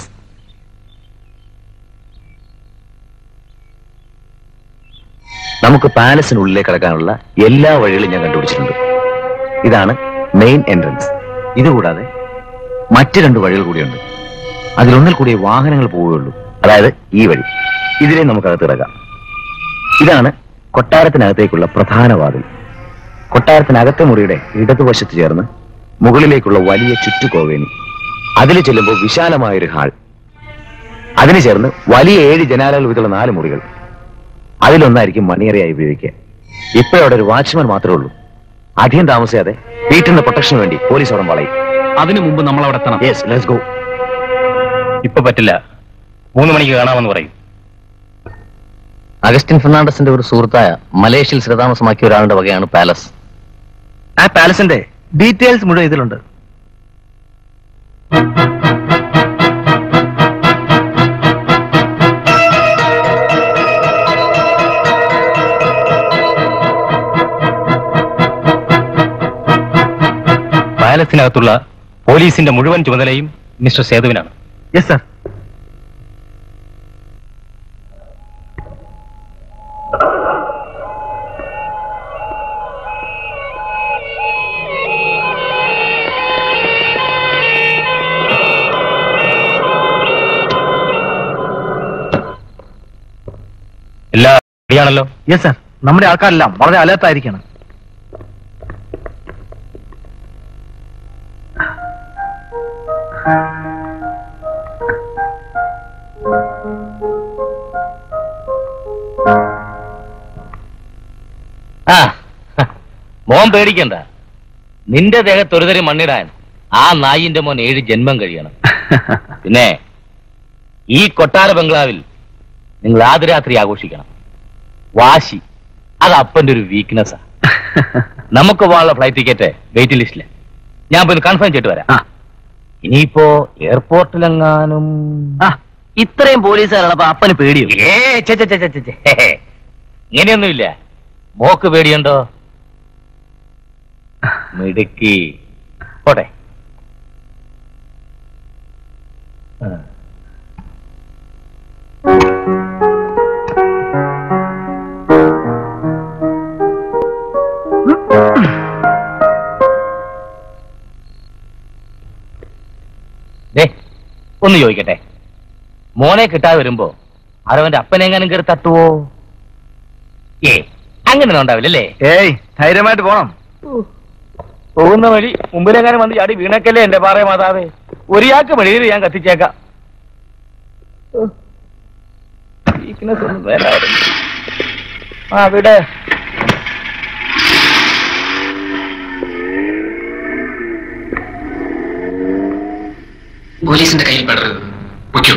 നമുക്ക് പാലസിനുള്ളിലേക്ക് കടക്കാനുള്ള എല്ലാ വഴികളും ഞാൻ കണ്ടുപിടിച്ചിട്ടുണ്ട് ഇതാണ് മെയിൻ എൻട്രൻസ് ഇതുകൂടാതെ മറ്റ് രണ്ട് വഴികൾ കൂടിയുണ്ട് അതിലൊന്നിൽ കൂടി വാഹനങ്ങൾ പോവുകയുള്ളൂ അതായത് ഈ വഴി ഇതിലെ നമുക്കകത്ത് കിടക്കാം ഇതാണ് കൊട്ടാരത്തിനകത്തേക്കുള്ള പ്രധാന വാതിൽ കൊട്ടാരത്തിനകത്തെ മുറിയുടെ ഇടതുവശത്ത് ചേർന്ന് മുകളിലേക്കുള്ള വലിയ ചുറ്റുകോവേനി അതിൽ ചെല്ലുമ്പോൾ വിശാലമായൊരു ഹാൾ അതിന് ചേർന്ന് വലിയ ഏഴ് ജനാലകൾ വീതുള്ള നാല് മുറികൾ അതിലൊന്നായിരിക്കും മണിയറയായി ഉപയോഗിക്കുക ഇപ്പോഴവിടെ ഒരു വാച്ച്മാൻ മാത്രമേ ഉള്ളൂ അധികം താമസിയാതെ വീട്ടിന്റെ പ്രൊട്ടക്ഷന് വേണ്ടി പോലീസ് അവിടെ വളയും അതിനു മുമ്പ് നമ്മൾ അവിടെ എത്തണം യെസ് ലെറ്റ്സ് ഗോ ഇപ്പൊ പറ്റില്ല മൂന്ന് മണിക്ക് കാണാമെന്ന് പറയും അഗസ്റ്റിൻ ഫെർണാണ്ടസിന്റെ ഒരു സുഹൃത്തായ മലേഷ്യയിൽ സ്ഥിരതാമസമാക്കിയ ഒരാളുടെ വകയാണ് പാലസ് ആ പാലസിന്റെ ഡീറ്റെയിൽസ് മുഴുവൻ ഇതിലുണ്ട് പാലസിനകത്തുള്ള പോലീസിന്റെ മുഴുവൻ ചുമതലയും മിസ്റ്റർ സേതുവിനാണ് യെസ് സർ എല്ലാ റെഡിയാണല്ലോ യെസ് സർ നമ്മുടെ ആൾക്കാരെല്ലാം വളരെ അലേർട്ട് ആയിരിക്കണം ആ മോൻ പേടിക്കണ്ട നിന്റെ ദേഹത്ത് ഒരു തരി മണ്ണിടാൻ ആ നായിന്റെ മോൻ ഏഴ് ജന്മം കഴിയണം പിന്നെ ഈ കൊട്ടാര ബംഗ്ലാവിൽ നിങ്ങൾ ആദ്യരാത്രി ആഘോഷിക്കണം വാശി അത് അപ്പന്റെ ഒരു വീക്ക്നെസ്സാ നമുക്ക് പോകാനുള്ള ഫ്ലൈറ്റ് ടിക്കറ്റ് വെയിറ്റ് ലിസ്റ്റില് ഞാൻ പോയി കൺഫേം ചെയ്തിട്ട് വരാം ഇനിയിപ്പോ എയർപോർട്ടിലെങ്ങാനും ഇത്രയും പോലീസുകാരുള്ളപ്പോ അപ്പന് പേടിയോ ഏ ഛെ, ഛെ, ഛെ, ഛെ, ഛെ, ഛെ. ഹേ, ഹേ. ഇങ്ങനെയൊന്നുമില്ല മോക്ക് പേടിയുണ്ടോ മിടുക്കി പോട്ടെ ആ. ഒന്ന് ചോദിക്കട്ടെ മോനെ കിട്ടാതെ വരുമ്പോ ആരവന്റെ അപ്പനെങ്ങാനും കയറി തട്ടുവോ ഏ അങ്ങനെ ഉണ്ടാവില്ലല്ലേ ഏയ് ധൈര്യമായിട്ട് പോണം പോകുന്ന വഴി മുമ്പിലെങ്ങാനും വന്ന് ചാടി വീണക്കല്ലേ എന്റെ പാറ മാതാവേ ഒരാൾക്ക് വെളിയിൽ ഞാൻ കത്തിച്ചേക്കാം Weakness ഒന്നും വേറെ ആരും. ആ വിടെ പോലീസിന്റെ കയ്യിൽ പെടരുത് പൊയ്ക്കോ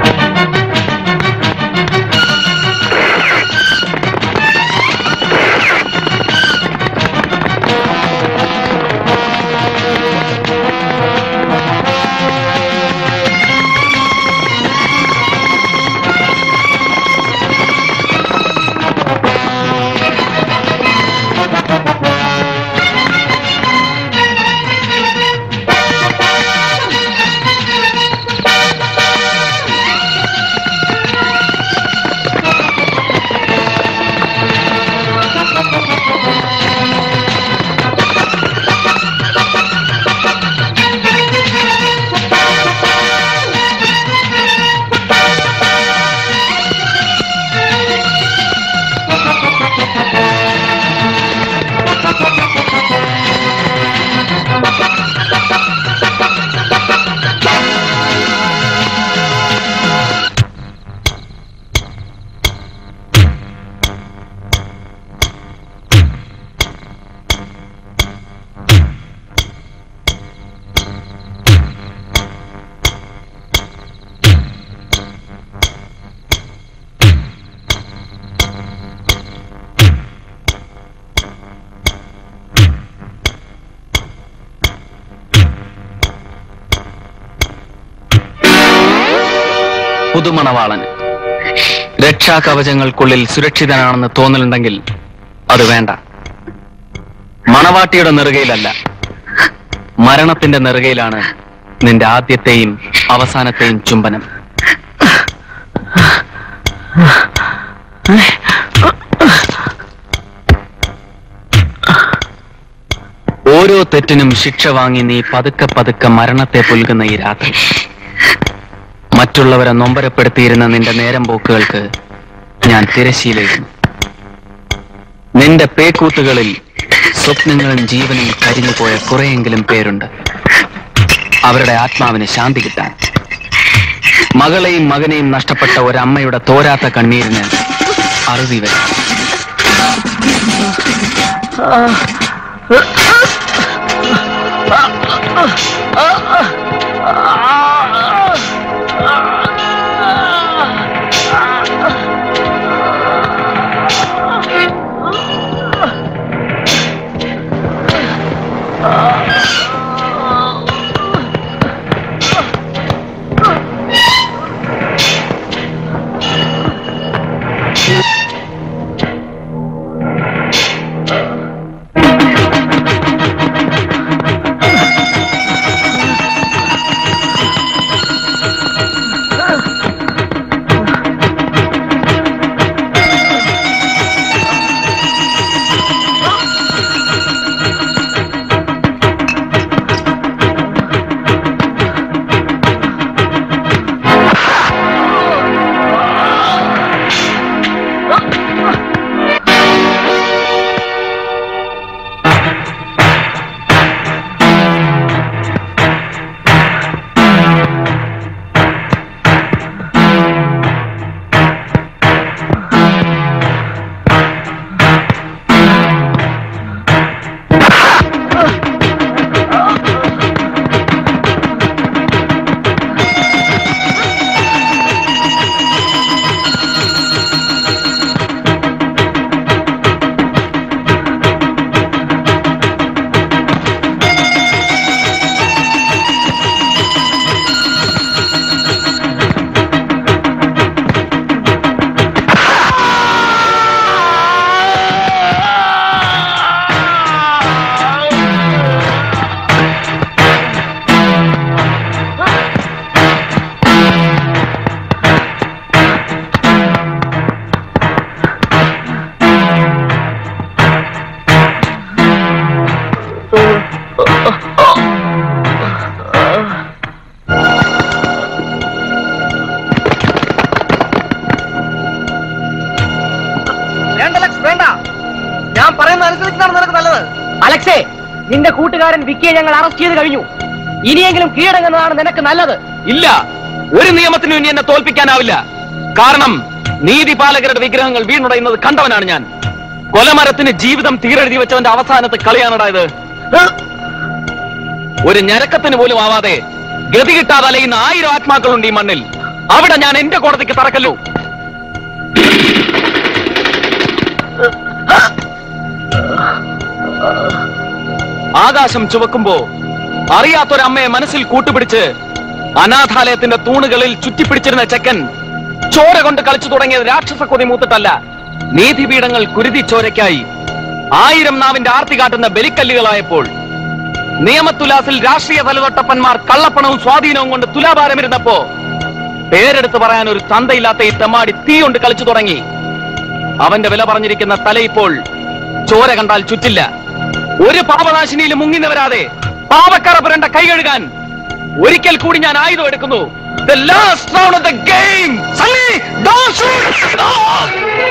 പുതുമണവാളന് രക്ഷാകവചങ്ങൾക്കുള്ളിൽ സുരക്ഷിതനാണെന്ന് തോന്നലുണ്ടെങ്കിൽ അത് വേണ്ട മണവാട്ടിയുടെ നെറുകയിലല്ല മരണത്തിന്റെ നെറുകയിലാണ് നിന്റെ ആദ്യത്തെയും അവസാനത്തെയും ചുംബനം ഓരോ തെറ്റിനും ശിക്ഷ വാങ്ങി നീ പതുക്കെ പതുക്കെ മരണത്തെ പുൽകുന്ന ഈ രാത്രി മറ്റുള്ളവരെ നൊമ്പരപ്പെടുത്തിയിരുന്ന നിന്റെ നേരം പോക്കുകൾക്ക് ഞാൻ തിരശീലയിരുന്നു നിന്റെ പേക്കൂത്തുകളിൽ സ്വപ്നങ്ങളും ജീവനും കരിഞ്ഞുപോയ കുറെയെങ്കിലും പേരുണ്ട് അവരുടെ ആത്മാവിന് ശാന്തി കിട്ടാൻ മകളെയും മകനെയും നഷ്ടപ്പെട്ട ഒരമ്മയുടെ തോരാത്ത കണ്ണീരിന് അറുതി വരും പറയുന്നത് അനുസരിച്ചിട്ടാണ് നിനക്ക് നല്ലത് അലക്സേ നിന്റെ കൂട്ടുകാരൻ വിക്കിയെ ഞങ്ങൾ അറസ്റ്റ് ചെയ്ത് കഴിഞ്ഞു ഇനിയെങ്കിലും കീഴടങ്ങുന്നതാണ് നിനക്ക് നല്ലത് ഇല്ല ഒരു നിയമത്തിനും ഇനി എന്നെ തോൽപ്പിക്കാനാവില്ല കാരണം നീതിപാലകരുടെ വിഗ്രഹങ്ങൾ വീണുടയുന്നത് കണ്ടവനാണ് ഞാൻ കൊലമരത്തിന് ജീവിതം തീരെഴുതി വെച്ചവന്റെ അവസാനത്തെ കളിയാണടാ ഇത് ഒരു ഞരക്കത്തിന് പോലും ആവാതെ ഗതി കിട്ടാതെ അലയുന്ന ആയിരം ആത്മാക്കളുണ്ട് ഈ മണ്ണിൽ അവിടെ ഞാൻ എന്റെ കോടതിക്ക് തറക്കല്ലു ആകാശം ചുവക്കുമ്പോ അറിയാത്തൊരമ്മയെ മനസ്സിൽ കൂട്ടുപിടിച്ച് അനാഥാലയത്തിന്റെ തൂണുകളിൽ ചുറ്റിപ്പിടിച്ചിരുന്ന ചെക്കൻ ചോര കൊണ്ട് കളിച്ചു തുടങ്ങിയത് രാക്ഷസ കൊതി മൂത്തിട്ടല്ല നീതിപീഠങ്ങൾ കുരുതി ചോരയ്ക്കായി ആയിരം നാവിന്റെ ആർത്തി കാട്ടുന്ന ബലിക്കല്ലുകളായപ്പോൾ നിയമത്തുലാസിൽ രാഷ്ട്രീയ തലതൊട്ടപ്പന്മാർ കള്ളപ്പണവും സ്വാധീനവും കൊണ്ട് തുലാഭാരമിരുന്നപ്പോ പേരെടുത്ത് പറയാൻ ഒരു തന്തയില്ലാത്ത ഈ തെമ്മാടി തീ കൊണ്ട് കളിച്ചു തുടങ്ങി അവന്റെ വില പറഞ്ഞിരിക്കുന്ന തല ഇപ്പോൾ ചോര കണ്ടാൽ ചുറ്റില്ല ഒരു പാപനാശിനിയിൽ മുങ്ങി നിവരാതെ പാപക്കറ പുരണ്ട കൈ കഴുകാൻ ഒരിക്കൽ കൂടി ഞാൻ ആയുധം എടുക്കുന്നു The last round of the game! Sully, don't shoot! No!